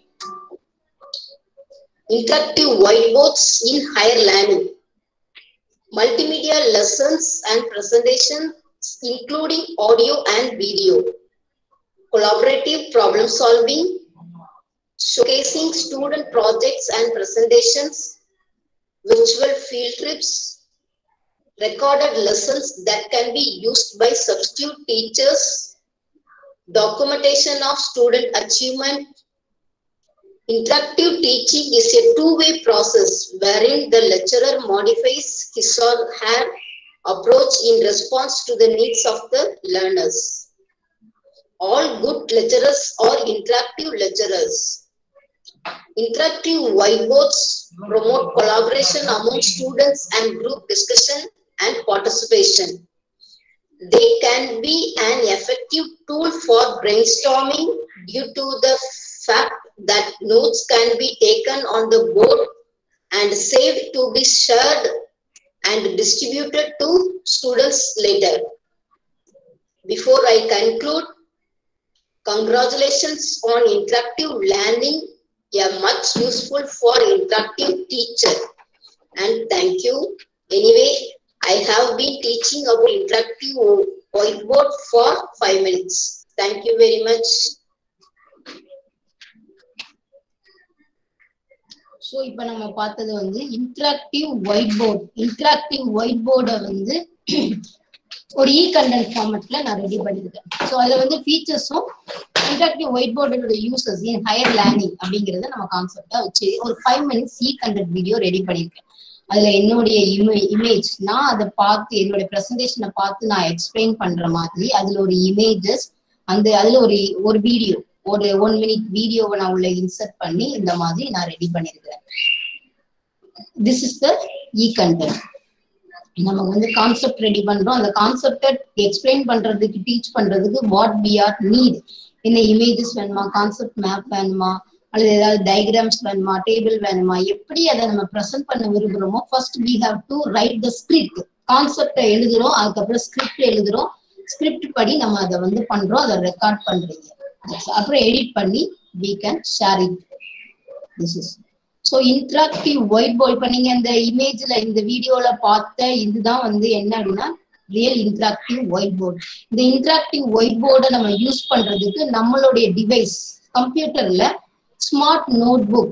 interactive whiteboards in higher learning, multimedia lessons and presentations, including audio and video, collaborative problem solving, showcasing student projects and presentations, virtual field trips, recorded lessons that can be used by substitute teachers, documentation of student achievement, Interactive teaching is a two-way process wherein the lecturer modifies his or her approach in response to the needs of the learners. All good lecturers are interactive lecturers. Interactive whiteboards promote collaboration among students and group discussion and participation. They can be an effective tool for brainstorming due to the fact that notes can be taken on the board and saved to be shared and distributed to students later. Before I conclude, congratulations on interactive learning, a much useful for interactive teacher. And thank you. Anyway, I have been teaching about interactive whiteboard for five minutes. Thank you very much. So இப்போ நம்ம பார்த்தது வந்து interactive white board interactive white போர்டை வந்து ஒரு e content ஃபார்மேட்ல நான் ready பண்ணியிருக்கேன் so அதில் வந்து ஃபீச்சர்ஸும் இன்டராக்டிவ் ஒயிட் போர்டோட யூசஸ் இன் ஹையர் லேர்னிங் அப்படிங்கிறத நம்ம கான்செப்டா வச்சு ஒரு five minutes e content video ready பண்ணியிருக்கேன் அதுல என்னுடைய இமே இமேஜ் நான் அதை பார்த்து என்னுடைய ப்ரெசன்டேஷனை பார்த்து நான் எக்ஸ்பிளைன் பண்ற மாதிரி அதுல ஒரு இமேஜஸ் அந்த அதுல ஒரு ஒரு வீடியோ ஒரு ஒன் மினிட் வீடியோவை நான் உள்ள இன்சர்ட் பண்ணி இந்த மாதிரி நான் ரெடி பண்ணியிருக்கிறேன் this is the e content நம்ம வந்து கான்செப்ட் ரெடி பண்றோம் அந்த கான்செப்டை எக்ஸ்பிளைன் பண்றதுக்கு டீச் பண்றதுக்கு வாட் வி ஆர் நீட் என்ன இமேஜஸ் வேணுமா கான்செப்ட் மேப் வேணுமா அல்லது ஏதாவது டயக்ராம்ஸ் வேணுமா டேபிள் வேணுமா எப்படி அதை நம்ம ப்ரெசென்ட் பண்ண விரும்புறோமோ first we have to write the script கான்செப்டை எழுதுறோம் அதுக்கப்புறம் ஸ்கிரிப்ட் எழுதுறோம் ஸ்கிரிப்ட் படி நம்ம அதை வந்து பண்றோம் அதை ரெக்கார்ட் பண்றீங்க அப்புறம் எடிட் பண்ணி we can share it this is so interactive white board இப்போ நீங்க இந்த இமேஜ்ல இந்த வீடியோல பார்த்த இதுதான் வந்து என்ன அப்படின்னா ரியல் இன்ட்ராக்டிவ் ஒயிட் போர்டு இந்த இன்ட்ராக்டிவ் ஒயிட் போர்டை நம்ம யூஸ் பண்றதுக்கு நம்மளுடைய டிவைஸ் கம்ப்யூட்டர்ல ஸ்மார்ட் நோட் புக்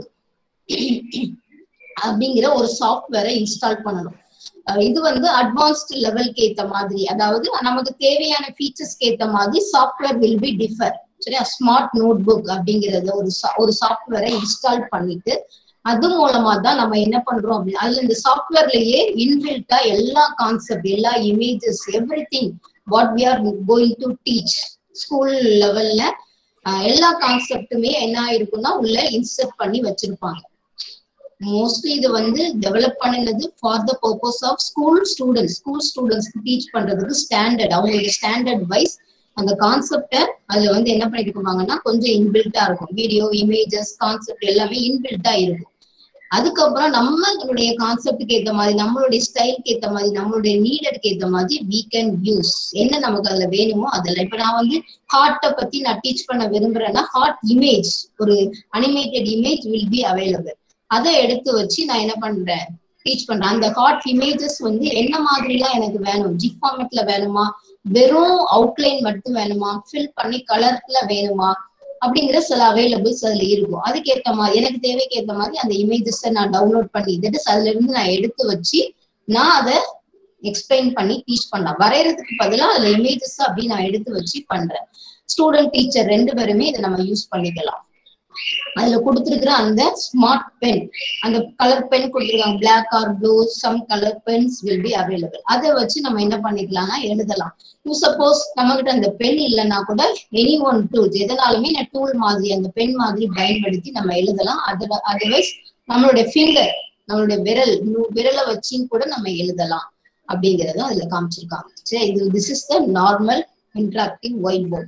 அப்படிங்கிற ஒரு சாஃப்ட்வேரை இன்ஸ்டால் பண்ணணும் இது வந்து அட்வான்ஸ்டு லெவல்க்கு ஏத்த மாதிரி அதாவது நமக்கு தேவையான ஃபீச்சர்ஸ்க்கு ஏத்த மாதிரி சாஃப்ட்வேர் வில் பி டிஃபர் சரியா ஸ்மார்ட் நோட் புக் அப்படிங்கறத ஒரு ஒரு சாஃப்ட்வேரை இன்ஸ்டால் பண்ணிட்டு அது மூலமா தான் நம்ம என்ன பண்றோம் அப்படின்னு அதுல இந்த சாஃப்ட்வேர்லயே இன்பில்ட்டா எல்லா கான்செப்ட் எல்லா images everything what we are going to teach school லெவல்ல எல்லா கான்செப்டுமே என்ன ஆயிருக்கும்னா உள்ள இன்சர்ட் பண்ணி வச்சிருப்பாங்க மோஸ்ட்லி இது வந்து டெவலப் பண்ணினது for the purpose of school students school ஸ்டூடெண்ட்ஸ்க்கு டீச் பண்றதுக்கு ஸ்டாண்டர்ட் அவங்களுக்கு ஸ்டாண்டர்ட் வைஸ் அந்த கான்செப்டை அதுல வந்து என்ன பண்ணிட்டு இருப்பாங்கன்னா கொஞ்சம் இன்பில்ட்டா இருக்கும் வீடியோ இமேஜஸ் கான்செப்ட் எல்லாமே இன்பில்ட்டா இருக்கும் அதுக்கப்புறம் நம்மளுடைய கான்செப்டுக்கு ஏத்த மாதிரி நம்மளுடைய ஸ்டைலுக்கு ஏத்த மாதிரி நம்மளுடைய நீடடுக்கு ஏத்த மாதிரி வீ கேன் யூஸ் என்ன நமக்கு அதுல வேணுமோ அதெல்லாம் இப்ப நான் வந்து ஹார்ட்டை பத்தி நான் டீச் பண்ண விரும்புறேன்னா ஹார்ட் இமேஜ் ஒரு animated image will be available அதை எடுத்து வச்சு நான் என்ன பண்றேன் டீச் பண்றேன் அந்த ஹார்ட் இமேஜஸ் வந்து என்ன மாதிரிலாம் எனக்கு வேணும் ஜிப் ஃபார்மேட்ல வேணுமா வெறும் அவுட்லைன் மட்டும் வேணுமா ஃபில் பண்ணி கலர்ல வேணுமா அப்படிங்கிற சில அவைலபிள்ஸ் அதுல இருக்கும் அதுக்கேற்ற மாதிரி எனக்கு தேவைக்கு ஏற்ற மாதிரி அந்த இமேஜஸ் நான் டவுன்லோட் பண்ணி தட் அதுல இருந்து நான் எடுத்து வச்சு நான் அதை எக்ஸ்பிளைன் பண்ணி டீச் பண்ணலாம் வரைகிறதுக்கு பதிலாக அதுல இமேஜஸ் அப்படி நான் எடுத்து வச்சு பண்றேன் ஸ்டூடெண்ட் டீச்சர் ரெண்டு பேருமே இதை நம்ம யூஸ் பண்ணிக்கலாம் அதுல கொடுத்துருக்கிற அந்த ஸ்மார்ட் பென் அந்த கலர் பென் கொடுத்துருக்காங்க black or blue some colour pens will be available அதை வச்சு நம்ம என்ன பண்ணிக்கலாம்னா எழுதலாம் சப்போஸ் நம்ம கிட்ட அந்த பென் இல்லைன்னா கூட எனி ஒன் டூல்ஸ் எதனாலுமே நான் டூல் மாதிரி அந்த பென் மாதிரி பயன்படுத்தி நம்ம எழுதலாம் அதுல அதர்வைஸ் நம்மளுடைய ஃபிங்கர் நம்மளுடைய விரல் விரலை வச்சும் கூட நம்ம எழுதலாம் அப்படிங்கறதும் அதுல காமிச்சிருக்காங்க சரி இது this is the normal interactive white board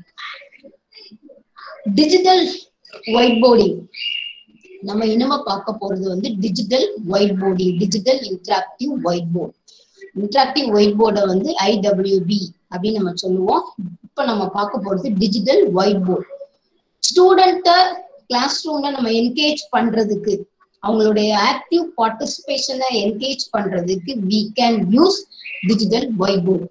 digital white boarding நம்ம இனிமே பார்க்க போறது வந்து digital white boarding digital interactive white board interactive white போர்டை வந்து ஐடபிள்யூபி அப்படின்னு நம்ம சொல்லுவோம் இப்ப நம்ம பார்க்க போறது டிஜிட்டல் ஒயிட் போர்ட் ஸ்டூடெண்ட்டை கிளாஸ் ரூம்ல நம்ம என்கேஜ் பண்றதுக்கு அவங்களுடைய ஆக்டிவ் பார்ட்டிசிபேஷனை என்கேஜ் பண்றதுக்கு we can use digital white board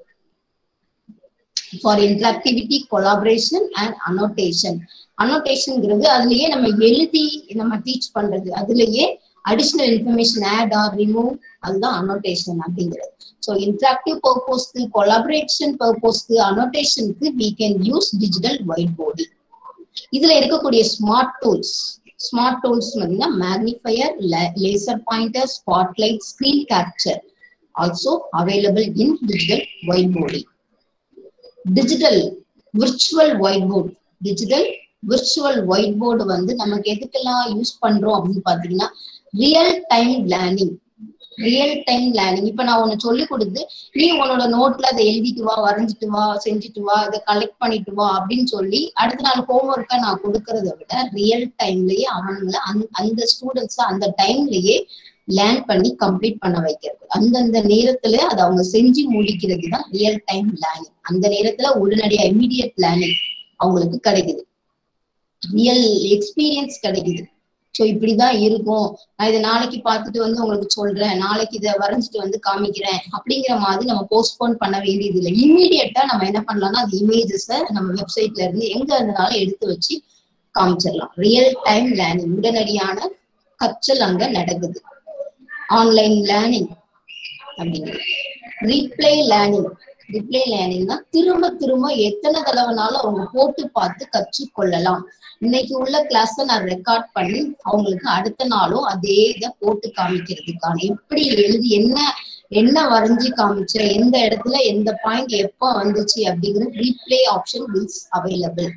for interactivity collaboration and annotation அனோட்டேஷன்ங்கிறது அதுலயே நம்ம எழுதி நம்ம டீச் பண்றது அதுலயே additional information add or remove அதுதான் அனோட்டேஷன் அப்படிங்கிறது ஸோ இன்டராக்டிவ் பர்பஸ்க்கு கொலாபரேஷன் பர்பஸ்க்கு அனோட்டேஷனுக்கு we can use digital white board இதுல இருக்கக்கூடிய ஸ்மார்ட் டூல்ஸ் ஸ்மார்ட் டூல்ஸ் பார்த்தீங்கன்னா magnifier laser pointer spotlight screen capture also available in digital white boarding digital virtual white board digital virtual white board வந்து நமக்கு எதுக்கெல்லாம் use பண்றோம் அப்படின்னு பாத்தீங்கன்னா real time learning real time learning இப்ப நான் உன்னை சொல்லி கொடுத்து நீ உன்னோட நோட்ல அதை எழுதிட்டு வா வரைஞ்சிட்டு வா செஞ்சுட்டு வா அதை கலெக்ட் பண்ணிட்டு வா அப்படின்னு சொல்லி அடுத்த நாள் ஹோம்ஒர்க்கை நான் கொடுக்கறத விட ரியல் டைம்லயே அவனுங்களை அந்த அந்த ஸ்டூடெண்ட்ஸ் அந்த டைம்லயே லேர்ன் பண்ணி கம்ப்ளீட் பண்ண வைக்கிறது அந்தந்த நேரத்துல அதை அவங்க செஞ்சு முடிக்கிறது தான் ரியல் டைம் லேர்னிங் அந்த நேரத்துல உடனடியா இமீடியட் லேர்னிங் அவங்களுக்கு கிடைக்குது ரியல் எக்ஸ்பீரியன்ஸ் கிடைக்குது ஸோ இப்படிதான் இருக்கும் நான் இதை நாளைக்கு பார்த்துட்டு வந்து உங்களுக்கு சொல்றேன் நாளைக்கு இதை வரைஞ்சிட்டு வந்து காமிக்கிறேன் அப்படிங்கிற மாதிரி நம்ம போஸ்ட்போன் பண்ண வேண்டியது இல்லை இம்மீடியட்டா நம்ம என்ன பண்ணலாம்னா அந்த இமேஜஸை நம்ம வெப்சைட்ல இருந்து எங்க இருந்தாலும் எடுத்து வச்சு காமிச்சிடலாம் ரியல் டைம் லேர்னிங் உடனடியான கற்றல் அங்க நடக்குது ஆன்லைன் லேர்னிங் அப்படிங்கிறது ரீப்ளே லேர்னிங் ரிப்ளே லேர்னிங்னா திரும்ப திரும்ப எத்தனை தடவைனாலும் அவங்க போட்டு பார்த்து கற்றுக்கொள்ளலாம் இன்னைக்கு உள்ள கிளாஸ நான் ரெக்கார்ட் பண்ணி அவங்களுக்கு அடுத்த நாளும் அதே இதை போட்டு காமிக்கிறதுக்கான எப்படி எழுதி என்ன என்ன வரைஞ்சி காமிச்ச எந்த இடத்துல எந்த பாயிண்ட் எப்போ வந்துச்சு அப்படிங்கிற ரீப்ளே ஆப்ஷன் வில்ஸ் அவைலபிள்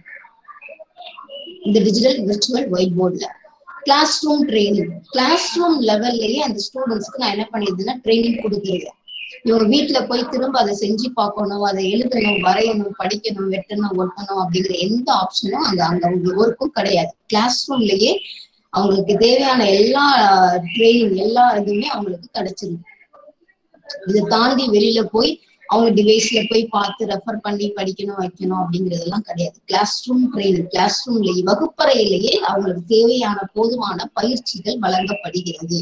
இந்த டிஜிட்டல் விர்ச்சுவல் ஒயிட் போர்டில் classroom training classroom லெவல்லயே அந்த ஸ்டூடெண்ட்ஸ்க்கு நான் என்ன பண்ணிருந்தேன்னா ட்ரைனிங் கொடுத்துருக்கேன் இவங்க வீட்டுல போய் திரும்ப அதை செஞ்சு பார்க்கணும் அதை எழுதணும் வரையணும் படிக்கணும் வெட்டணும் ஒட்டணும் அப்படிங்கிற எந்த ஆப்ஷனும் அந்த அங்க ஒர்க்கும் கிடையாது கிளாஸ் ரூம்லயே அவங்களுக்கு தேவையான எல்லா ட்ரைனிங் எல்லா இதுவுமே அவங்களுக்கு கிடைச்சிருக்கு இதை தாண்டி வெளியில போய் அவங்க டிவைஸ்ல போய் பார்த்து ரெஃபர் பண்ணி படிக்கணும் வைக்கணும் அப்படிங்கறதெல்லாம் கிடையாது கிளாஸ் ரூம் ட்ரைனிங் கிளாஸ் ரூம்லயே வகுப்பறையிலேயே அவங்களுக்கு தேவையான போதுமான பயிற்சிகள் வழங்கப்படுகிறது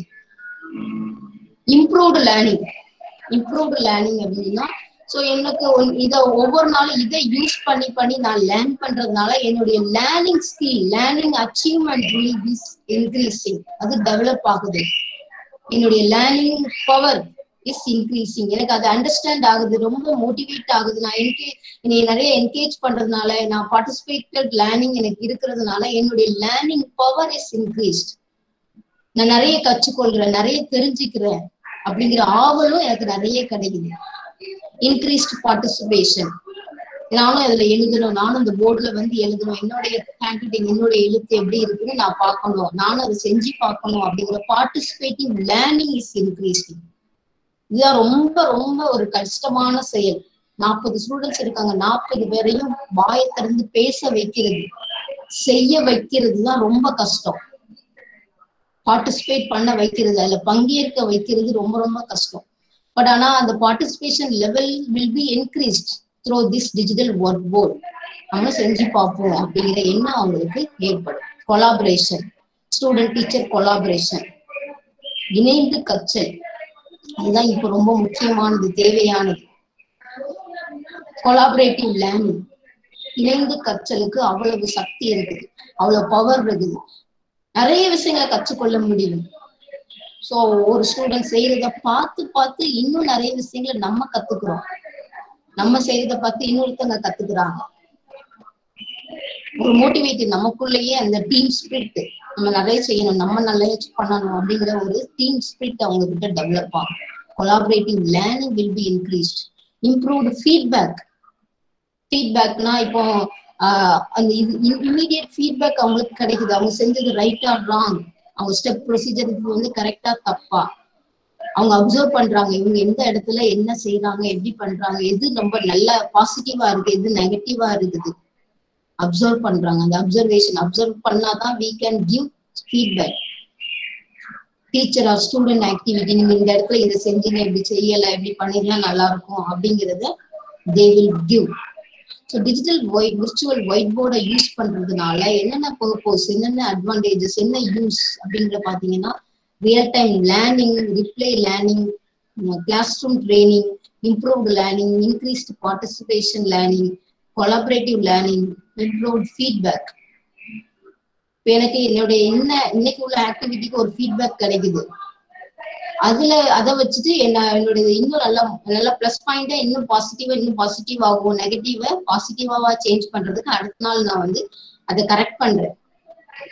இம்ப்ரூவ்டு லேர்னிங் இம்ப்ரூவ்டு லேர்னிங் அப்படின்னா ஸோ எனக்கு இதை ஒவ்வொரு நாளும் இதை யூஸ் பண்ணி பண்ணி நான் லேர்ன் பண்றதுனால என்னுடைய learning skill learning achievement will be increasing அது டெவலப் ஆகுது என்னுடைய லேர்னிங் பவர் இஸ் இன்க்ரீசிங் எனக்கு அது அண்டர்ஸ்டாண்ட் ஆகுது ரொம்ப மோட்டிவேட் ஆகுது நான் என்கே என்னை நிறைய என்கேஜ் பண்றதுனால நான் பார்ட்டிசிபேட்டட் லேர்னிங் எனக்கு இருக்கிறதுனால என்னுடைய லேர்னிங் பவர் இஸ் இன்க்ரீஸ்ட் நான் நிறைய கற்றுக்கொள்கிறேன் நிறைய தெரிஞ்சுக்கிறேன் அப்படிங்கிற ஆவலும் எனக்கு நிறைய கிடைக்குது இன்க்ரீஸ்ட் பார்ட்டிசிபேஷன் நானும் அதுல எழுதணும் நானும் இந்த போர்டுல வந்து எழுதணும் என்னுடைய ஹேண்ட் ரைட்டிங் என்னுடைய எழுத்து எப்படி இருக்குன்னு நான் பார்க்கணும் நானும் அதை செஞ்சு பார்க்கணும் அப்படிங்கிற பார்ட்டிசிபேட்டிவ் லேர்னிங் இஸ் இன்க்ரீசிங் இதுதான் ரொம்ப ரொம்ப ஒரு கஷ்டமான செயல் நாற்பது ஸ்டூடெண்ட்ஸ் இருக்காங்க நாற்பது பேரையும் வாயை திறந்து பேச வைக்கிறது செய்ய வைக்கிறது தான் ரொம்ப கஷ்டம் பார்ட்டிசிபேட் பண்ண வைக்கிறது அதுல பங்கேற்க வைக்கிறது ரொம்ப ரொம்ப கஷ்டம் பட் ஆனா அந்த participation level will be increased through this digital work board நம்ம செஞ்சு பார்ப்போம் அப்படிங்கிற எண்ணம் அவங்களுக்கு ஏற்படும் கொலாபரேஷன் ஸ்டூடெண்ட் டீச்சர் கொலாபரேஷன் இணைந்து கற்றல் அதுதான் இப்ப ரொம்ப முக்கியமானது தேவையானது கொலாபரேட்டிவ் லேர்னிங் இணைந்து கற்றலுக்கு அவ்வளவு சக்தி இருக்குது அவ்வளவு பவர் இருக்குது நிறைய விஷயங்களை கற்றுக்கொள்ள முடியும் சோ ஒரு ஸ்டூடெண்ட் செய்யறத பார்த்து பார்த்து இன்னும் நிறைய விஷயங்களை நம்ம கத்துக்கிறோம் நம்ம செய்யறத பார்த்து இன்னொருத்தவங்க கத்துக்கிறாங்க ஒரு மோட்டிவேட்டிவ் நமக்குள்ளேயே அந்த டீம் ஸ்பிரிட் நம்ம நிறைய செய்யணும் நம்ம நல்லா பண்ணணும் அப்படிங்கிற ஒரு டீம் ஸ்பிரிட் அவங்க கிட்ட டெவலப் ஆகும் collaborative learning will be increased improved feedback ஃபீட்பேக்னா இப்போ ஆஹ் அந்த இது இம்மிடியட் ஃபீட்பேக் அவங்களுக்கு கிடைக்குது அவங்க செஞ்சது ரைட் ஆர் ராங் அவங்க ஸ்டெப் ப்ரொசீஜர் வந்து கரெக்டா தப்பா அவங்க அப்சர்வ் பண்றாங்க இவங்க எந்த இடத்துல என்ன செய்யறாங்க எப்படி பண்றாங்க எது ரொம்ப நல்ல பாசிட்டிவா இருக்கு எது நெகட்டிவா இருக்குது அப்சர்வ் பண்றாங்க அந்த அப்சர்வேஷன் அப்சர்வ் பண்ணாதான் we can give feedback teacher or student activity நீங்க இந்த இடத்துல இதை செஞ்சீங்க இப்படி செய்யல இப்படி பண்ணிருந்தா நல்லா இருக்கும் அப்படிங்கறத they will give so digital white virtual white போர்டை யூஸ் பண்றதுனால என்னென்ன பர்பஸ் என்னென்ன அட்வான்டேஜஸ் என்ன யூஸ் அப்படிங்கிற பாத்தீங்கன்னா real time learning replay learning classroom training improved learning increased participation learning collaborative learning improved feedback இப்போ எனக்கு என்னுடைய என்ன இன்னைக்கு உள்ள ஆக்டிவிட்டிக்கு ஒரு ஃபீட்பேக் கிடைக்குது அதுல அதை வச்சுட்டு என்ன என்னுடைய இன்னும் நல்லா நல்லா பிளஸ் பாயிண்டா இன்னும் பாசிட்டிவா இன்னும் பாசிட்டிவ் ஆகும் நெகட்டிவா பாசிட்டிவாவா சேஞ்ச் பண்றதுக்கு அடுத்த நாள் நான் வந்து அதை கரெக்ட் பண்றேன்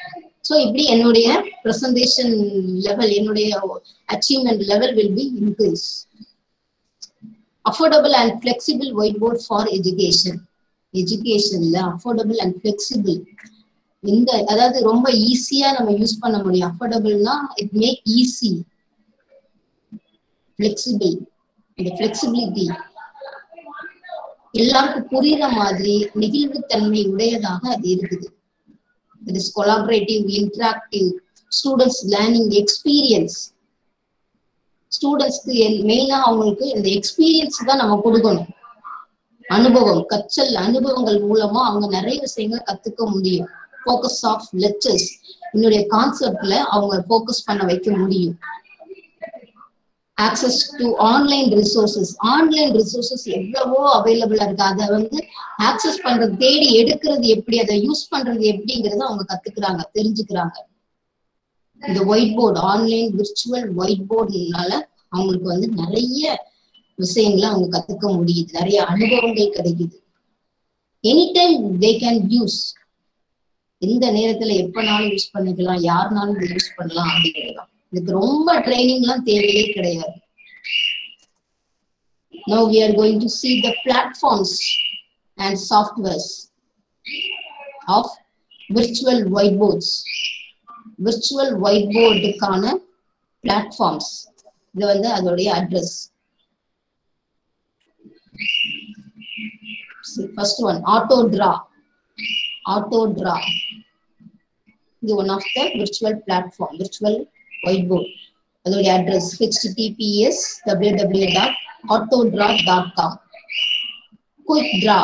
ஸோ இப்படி என்னுடைய ப்ரெசன்டேஷன் லெவல் என்னுடைய achievement level will be increase affordable and flexible white board for education எஜுகேஷன்ல அஃபோர்டபுள் அண்ட் ஃபிளெக்சிபிள் இந்த அதாவது ரொம்ப ஈஸியா நம்ம யூஸ் பண்ண முடியும் அஃபோர்டபுள்னா இட் மேக் ஈஸி ஃபிளெக்சிபிள் இந்த ஃபிளெக்சிபிலிட்டி எல்லாருக்கும் புரியுற மாதிரி நெகிழ்வுத்தன்மை உடையதாக அது இருக்குது it is collaborative interactive students learning experience ஸ்டூடெண்ட்ஸ்க்கு மெயினா அவங்களுக்கு இந்த எக்ஸ்பீரியன்ஸ் தான் நம்ம கொடுக்கணும் அனுபவம் கற்றல் அனுபவங்கள் மூலமா அவங்க நிறைய விஷயங்களை கத்துக்க முடியும் ஃபோக்கஸ் ஆஃப் லெக்சர்ஸ் என்னுடைய கான்செப்ட்ல அவங்க ஃபோக்கஸ் பண்ண வைக்க முடியும் access to online resources online resources எவ்வளவோ அவைலபிளா இருக்கு அதை வந்து ஆக்சஸ் பண்றது தேடி எடுக்கிறது எப்படி அதை யூஸ் பண்றது எப்படிங்கறத அவங்க கத்துக்கிறாங்க தெரிஞ்சுக்கிறாங்க இந்த white board online virtual white போர்டுனால அவங்களுக்கு வந்து நிறைய விஷயங்களை அவங்க கத்துக்க முடியுது நிறைய அனுபவங்கள் கிடைக்குது any time they can use எந்த நேரத்துல எப்பனாலும் யூஸ் பண்ணிக்கலாம் யாருனாலும் இதை யூஸ் பண்ணலாம் அப்படிங்கிறதான் இதுக்கு ரொம்ப ட்ரைனிங்லாம் தேவையே கிடையாது Now we are going to see the platforms and softwares of virtual whiteboards. Virtual whiteboardக்கான platforms. இது வந்து அதோடைய address first one auto draw auto draw இது one of the virtual platform virtual white board அதோடைய address HTTPS W W dot auto draw dot com quick draw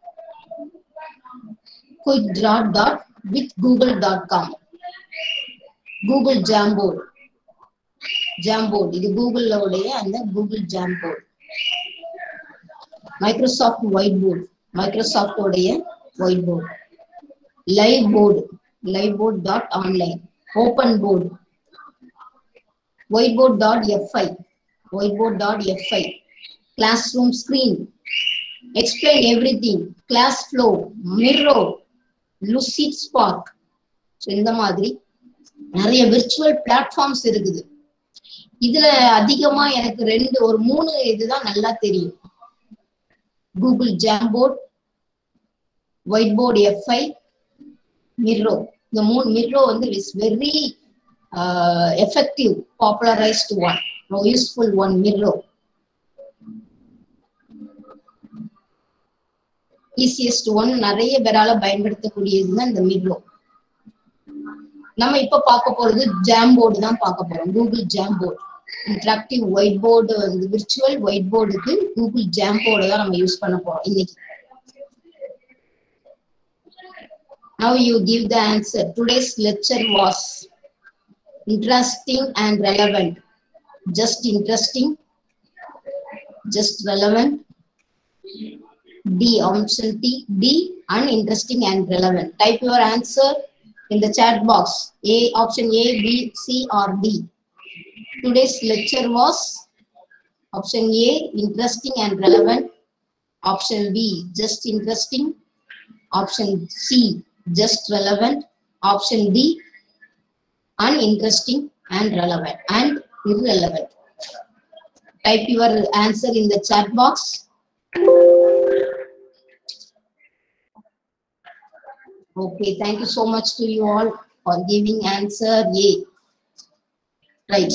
quick draw dot with Google dot com Google Jamboard Jamboard இது கூகுளோடைய அந்த Google Jamboard Microsoft white board மைக்ரோசாஃப்டோடைய white board live board live board dot online open board white dot FI white dot FI classroom screen explain everything class flow Miro Lucid Spark இந்த மாதிரி நிறைய virtual platforms இருக்குது இதுல அதிகமா எனக்கு ரெண்டு ஒரு மூணு இதுதான் நல்லா தெரியும் Google Jamboard white board FI Miro இந்த மூணு மிர்ரோ வந்து is very effective popularized one useful one Miro easiest one நிறைய பேரால பயன்படுத்தக்கூடியதுதான் இந்த மிர்ரோ நம்ம இப்ப பார்க்க போறது ஜாம்போர்டு தான் பார்க்க போறோம் Google Jamboard interactive white board வந்து விர்ச்சுவல் ஒயிட் போர்டுக்கு கூகுள் ஜாம்போர்டு தான் நம்ம யூஸ் பண்ண போறோம் இன்னைக்கு Now you give the answer. Today's lecture was interesting and relevant. Just interesting, just relevant. D, option T, D, uninteresting and relevant. Type your answer in the chat box. A, option A, B, C, or D. Today's lecture was option A, interesting and relevant. Option B, just interesting. Option C, just relevant. Option D, uninteresting and relevant and irrelevant. Type your answer in the chat box. Okay, thank you so much to you all for giving answer A. Right.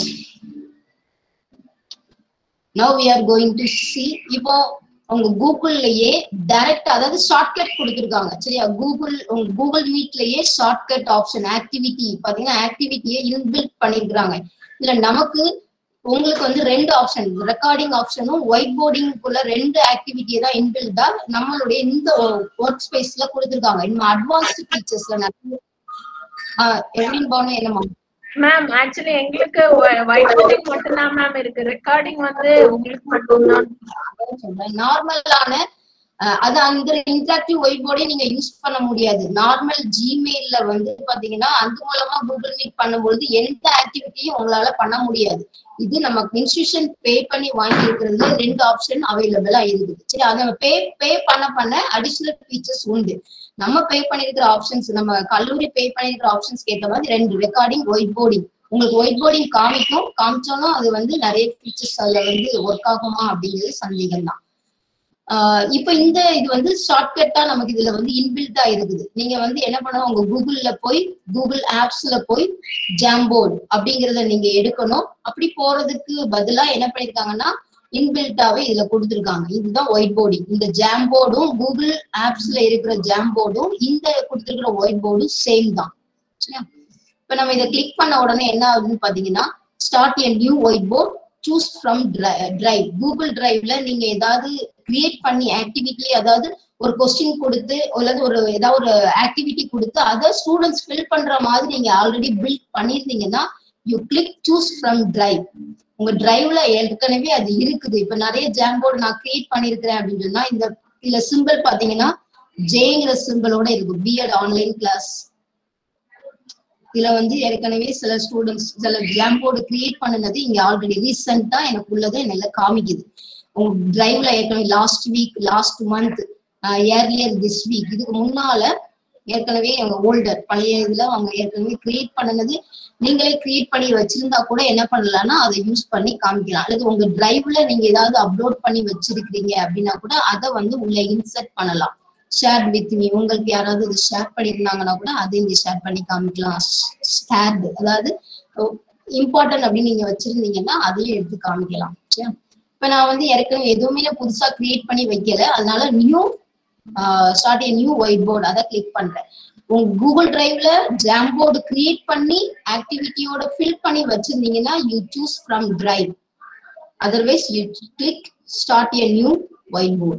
Now we are going to see இப்போ உங்க கூகுள்லயே direct அதாவது shortcut கொடுத்துருக்காங்க சரியா Google உங்க Google மீட்லயே shortcut option activity பாத்தீங்கன்னா ஆக்டிவிட்டியை inbuilt பண்ணிருக்காங்க இதுல நமக்கு உங்களுக்கு வந்து ரெண்டு ஆப்ஷன் ரெக்கார்டிங் ஆப்ஷனும் ஒயிட் போர்டிங்குள்ள ரெண்டு ஆக்டிவிட்டியை தான் இன்பில்டா நம்மளுடைய இந்த ஒர்க் ஸ்பேஸ்ல கொடுத்துருக்காங்க இன்னும் அட்வான்ஸ்டு ஃபீச்சர்ஸ்ல நிறைய எப்படின்னு போனோம் என்னமா மேம் ஆக்சுவலி எங்களுக்கு ஒயிட் போர்டிங் மட்டும்தான் மேம் இருக்கு ரெக்கார்டிங் வந்து உங்களுக்கு மட்டும்தான் சொல்றேன் நார்மலான அஹ் அது அந்த இன்டராக்டிவ் ஒயிட் போர்டே நீங்க யூஸ் பண்ண முடியாது நார்மல் ஜிமெயில்ல வந்து பாத்தீங்கன்னா அது மூலமா கூகுள் மீட் பண்ணும்பொழுது எந்த ஆக்டிவிட்டியும் உங்களால பண்ண முடியாது இது நம்ம இன்ஸ்டியூஷன் பே பண்ணி வாங்கி இருக்கிறதுல ரெண்டு ஆப்ஷன் அவைலபிளா இருக்குது சரி அதை பே பே பண்ண பண்ண அடிஷனல் ஃபீச்சர்ஸ் உண்டு நம்ம பே பண்ணிருக்கிற ஆப்ஷன்ஸ் நம்ம கல்லூரி பே பண்ணிருக்கிற ஆப்ஷன்ஸ்க்கு ஏற்ற மாதிரி ரெண்டு ரெக்கார்டிங் ஒயிட் போர்டிங் உங்களுக்கு ஒயிட் போர்டிங் காமிக்கும் காமிச்சாலும் அது வந்து நிறைய ஃபீச்சர்ஸ் அதுல வந்து ஒர்க் ஆகுமா அப்படிங்கிறது சந்தேகம் தான் ஆஹ் இப்ப இந்த இது வந்து ஷார்ட்கட்டா நமக்கு இதுல வந்து இன்பில்டா இருக்குது நீங்க வந்து என்ன பண்ணணும் உங்க கூகுள்ல போய் கூகுள் ஆப்ஸ்ல போய் ஜாம்போர்ட் அப்படிங்கறத நீங்க எடுக்கணும் அப்படி போறதுக்கு பதிலா என்ன பண்ணிருக்காங்கன்னா இன்பில்ட்டாவே இதுல கொடுத்துருக்காங்க இதுதான் ஒயிட் போர்டிங் இந்த ஜாம்போர்டும் கூகுள் ஆப்ஸ்ல இருக்கிற ஜாம்போர்டும் இந்த கொடுத்துருக்கிற ஒயிட் போர்டும் சேம் தான் சரியா இப்ப நம்ம இதை கிளிக் பண்ண உடனே என்ன ஆகுதுன்னு பாத்தீங்கன்னா start a new white board choose from drive Google டிரைவ்ல நீங்க ஏதாவது கிரியேட் பண்ணி ஆக்டிவிட்டி அதாவது ஒரு கொஸ்டின் கொடுத்து அல்லது ஒரு ஏதாவது ஒரு ஆக்டிவிட்டி கொடுத்து அதை ஸ்டூடெண்ட்ஸ் ஃபில் பண்ற மாதிரி நீங்க ஆல்ரெடி பில்ட் பண்ணிருந்தீங்கன்னா you click choose from drive உங்க டிரைவ்ல ஏற்கனவே அது இருக்குது இப்ப நிறைய ஜாம்போர்டு நான் கிரியேட் பண்ணிருக்கிறேன் அப்படின்னு சொன்னா இந்த இதுல சிம்பிள் பாத்தீங்கன்னா ஜேங்கிற சிம்பிளோட இருக்கு பிஎட் ஆன்லைன் கிளாஸ் இதுல வந்து ஏற்கனவே சில ஸ்டூடெண்ட்ஸ் சில ஜாம்போர்டு கிரியேட் பண்ணுனது இங்க ஆல்ரெடி ரீசெண்டா எனக்கு உள்ளதை நல்லா காமிக்குது உங்க டிரைவ்ல ஏற்கனவே last week last month earlier this week இதுக்கு முன்னால ஏற்கனவே அவங்க ஓல்டர் பழைய இதுல அவங்க ஏற்கனவே கிரியேட் பண்ணுனது நீங்களே கிரியேட் பண்ணி வச்சிருந்தா கூட என்ன பண்ணலாம்னா அதை யூஸ் பண்ணி காமிக்கலாம் அல்லது உங்க டிரைவ்ல நீங்க ஏதாவது அப்லோட் பண்ணி வச்சிருக்கிறீங்க அப்படின்னா கூட அதை வந்து உள்ள இன்சர்ட் பண்ணலாம் ஷேர் வித் மீ உங்களுக்கு யாராவது இது ஷேர் பண்ணியிருந்தாங்கன்னா கூட அதை இங்க ஷேர் பண்ணி காமிக்கலாம் ஷேர்டு அதாவது இம்பார்ட்டன்ட் அப்படின்னு நீங்க வச்சிருந்தீங்கன்னா அதையும் எடுத்து காமிக்கலாம் சரியா இப்ப நான் வந்து ஏற்கனவே எதுவுமே புதுசா கிரியேட் பண்ணி வைக்கல அதனால new start a new white board அதை கிளிக் பண்றேன் உங்க கூகுள் டிரைவ்ல ஜாம்போர்டு கிரியேட் பண்ணி ஆக்டிவிட்டியோட ஃபில் பண்ணி வச்சிருந்தீங்கன்னா you choose from drive otherwise you click start a new white board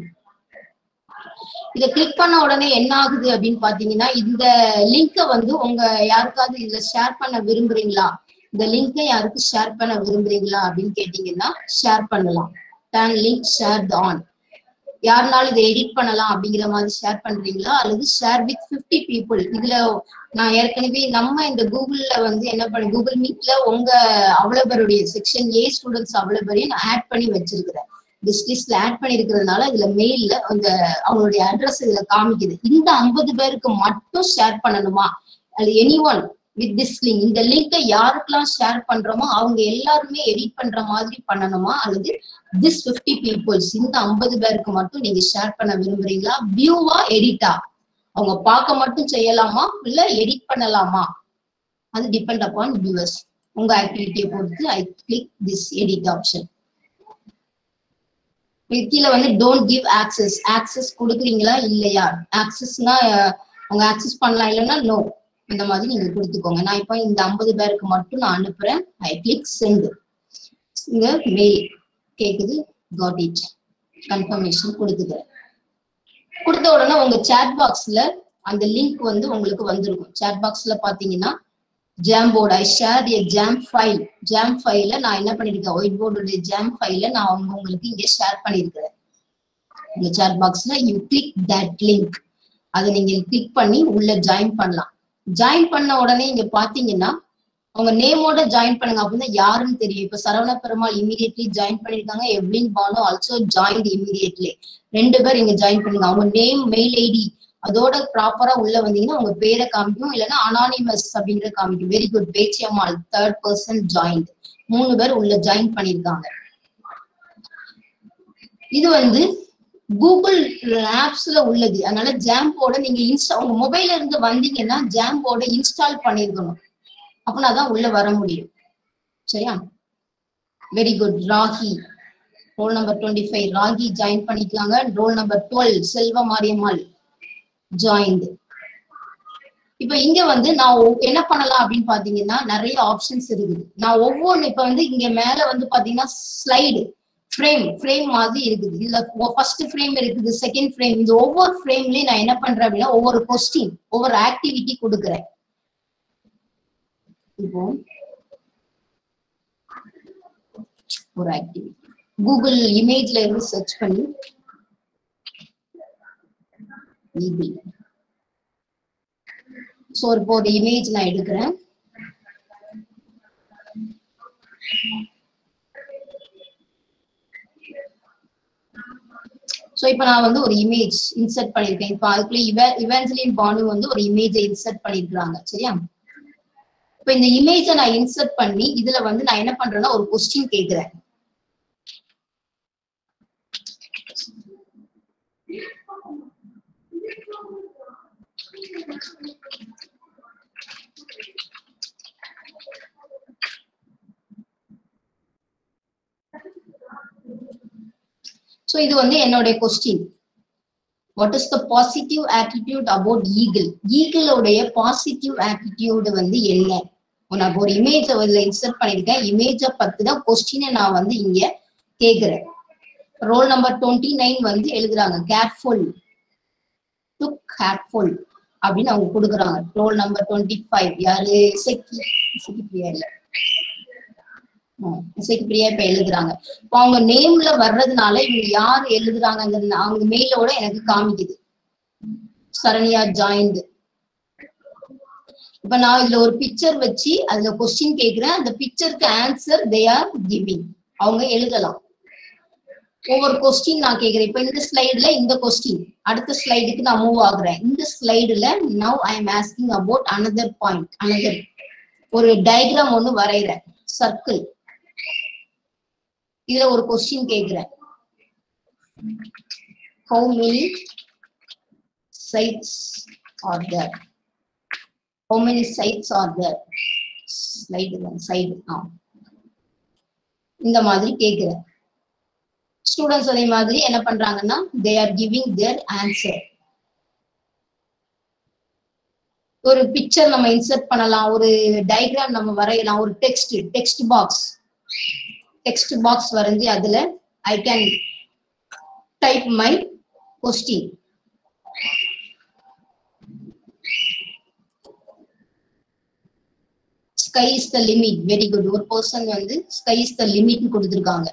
இதை கிளிக் பண்ண உடனே என்ன ஆகுது அப்படின்னு பாத்தீங்கன்னா இந்த லிங்கை வந்து உங்க யாருக்காவது இதுல ஷேர் பண்ண விரும்புறீங்களா இந்த லிங்கை யாருக்கு ஷேர் பண்ண விரும்புறீங்களா அப்படின்னு கேட்டீங்கன்னா ஷேர் பண்ணலாம் டேன் லிங்க் ஷேர் ஆன் யாருனாலும் இதை எடிட் பண்ணலாம் அப்படிங்கிற மாதிரி ஷேர் பண்றீங்களா அல்லது ஷேர் வித் ஃபிஃப்டி பீப்புள் இதுல நான் ஏற்கனவே நம்ம இந்த கூகுள்ல வந்து என்ன பண்ண கூகுள் மீட்ல உங்க அவ்வளவு பேருடைய செக்ஷன் ஏ ஸ்டூடெண்ட்ஸ் அவ்வளவு பேரையும் நான் ஆட் பண்ணி வச்சிருக்கிறேன் திஸ் லிஸ்ட்ல ஆட் பண்ணிருக்கிறதுனால இதுல மெயில்ல அந்த அவங்களுடைய அட்ரஸ் இதுல காமிக்குது இந்த ஐம்பது பேருக்கு மட்டும் ஷேர் பண்ணணுமா அது any one with this link இந்த லிங்கை யாருக்கெல்லாம் ஷேர் பண்றோமோ அவங்க எல்லாருமே எடிட் பண்ற மாதிரி பண்ணணுமா அல்லது திஸ் பிப்டி பீப்புள்ஸ் இந்த ஐம்பது பேருக்கு மட்டும் நீங்க ஷேர் பண்ண விரும்புறீங்களா வியூவா எடிட்டா அவங்க பார்க்க மட்டும் செய்யலாமா இல்ல எடிட் பண்ணலாமா அது டிபெண்ட் அப்பான் வியூவர்ஸ் உங்க ஆக்டிவிட்டியை பொறுத்து I click this edit option கீழே வந்து டோன்ட் கிவ் ஆக்சஸ் ஆக்சஸ் கொடுக்குறீங்களா இல்லையா ஆக்சஸ்னா அவங்க ஆக்சஸ் பண்ணலாம் இல்லைன்னா நோ இந்த மாதிரி நீங்க கொடுத்துக்கோங்க நான் இப்போ இந்த ஐம்பது பேருக்கு மட்டும் நான் அனுப்புறேன் ஐ கிளிக் சென்ட் இங்க மெயில் கேக்குது காட் இட் கன்ஃபர்மேஷன் கொடுத்துக்கிறேன் கொடுத்த உடனே உங்க சேட் பாக்ஸ்ல அந்த லிங்க் வந்து உங்களுக்கு வந்திருக்கும் சேட் பாக்ஸ்ல பாத்தீங்கன்னா Jamboard I share a jam file jam ஃபைல நான் என்ன பண்ணிருக்கேன் ஒயிட் போர்டுடைய ஜாம் ஃபைல நான் அவங்க உங்களுக்கு இங்க ஷேர் பண்ணிருக்கிறேன் இந்த சேட் பாக்ஸ்ல யூ கிளிக் தட் லிங்க் அதை நீங்க கிளிக் பண்ணி உள்ள ஜாயின் பண்ணலாம் ஜாயின் பண்ண உடனே இங்க பாத்தீங்கன்னா அவங்க நேமோட ஜாயின் பண்ணுங்க அப்படின்னா யாருன்னு தெரியும் இப்ப சரவண பெருமாள் இமீடியட்லி ஜாயின் பண்ணிருக்காங்க Evelyn Banu also join immediately ரெண்டு பேர் இங்க ஜாயின் பண்ணுங்க அவங்க நேம் மெயில் ஐடி அதோட ப்ராப்பரா உள்ள வந்தீங்கன்னா உங்க பேரை காமிக்கும் இல்லைன்னா அனானிமஸ் அப்படிங்கிற காமிக்கும் very good Pechiammal third person joined மூணு பேர் உள்ள ஜாயின் பண்ணிருக்காங்க இது வந்து கூகுள் ஆப்ஸ்ல உள்ளது அதனால ஜாம்போட நீங்க இன்ஸ்டா உங்க மொபைல்ல இருந்து வந்தீங்கன்னா ஜாம்போட இன்ஸ்டால் பண்ணிருக்கணும் அப்படின்னா தான் உள்ள வர முடியும் சரியா very good Ragi roll number twenty five Ragi join பண்ணிக்கலாங்க roll number twelve Selva Mariammal joint இப்ப இங்க வந்து நான் ஒ- என்ன பண்ணலாம் அப்படின்னு பாத்தீங்கன்னா நிறைய ஆப்ஷன்ஸ் இருக்குது நான் ஒவ்வொன்னு இப்ப வந்து இங்க மேல வந்து பாத்தீங்கன்னா ஸ்லைடு ஃப்ரேம் ஃப்ரேம் மாதிரி இருக்குது இதுல ஃபர்ஸ்ட் ஃப்ரேம் இருக்குது செகண்ட் ஃப்ரேம் இந்த ஒவ்வொரு ஃப்ரேம்லயும் நான் என்ன பண்றேன் அப்படின்னா ஒவ்வொரு கொஸ்டின் ஒவ்வொரு ஆக்டிவிட்டி கொடுக்குறேன் இப்போ ஒரு ஆக்டிவிட்டி கூகுள் இமேஜ்ல இருந்து சர்ச் பண்ணி ஈகிள் ஸோ இப்போ ஒரு இமேஜ் நான் எடுக்கிறேன் ஸோ இப்போ நான் வந்து ஒரு இமேஜ் இன்சர்ட் பண்ணியிருக்கேன் இப்போ அதுக்குள்ள இவ இவென்சலின் பானு வந்து ஒரு இமேஜை இன்சர்ட் பண்ணியிருக்காங்க சரியா இப்போ இந்த இமேஜை நான் இன்சர்ட் பண்ணி இதுல வந்து நான் என்ன பண்றேன்னா ஒரு கொஸ்டின் கேட்கிறேன் ஸோ இது வந்து என்னுடைய question what is the positive attitude about eagle ஈகிளோடைய பாசிட்டிவ் ஆட்டிடியூடு வந்து என்ன நான் ஒரு இமேஜை இதுல இன்சர்ட் பண்ணிருக்கேன் இமேஜை பத்தி தான் கொஸ்டினை நான் வந்து இங்க கேக்குறேன் ரோல் நம்பர் டுவெண்ட்டி நைன் வந்து எழுதுறாங்க கேர்ஃபுல் டுக் கேர்ஃபுல் அப்படின்னு அவங்க கொடுக்குறாங்க ரோல் நம்பர் டுவெண்ட்டி ஃபைவ் யாரு இசைக்கு இசைக்கு பிரியா இல்ல ம், இசைக்கு பிரியா இப்ப எழுதுறாங்க இப்போ அவங்க நேம்ல வர்றதுனால இவங்க யார் எழுதுறாங்கங்கிறது அவங்க மெயிலோட எனக்கு காமிக்குது சரண்யா ஜாயிண்ட் இப்ப நான் இதுல ஒரு பிக்சர் வச்சு அதுல கொஸ்டின் கேக்குறேன் அந்த பிக்சருக்கு ஆன்சர் தே ஆர் கிவிங் அவங்க எழுதலாம் ஒவ்வொரு கொஸ்டின் நான் கேக்குறேன் இப்ப இந்த ஸ்லைடுல இந்த கொஸ்டின் அடுத்த ஸ்லைடுக்கு நான் மூவ் ஆகுறேன் இந்த ஸ்லைடுல now I am asking about another point another ஒரு டயக்ராம் ஒண்ணு வரைகிறேன் சர்க்கிள் இதுல ஒரு கொஸ்டின் கேக்குறேன் how many sites are there how many sites are there slide side ஆ இந்த மாதிரி கேக்குறேன் ஸ்டூடெண்ட்ஸ் அதே மாதிரி என்ன பண்றாங்கன்னா they are giving their answer ஒரு பிக்சர் நம்ம இன்சர்ட் பண்ணலாம் ஒரு டயக்ராம் நம்ம வரையலாம் ஒரு text text box text box வரைஞ்சி அதுல I can type my question sky is the limit very good ஒரு பர்சன் வந்து ஸ்கை இஸ் த லிமிட் கொடுத்துருக்காங்க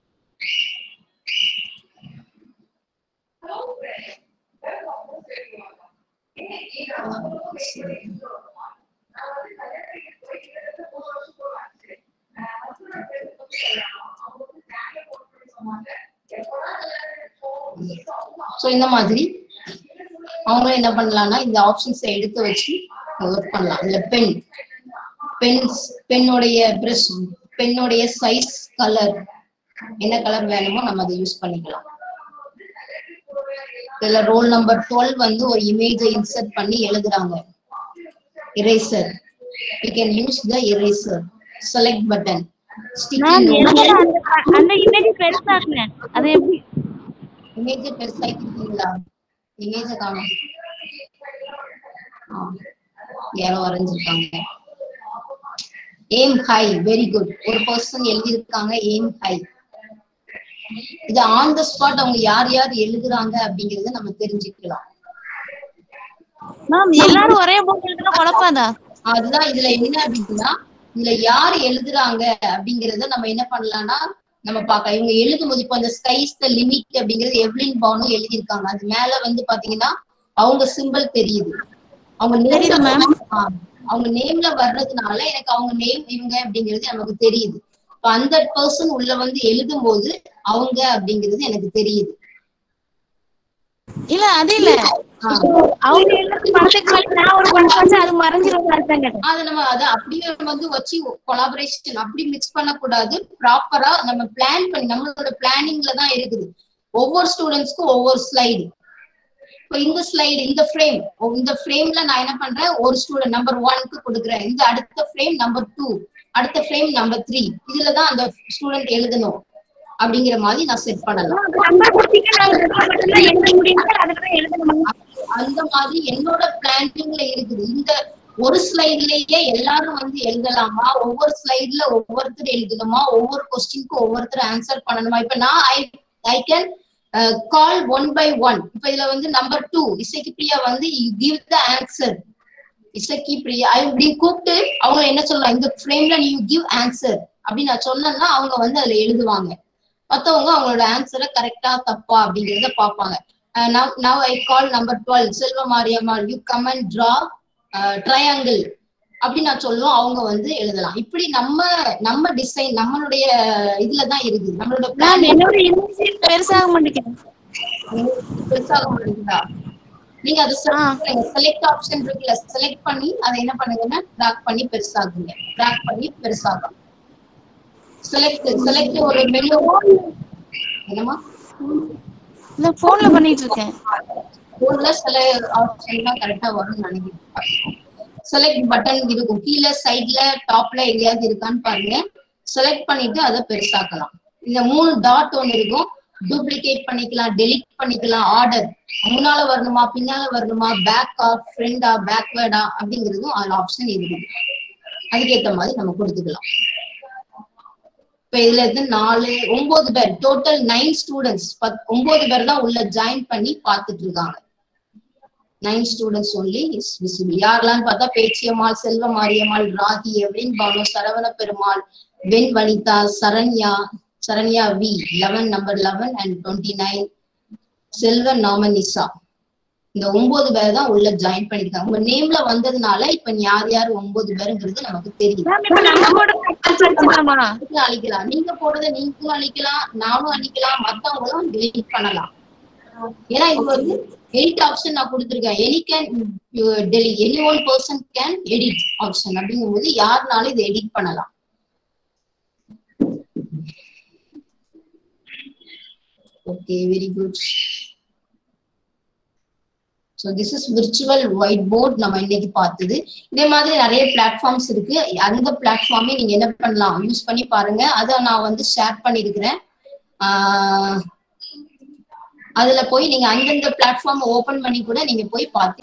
சோ இந்த மாதிரி அவங்க என்ன பண்ணலாம்னா இந்த ஆப்ஷன்ஸை எடுத்து வச்சு ஒர்க் பண்ணலாம் இல்ல பென் பென்ஸ் பென்னுடைய பிரஷ் பென்னுடைய சைஸ் கலர் என்ன கலர் வேணுமோ நம்ம அதை யூஸ் பண்ணிக்கலாம் இதுல ரோல் நம்பர் டுவெல் வந்து ஒரு இமேஜை இன்சர்ட் பண்ணி எழுதுறாங்க eraser you can use the eraser select button ma'am எனக்கு அந்த அந்த இமேஜ் பெருசாக்குனேன் அது எப்படி இமேஜ் பெருசாக்கிட்டீங்களா இமேஜ காணும் யாரோ வரைஞ்சிருக்காங்க ஏம் ஹை வெரி குட் ஒரு பர்சன் எழுதியிருக்காங்க ஏம் ஹை இது ஆன் த ஸ்பாட் அவங்க யார் யார் எழுதுறாங்க அப்படிங்கறத நம்ம தெரிஞ்சுக்கலாம் மேம் எல்லாரும் ஒரே போர்டு எழுதுனா குழப்பாதா அதுதான் இதுல என்ன அப்படின்னா இதுல யார் எழுதுறாங்க அப்படிங்கறத நம்ம என்ன பண்ணலாம்னா நம்ம பார்க்கலாம் இவங்க எழுதும்போது இப்போ அந்த ஸ்கைஸ் த லிமிட் அப்படிங்கிறது எவ்லின் பானும் எழுதியிருக்காங்க அது மேல வந்து பாத்தீங்கன்னா அவங்க சிம்பிள் தெரியுது அவங்க தெரியுது நேம்ல ma'am. அவங்க நேம்ல வர்றதுனால எனக்கு அவங்க நேம் இவங்க அப்படிங்கிறது நமக்கு தெரியுது இப்ப அந்த பர்சன் உள்ள வந்து எழுதும் போது அவங்க அப்படிங்கிறது எனக்கு தெரியுது இல்ல அது இல்ல ஆ. அவங்க எழுதுறது படத்துக்கு மேல நான் ஒரு படம் வச்சு அது மறைஞ்சிரும் அர்த்தம் கேட்டேன் அதை நம்ம அதை அப்படியே வந்து வச்சு கொலாபரேஷன் அப்படி மிக்ஸ் பண்ணக்கூடாது ப்ராப்பரா நம்ம பிளான் பண்ணி நம்மளோட பிளானிங்ல தான் இருக்குது ஒவ்வொரு ஸ்டூடெண்ட்ஸ்க்கும் ஒவ்வொரு ஸ்லைடு இப்போ இந்த ஸ்லைடு இந்த ஃப்ரேம் இந்த ஃப்ரேம்ல நான் என்ன பண்றேன் ஒரு ஸ்டூடெண்ட் நம்பர் ஒன்க்கு கொடுக்குறேன் இந்த அடுத்த ஃப்ரேம் நம்பர் டூ அடுத்த ஃப்ரேம் நம்பர் த்ரீ இதுல தான் அந்த ஸ்டூடெண்ட் எழுதணும் அப்படிங்கிற மாதிரி நான் செட் பண்ணலாம் நம்பர் கொடுத்தீங்கன்னா நாங்க மட்டும்தான் எழுத முடியும் அதுக்கு எழுதணும் அந்த மாதிரி என்னோட பிளானிங்ல இருக்குது இந்த ஒரு ஸ்லைட்லயே எல்லாரும் வந்து எழுதலாமா ஒவ்வொரு ஸ்லைட்ல ஒவ்வொருத்தர் எழுதணுமா ஒவ்வொரு கொஸ்டினுக்கும் ஒவ்வொருத்தர் ஆன்சர் பண்ணணுமா இப்ப நான் I I can call one by one இப்ப இதுல வந்து நம்பர் டூ இசைக்கு பிரியா வந்து கிவ் த ஆன்சர் இசைக்கு பிரியா ஐ இப்படி கூப்பிட்டு அவங்க என்ன சொல்லலாம் இந்த ஃப்ரேம்ல நீ கிவ் ஆன்சர் அப்படின்னு நான் சொன்னேன்னா அவங்க வந்து அதுல எழுதுவாங்க மத்தவங்க அவங்களோட ஆன்சரை கரெக்டா தப்பா அப்படிங்கறத பார்ப்பாங்க now now i call number 12 செல்வ Mariammal you come and draw uh, triangle அப்படி நான் சொல்லுவோம் அவங்க வந்து எழுதலாம் இப்படி நம்ம நம்ம டிசைன் நம்மளுடைய இதுல தான் இருக்குது நம்மளோட மேம் பிளான் என்னோட இமேஜ் பெருசாக மாட்டேங்குது பெருசாக மாட்டேங்குதா நீங்க அதை செலக்ட் ஆப்ஷன் இருக்குல்ல செலக்ட் பண்ணி அதை என்ன பண்ணுங்கன்னா ட்ராக் பண்ணி பெருசாகுங்க ட்ராக் பண்ணி பெருசாகும் செலக்ட் செலக்ட் ஒரு மெனு என்னமா இந்த போன்ல பண்ணிட்டு இருக்கேன் போன்ல சில ஆப்ஷன் தான் கரெக்டா வரும்னு நினைக்கிறேன் செலக்ட் பட்டன் இருக்கும் கீழே சைட்ல டாப்ல எங்கேயாவது இருக்கான்னு பாருங்க செலக்ட் பண்ணிட்டு அதை பெருசாக்கலாம் இந்த மூணு டாட் ஒன்று இருக்கும் டூப்ளிகேட் பண்ணிக்கலாம் டெலிட் பண்ணிக்கலாம் ஆர்டர் முன்னால வரணுமா பின்னால வரணுமா பேக்கா ஃப்ரெண்டா பேக்வேர்டா அப்படிங்கிறதும் அதுல ஆப்ஷன் இருக்குது அதுக்கேத்த மாதிரி நம்ம கொடுத்துக்கலாம் இப்ப இதுல இருந்து நாலு ஒன்பது பேர் டோட்டல் நைன் ஸ்டூடெண்ட்ஸ் பத் ஒன்பது பேர் தான் உள்ள ஜாயின் பண்ணி பார்த்துட்டு இருக்காங்க nine students only is visible யாரெல்லாம் பார்த்தா பேச்சியம்மாள் செல்வ மாரியம்மாள் ராகி எவ்ரின் பானு சரவண பெருமாள் வெண் Vanitha Saranya Saranya V eleven number eleven and twenty nine Selva நாமனிசா இந்த ஒன்பது பேர் தான் உள்ள ஜாயின் பண்ணிருக்காங்க உங்க நேம்ல வந்ததுனால இப்ப யார் யார் ஒன்பது பேருங்கிறது நமக்கு தெரியும் மேம் இப்ப நம்ம போட அடிச்சிடலாமா நீங்களும் அழிக்கலாம் நீங்க போடுறத நீங்களும் அழிக்கலாம் நானும் அழிக்கலாம் மத்தவங்களும் டெலிட் பண்ணலாம் ஏன்னா இது வந்து எடிட் ஆப்ஷன் நான் கொடுத்துருக்கேன் any can tell any one person can edit option அப்படிங்கும்போது யாருனாலும் இதை எடிட் பண்ணலாம் okay very good so this is virtual white board நம்ம இன்னைக்கு பார்த்தது இதே மாதிரி நிறைய பிளாட்ஃபார்ம்ஸ் இருக்கு அந்த பிளாட்ஃபார்மே நீங்க என்ன பண்ணலாம் யூஸ் பண்ணி பாருங்க அதை நான் வந்து ஷேர் பண்ணியிருக்கிறேன் ஆஹ் அதுல போய் நீங்க அந்தந்த பிளாட்ஃபார்ம் ஓபன் பண்ணி கூட நீங்க போய் பார்த்து